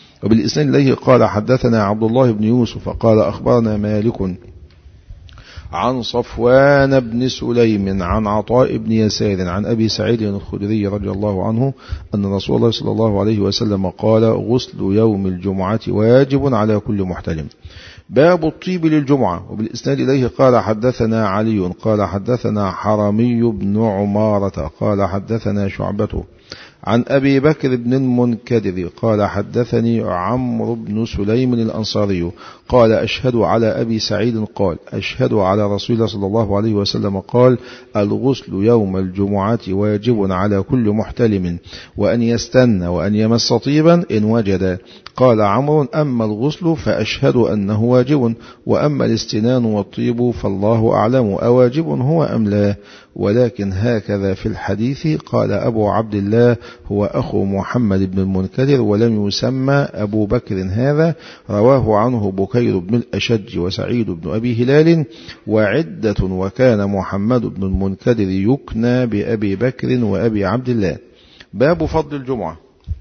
S1: وبالإسناد إليه قال حدثنا عبد الله بن يوسف قال أخبرنا مالك عن صفوان بن سليم عن عطاء بن يسار عن أبي سعيد الخدري رضي الله عنه أن رسول الله صلى الله عليه وسلم قال غسل يوم الجمعة واجب على كل محتلم باب الطيب للجمعة وبالإسناد إليه قال حدثنا علي قال حدثنا حرمي بن عمارة قال حدثنا شعبته عن أبي بكر بن المنكدر قال حدثني عمرو بن سليم الأنصاري قال أشهد على أبي سعيد قال أشهد على رسول الله صلى الله عليه وسلم قال الغسل يوم الجمعة واجب على كل محتلم وأن يستنى وأن يمس طيبا إن وجد قال عمرو أما الغسل فأشهد أنه واجب وأما الاستنان والطيب فالله أعلم أواجب هو أم لا ولكن هكذا في الحديث قال أبو عبد الله هو أخو محمد بن المنكدر ولم يسمى أبو بكر هذا رواه عنه بكير بن الأشج وسعيد بن أبي هلال وعدة وكان محمد بن المنكدر يكنى بأبي بكر وأبي عبد الله باب فضل الجمعة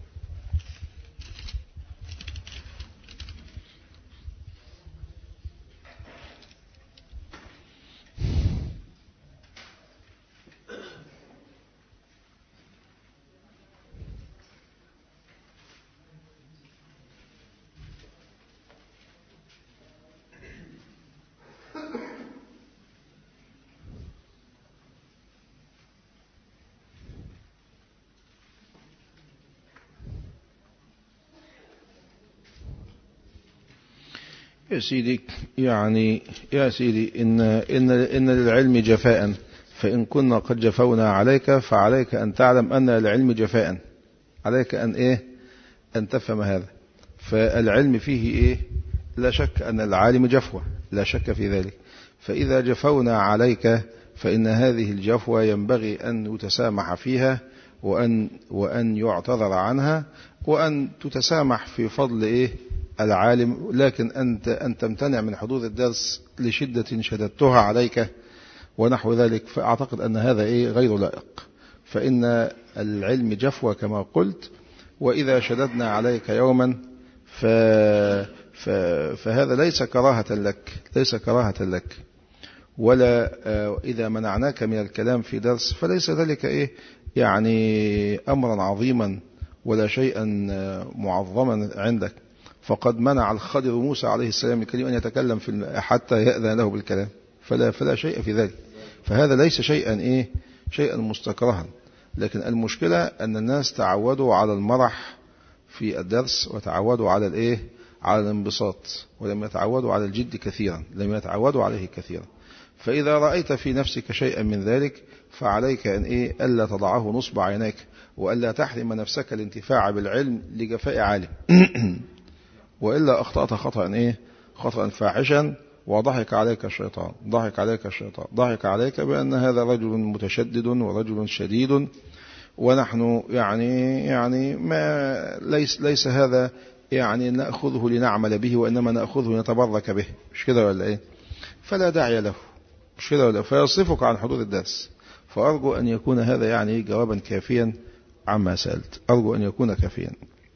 S1: يا سيدي يعني يا سيدي إن, إن, إن للعلم جفاء فإن كنا قد جفونا عليك فعليك أن تعلم أن للعلم جفاء عليك أن إيه أن تفهم هذا فالعلم فيه إيه لا شك أن العالم جفوة لا شك في ذلك فإذا جفونا عليك فإن هذه الجفوة ينبغي أن يتسامح فيها وأن, وأن يعتذر عنها وأن تتسامح في فضل إيه العالم لكن أنت أن تمتنع من حضور الدرس لشدة شددتها عليك ونحو ذلك فأعتقد أن هذا إيه غير لائق فإن العلم جفوة كما قلت وإذا شددنا عليك يوما ف... ف... فهذا ليس كراهة لك ليس كراهة لك ولا إذا منعناك من الكلام في درس فليس ذلك إيه يعني أمرا عظيما ولا شيئا معظما عندك فقد منع الخضر موسى عليه السلام الكريم أن يتكلم في حتى يأذن له بالكلام فلا, فلا شيء في ذلك فهذا ليس شيئا إيه شيئا مستكرها لكن المشكلة أن الناس تعودوا على المرح في الدرس وتعودوا على الإيه على الانبساط ولم يتعودوا على الجد كثيرا لم يتعودوا عليه كثيرا فإذا رأيت في نفسك شيئا من ذلك فعليك أن إيه ألا تضعه نصب عينيك وألا تحرم نفسك الانتفاع بالعلم لجفاء عالم وإلا أخطأت خطأ إيه خطأ فاحشا وضحك عليك الشيطان ضحك عليك الشيطان ضحك عليك بأن هذا رجل متشدد ورجل شديد ونحن يعني يعني ما ليس ليس هذا يعني نأخذه لنعمل به وإنما نأخذه لنتبرك به مش كده ولا إيه فلا داعي له مش كده ولا فيصرفك عن حدود الدرس فأرجو أن يكون هذا يعني جوابا كافيا عما سألت أرجو أن يكون كافيا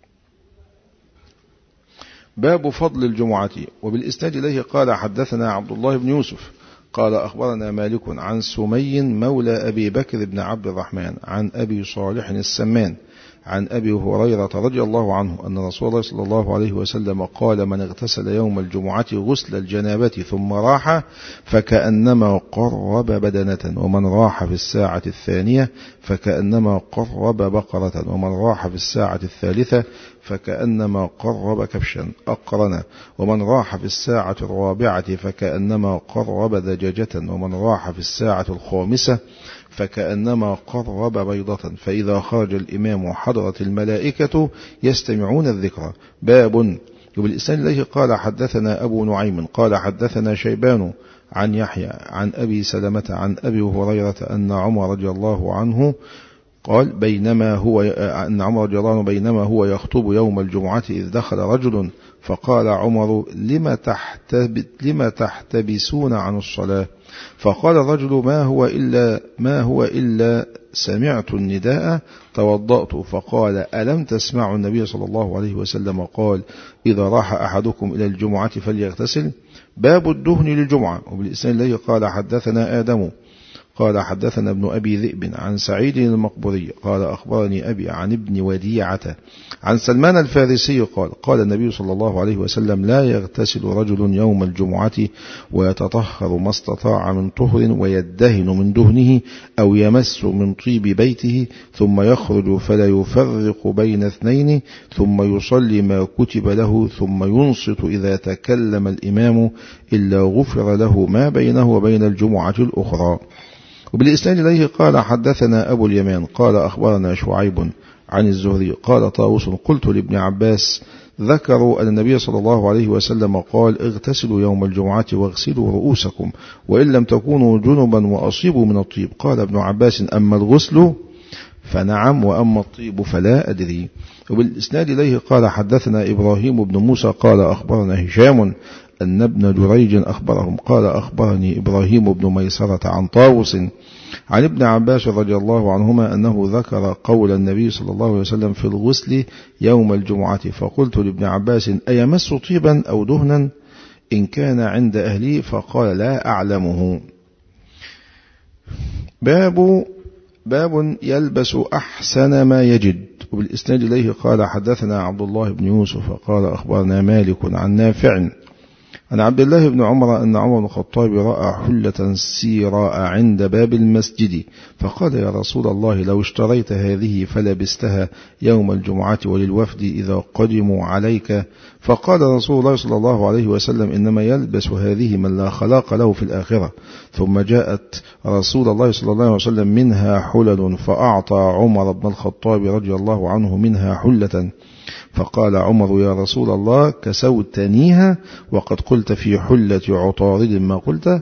S1: باب فضل الجمعة وبالإسناد إليه قال حدثنا عبد الله بن يوسف قال أخبرنا مالك عن سمي مولى أبي بكر بن عبد الرحمن عن أبي صالح السمان عن أبي هريرة رضي الله عنه أن رسول الله صلى الله عليه وسلم قال من اغتسل يوم الجمعة غسل الجنابة ثم راح فكأنما قرب بدنة ومن راح في الساعة الثانية فكأنما قرب بقرة ومن راح في الساعة الثالثة فكأنما قرب كبشا أقرنا ومن راح في الساعة الرابعة فكأنما قرب دجاجة ومن راح في الساعة الخامسة فكأنما قرب بيضة فإذا خرج الإمام حضرت الملائكة يستمعون الذكر باب وبالإسلام إليه قال حدثنا أبو نعيم قال حدثنا شيبان عن يحيى عن أبي سلمة عن أبي هريرة أن عمر رضي الله عنه قال بينما هو أن عمر رضي الله عنه بينما هو يخطب يوم الجمعة إذ دخل رجل فقال عمر لم, تحتب لم تحتبسون عن الصلاة فقال الرجل ما هو إلا ما هو إلا سمعت النداء توضأت فقال ألم تسمع النبي صلى الله عليه وسلم قال إذا راح أحدكم إلى الجمعة فليغتسل باب الدهن للجمعة وبالإسلام الذي قال حدثنا آدم قال حدثنا ابن أبي ذئب عن سعيد المقبري قال أخبرني أبي عن ابن وديعة عن سلمان الفارسي قال قال النبي صلى الله عليه وسلم لا يغتسل رجل يوم الجمعة ويتطهر ما استطاع من طهر ويدهن من دهنه أو يمس من طيب بيته ثم يخرج فلا يفرق بين اثنين ثم يصلي ما كتب له ثم ينصت إذا تكلم الإمام إلا غفر له ما بينه وبين الجمعة الأخرى وبالإسناد إليه قال حدثنا أبو اليمان قال أخبرنا شعيب عن الزهري قال طاووس قلت لابن عباس ذكروا أن النبي صلى الله عليه وسلم قال اغتسلوا يوم الجمعة واغسلوا رؤوسكم وإن لم تكونوا جنبا وأصيبوا من الطيب قال ابن عباس أما الغسل فنعم وأما الطيب فلا أدري وبالإسناد إليه قال حدثنا إبراهيم بن موسى قال أخبرنا هشام أن ابن جريج أخبرهم قال أخبرني إبراهيم بن ميسرة عن طاووس عن ابن عباس رضي الله عنهما أنه ذكر قول النبي صلى الله عليه وسلم في الغسل يوم الجمعة فقلت لابن عباس أيمس طيبا أو دهنا إن كان عند أهلي فقال لا أعلمه باب باب يلبس أحسن ما يجد وبالإسناد إليه قال حدثنا عبد الله بن يوسف قال أخبرنا مالك عن نافع عن عبد الله بن عمر أن عمر بن الخطاب رأى حلة سيراء عند باب المسجد فقال يا رسول الله لو اشتريت هذه فلبستها يوم الجمعة وللوفد إذا قدموا عليك فقال رسول الله صلى الله عليه وسلم إنما يلبس هذه من لا خلاق له في الآخرة ثم جاءت رسول الله صلى الله عليه وسلم منها حلل فأعطى عمر بن الخطاب رضي الله عنه منها حلة فقال عمر يا رسول الله كسوتنيها وقد قلت في حلة عطارد ما قلت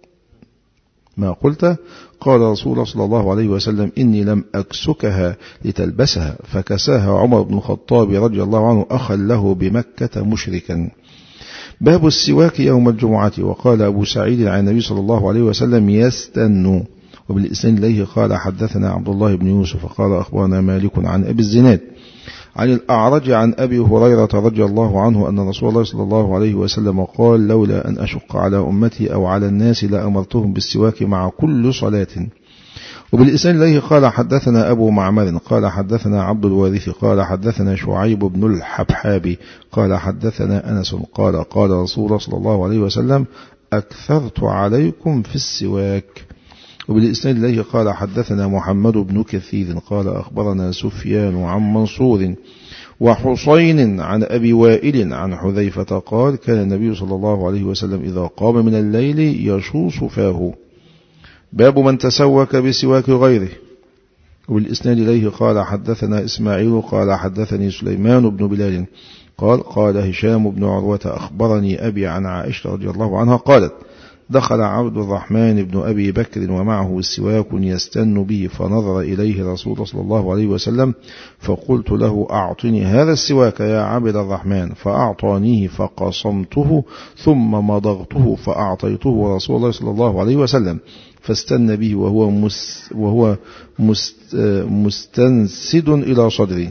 S1: ما قلت قال رسول الله صلى الله عليه وسلم إني لم أكسكها لتلبسها فكساها عمر بن الخطاب رضي الله عنه أخا له بمكة مشركا باب السواك يوم الجمعة وقال أبو سعيد عن النبي صلى الله عليه وسلم يستن وبالإسلام إليه قال حدثنا عبد الله بن يوسف قال أخبرنا مالك عن أبي الزناد عن الأعرج عن أبي هريرة رضي الله عنه أن رسول الله صلى الله عليه وسلم قال لولا أن أشق على أمتي أو على الناس لأمرتهم بالسواك مع كل صلاة وبالإسناد إليه قال حدثنا أبو معمر قال حدثنا عبد الوارث قال حدثنا شعيب بن الحبحابي قال حدثنا أنس قال قال رسول الله صلى الله عليه وسلم أكثرت عليكم في السواك وبالإسناد إليه قال حدثنا محمد بن كثير قال أخبرنا سفيان عن منصور وحسين عن أبي وائل عن حذيفة قال كان النبي صلى الله عليه وسلم إذا قام من الليل يشوص فاه باب من تسوك بسواك غيره وبالإسناد إليه قال حدثنا إسماعيل قال حدثني سليمان بن بلال قال قال هشام بن عروة أخبرني أبي عن عائشة رضي الله عنها قالت دخل عبد الرحمن بن أبي بكر ومعه سواك يستن به فنظر إليه رسول صلى الله عليه وسلم فقلت له أعطني هذا السواك يا عبد الرحمن فأعطانيه فقصمته ثم مضغته فأعطيته رسول الله صلى الله عليه وسلم فاستن به وهو, مس وهو مست مستنسد إلى صدري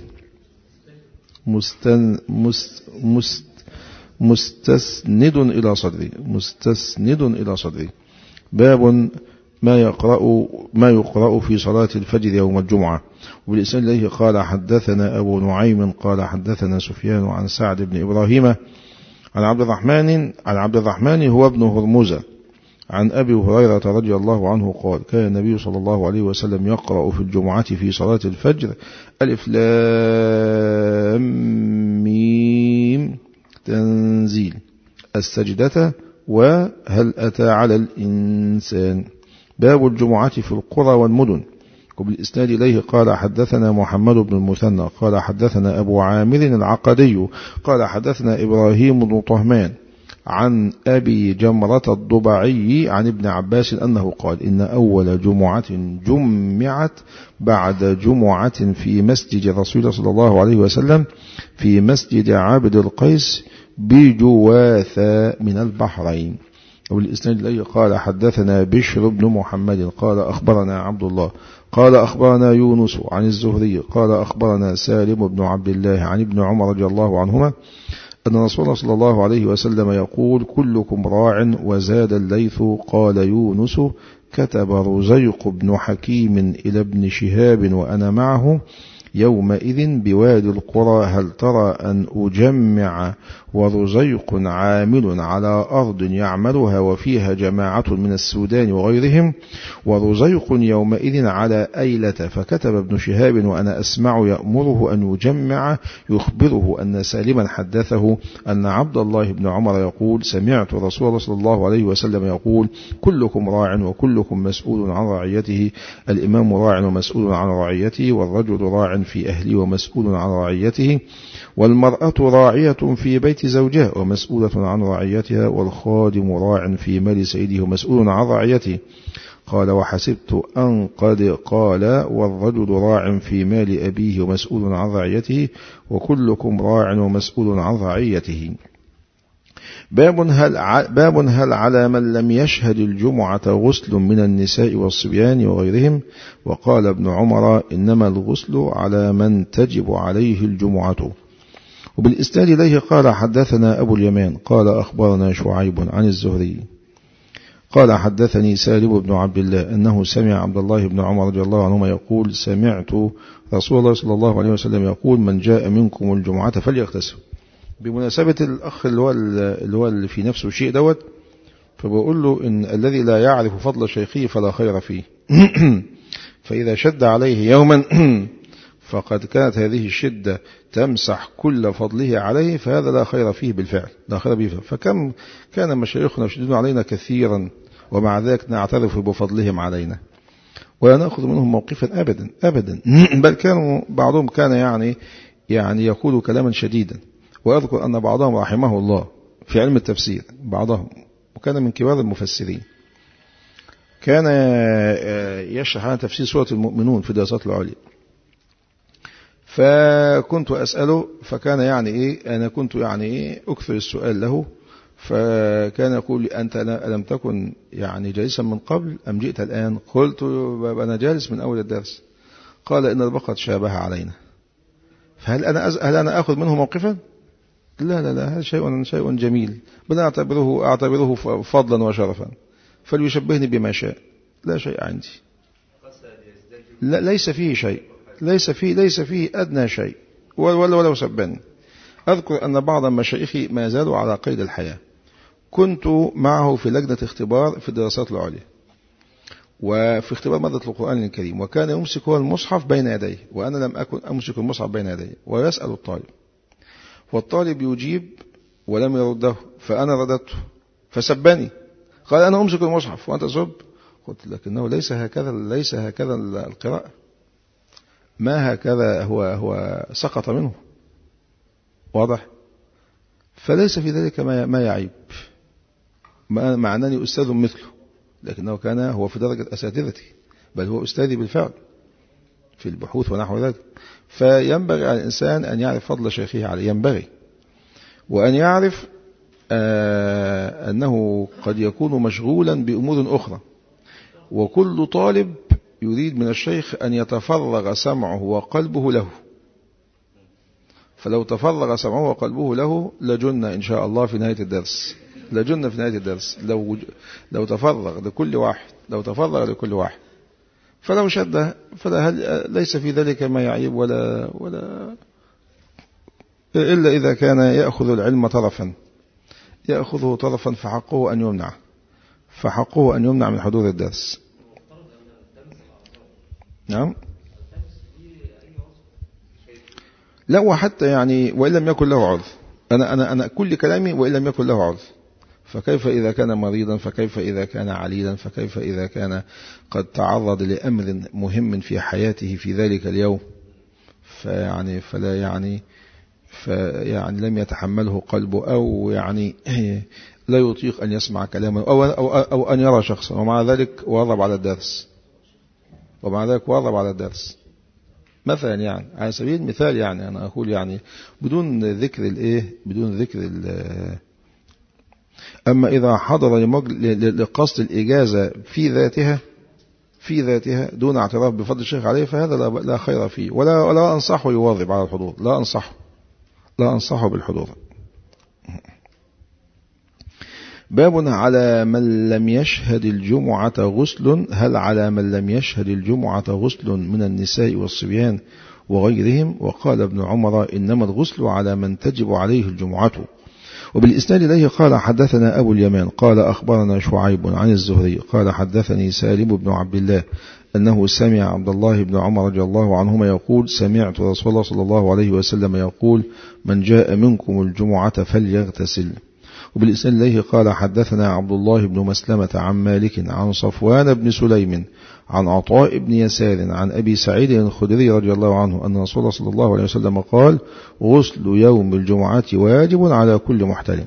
S1: مستن مست مست مستسند إلى صدري مستسند إلى صدري باب ما يقرأ ما يقرأ في صلاة الفجر يوم الجمعة وبالإسناد إليه قال حدثنا أبو نعيم قال حدثنا سفيان عن سعد بن إبراهيم عن عبد الرحمن عن عبد الرحمن هو ابن هرمزة عن أبي هريرة رضي الله عنه قال كان النبي صلى الله عليه وسلم يقرأ في الجمعة في صلاة الفجر ألف لام ميم تنزيل السجدة وهل أتى على الإنسان باب الجمعة في القرى والمدن وبالإسناد إليه قال حدثنا محمد بن المثنى قال حدثنا أبو عامر العقدي قال حدثنا إبراهيم بن طهمان عن أبي جمرة الضبعي عن ابن عباس أنه قال إن أول جمعة جمعت بعد جمعة في مسجد رسول الله صلى الله عليه وسلم في مسجد عابد القيس بجواثة من البحرين والإسناد الذي قال حدثنا بشر بن محمد قال أخبرنا عبد الله قال أخبرنا يونس عن الزهري قال أخبرنا سالم بن عبد الله عن ابن عمر رضي الله عنهما أن رسول الله صلى الله عليه وسلم يقول كلكم راع وزاد الليث قال يونس كتب رزيق بن حكيم إلى ابن شهاب وأنا معه يومئذ بوادي القرى هل ترى أن أجمع ورزيق عامل على أرض يعملها وفيها جماعة من السودان وغيرهم ورزيق يومئذ على أيلة فكتب ابن شهاب وأنا أسمع يأمره أن يجمع يخبره أن سالما حدثه أن عبد الله بن عمر يقول سمعت رسول الله صلى الله عليه وسلم يقول كلكم راع وكلكم مسؤول عن رعيته الإمام راع ومسؤول عن رعيته والرجل راع في أهله ومسؤول عن رعيته والمرأة راعية في بيت زوجها ومسؤولة عن رعيتها والخادم راع في مال سيده ومسؤول عن رعيته قال وحسبت أن قد قال والرجل راع في مال أبيه ومسؤول عن رعيته وكلكم راع ومسؤول عن رعيته باب هل باب هل على من لم يشهد الجمعة غسل من النساء والصبيان وغيرهم وقال ابن عمر إنما الغسل على من تجب عليه الجمعة وبالإسناد إليه قال حدثنا أبو اليمان قال أخبرنا شعيب عن الزهري قال حدثني سالم بن عبد الله أنه سمع عبد الله بن عمر رضي الله عنهما يقول سمعت رسول الله صلى الله عليه وسلم يقول من جاء منكم الجمعة فليغتسل بمناسبة الأخ اللي هو اللي هو اللي في نفسه شيء دوت فبقول له إن الذي لا يعرف فضل شيخه فلا خير فيه فإذا شد عليه يوما فقد كانت هذه الشدة تمسح كل فضله عليه فهذا لا خير فيه بالفعل لا خير به فكم كان مشايخنا يشددون علينا كثيرا ومع ذلك نعترف بفضلهم علينا ولا نأخذ منهم موقفا أبدا أبدا بل كانوا بعضهم كان يعني يعني يقول كلاما شديدا وأذكر أن بعضهم رحمه الله في علم التفسير بعضهم وكان من كبار المفسرين كان يشرح عن تفسير سورة المؤمنون في دراسات العليا فكنت أسأله فكان يعني إيه أنا كنت يعني إيه أكثر السؤال له فكان يقول لي أنت ألم تكن يعني جالسا من قبل أم جئت الآن قلت أنا جالس من أول الدرس قال إن البقرة شابه علينا فهل أنا أز... هل أنا أخذ منه موقفا لا لا لا هذا شيء شيء جميل بل أعتبره أعتبره فضلا وشرفا فليشبهني بما شاء لا شيء عندي لا ليس فيه شيء ليس فيه ليس فيه أدنى شيء ولا ولو سبني أذكر أن بعض مشايخي ما زالوا على قيد الحياة كنت معه في لجنة اختبار في الدراسات العليا وفي اختبار مادة القرآن الكريم وكان يمسك هو المصحف بين يديه وأنا لم أكن أمسك المصحف بين يديه ويسأل الطالب والطالب يجيب ولم يرده فأنا رددته فسبني قال أنا أمسك المصحف وأنت تسب قلت لكنه ليس هكذا ليس هكذا القراءة ما هكذا هو هو سقط منه واضح فليس في ذلك ما ما يعيب مع أنني أستاذ مثله لكنه كان هو في درجة أساتذتي بل هو أستاذي بالفعل في البحوث ونحو ذلك فينبغي على الإنسان أن يعرف فضل شيخه عليه ينبغي وأن يعرف آه أنه قد يكون مشغولا بأمور أخرى وكل طالب يريد من الشيخ أن يتفرغ سمعه وقلبه له فلو تفرغ سمعه وقلبه له لجن إن شاء الله في نهاية الدرس لجن في نهاية الدرس لو لو تفرغ لكل واحد لو تفرغ لكل واحد فلو شد فلا هل ليس في ذلك ما يعيب ولا ولا إلا إذا كان يأخذ العلم طرفا يأخذه طرفا فحقه أن يمنع فحقه أن يمنع من حضور الدرس نعم لا وحتى يعني وإن لم يكن له عذر أنا, أنا, أنا كل كلامي وإن لم يكن له عذر فكيف إذا كان مريضا فكيف إذا كان عليلا فكيف إذا كان قد تعرض لأمر مهم في حياته في ذلك اليوم فيعني فلا يعني فيعني لم يتحمله قلبه أو يعني لا يطيق أن يسمع كلاما أو, أو, أو أن يرى شخصا ومع ذلك واظب على الدرس ومع ذلك واظب على الدرس مثلا يعني على سبيل المثال يعني أنا أقول يعني بدون ذكر الإيه بدون ذكر ال أما إذا حضر لقصد الإجازة في ذاتها في ذاتها دون اعتراف بفضل الشيخ عليه فهذا لا خير فيه ولا ولا أنصحه يواظب على الحضور لا أنصحه لا أنصحه بالحضور باب على من لم يشهد الجمعة غسل هل على من لم يشهد الجمعة غسل من النساء والصبيان وغيرهم وقال ابن عمر إنما الغسل على من تجب عليه الجمعة وبالإسناد إليه قال حدثنا أبو اليمان قال أخبرنا شعيب عن الزهري قال حدثني سالم بن عبد الله أنه سمع عبد الله بن عمر رضي الله عنهما يقول سمعت رسول الله صلى الله عليه وسلم يقول من جاء منكم الجمعة فليغتسل وبالإسناد إليه قال حدثنا عبد الله بن مسلمة عن مالك عن صفوان بن سليم عن عطاء بن يسار عن أبي سعيد الخدري رضي الله عنه أن رسول الله صلى الله عليه وسلم قال غسل يوم الجمعة واجب على كل محتلم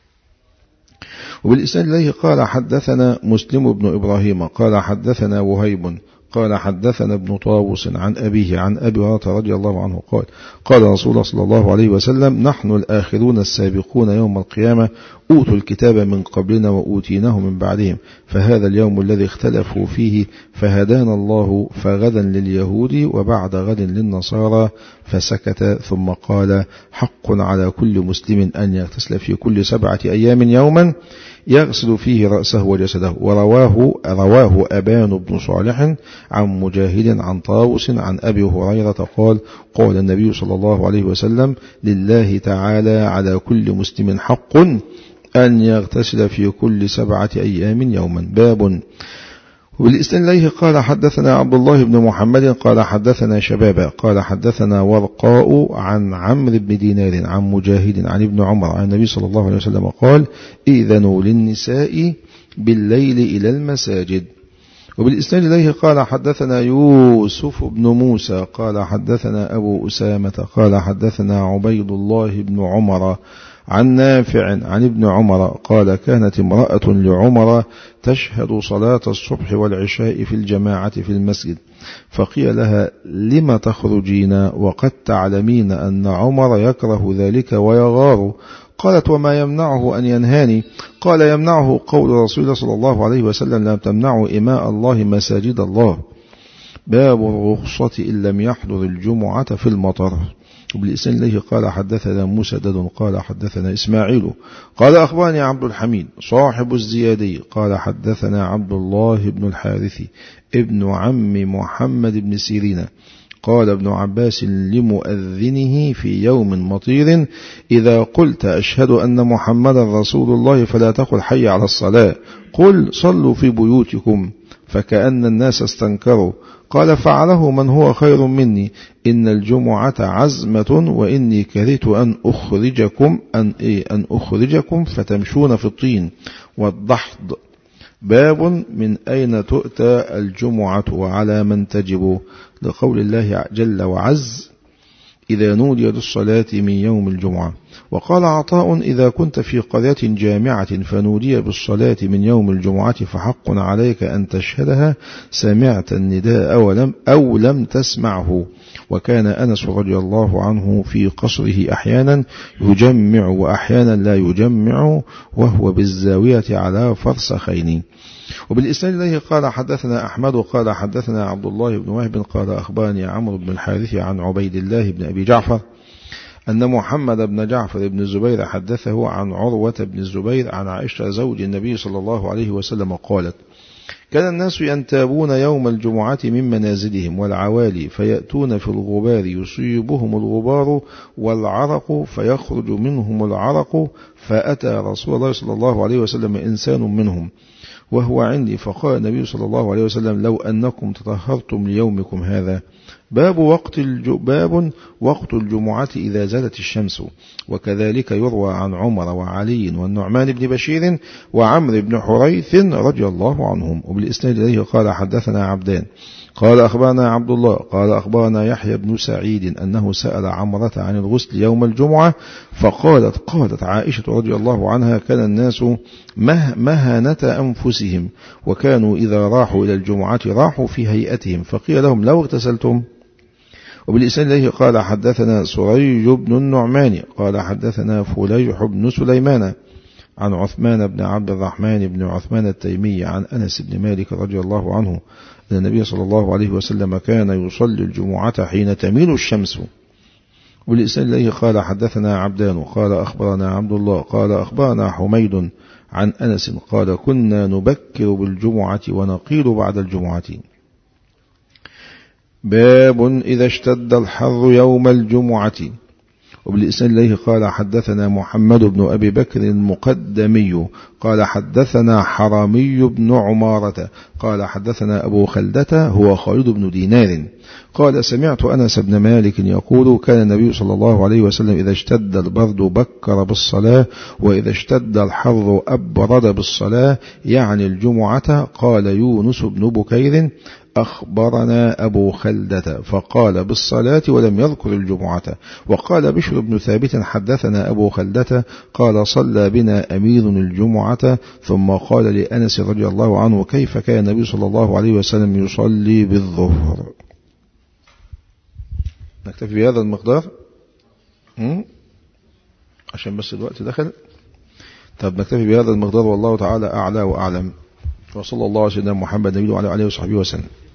S1: وبالإسناد إليه قال حدثنا مسلم بن إبراهيم قال حدثنا وهيب قال حدثنا ابن طاووس عن أبيه عن أبي هريرة رضي الله عنه قال قال رسول الله صلى الله عليه وسلم نحن الآخرون السابقون يوم القيامة أوتوا الكتاب من قبلنا وأوتيناه من بعدهم فهذا اليوم الذي اختلفوا فيه فهدانا الله فغدا لليهود وبعد غد للنصارى فسكت ثم قال حق على كل مسلم أن يغتسل في كل سبعة أيام يوما يغسل فيه رأسه وجسده ورواه رواه أبان بن صالح عن مجاهد عن طاوس عن أبي هريرة قال قال النبي صلى الله عليه وسلم لله تعالى على كل مسلم حق أن يغتسل في كل سبعة أيام يوما باب وبالإسلام إليه قال حدثنا عبد الله بن محمد قال حدثنا شبابا قال حدثنا ورقاء عن عمرو بن دينار عن مجاهد عن ابن عمر عن النبي صلى الله عليه وسلم قال إذنوا للنساء بالليل إلى المساجد وبالإسناد إليه قال حدثنا يوسف بن موسى قال حدثنا أبو أسامة قال حدثنا عبيد الله بن عمر عن نافع عن ابن عمر قال كانت امرأة لعمر تشهد صلاة الصبح والعشاء في الجماعة في المسجد فقيل لها لم تخرجين وقد تعلمين أن عمر يكره ذلك ويغار قالت وما يمنعه أن ينهاني قال يمنعه قول رسول الله صلى الله عليه وسلم لا تمنعوا إماء الله مساجد الله باب الرخصة إن لم يحضر الجمعة في المطر وبالإسان إليه قال حدثنا مسدد قال حدثنا إسماعيل قال أخبرني عبد الحميد صاحب الزيادي قال حدثنا عبد الله بن الحارث ابن عم محمد بن سيرين قال ابن عباس لمؤذنه في يوم مطير إذا قلت أشهد أن محمد رسول الله فلا تقل حي على الصلاة قل صلوا في بيوتكم فكأن الناس استنكروا قال فعله من هو خير مني إن الجمعة عزمة وإني كرهت أن أخرجكم أن, إيه أن أخرجكم فتمشون في الطين والضحض باب من أين تؤتى الجمعة وعلى من تجب لقول الله جل وعز إذا نودي للصلاة من يوم الجمعة وقال عطاء إذا كنت في قرية جامعة فنودي بالصلاة من يوم الجمعة فحق عليك أن تشهدها سمعت النداء أو لم, أو لم تسمعه وكان أنس رضي الله عنه في قصره أحيانا يجمع وأحيانا لا يجمع وهو بالزاوية على فرسخين وبالإسناد إليه قال حدثنا أحمد قال حدثنا عبد الله بن وهب قال أخبرني عمرو بن الحارث عن عبيد الله بن أبي جعفر أن محمد بن جعفر بن الزبير حدثه عن عروة بن الزبير عن عائشة زوج النبي صلى الله عليه وسلم قالت كان الناس ينتابون يوم الجمعة من منازلهم والعوالي فيأتون في الغبار يصيبهم الغبار والعرق فيخرج منهم العرق فأتى رسول الله صلى الله عليه وسلم إنسان منهم وهو عندي فقال النبي صلى الله عليه وسلم لو أنكم تطهرتم ليومكم هذا باب وقت باب وقت الجمعة إذا زالت الشمس وكذلك يروى عن عمر وعلي والنعمان بن بشير وعمر بن حريث رضي الله عنهم وبالإسناد إليه قال حدثنا عبدان قال أخبرنا عبد الله قال أخبرنا يحيى بن سعيد أنه سأل عمرة عن الغسل يوم الجمعة فقالت قالت عائشة رضي الله عنها كان الناس مه مهنة أنفسهم وكانوا إذا راحوا إلى الجمعة راحوا في هيئتهم فقيل لهم لو اغتسلتم وبالإسناد إليه قال حدثنا سريج بن النعمان قال حدثنا فليح بن سليمان عن عثمان بن عبد الرحمن بن عثمان التيمي عن أنس بن مالك رضي الله عنه أن النبي صلى الله عليه وسلم كان يصلي الجمعة حين تميل الشمس والإسناد إليه قال حدثنا عبدان قال أخبرنا عبد الله قال أخبرنا حميد عن أنس قال كنا نبكر بالجمعة ونقيل بعد الجمعة باب إذا اشتد الحر يوم الجمعة وبالإسناد إليه قال حدثنا محمد بن أبي بكر المقدمي قال حدثنا حرامي بن عمارة قال حدثنا أبو خلدة هو خالد بن دينار قال سمعت أنس بن مالك يقول كان النبي صلى الله عليه وسلم إذا اشتد البرد بكر بالصلاة وإذا اشتد الحر أبرد بالصلاة يعني الجمعة قال يونس بن بكير أخبرنا أبو خلدة فقال بالصلاة ولم يذكر الجمعة وقال بشر بن ثابت حدثنا أبو خلدة قال صلى بنا أمير الجمعة ثم قال لأنس رضي الله عنه كيف كان النبي صلى الله عليه وسلم يصلي بالظهر نكتفي بهذا المقدار عشان بس الوقت دخل طب نكتفي بهذا المقدار والله تعالى أعلى وأعلم وصلى الله على سيدنا محمد نبينا وعلى آله وصحبه وسلم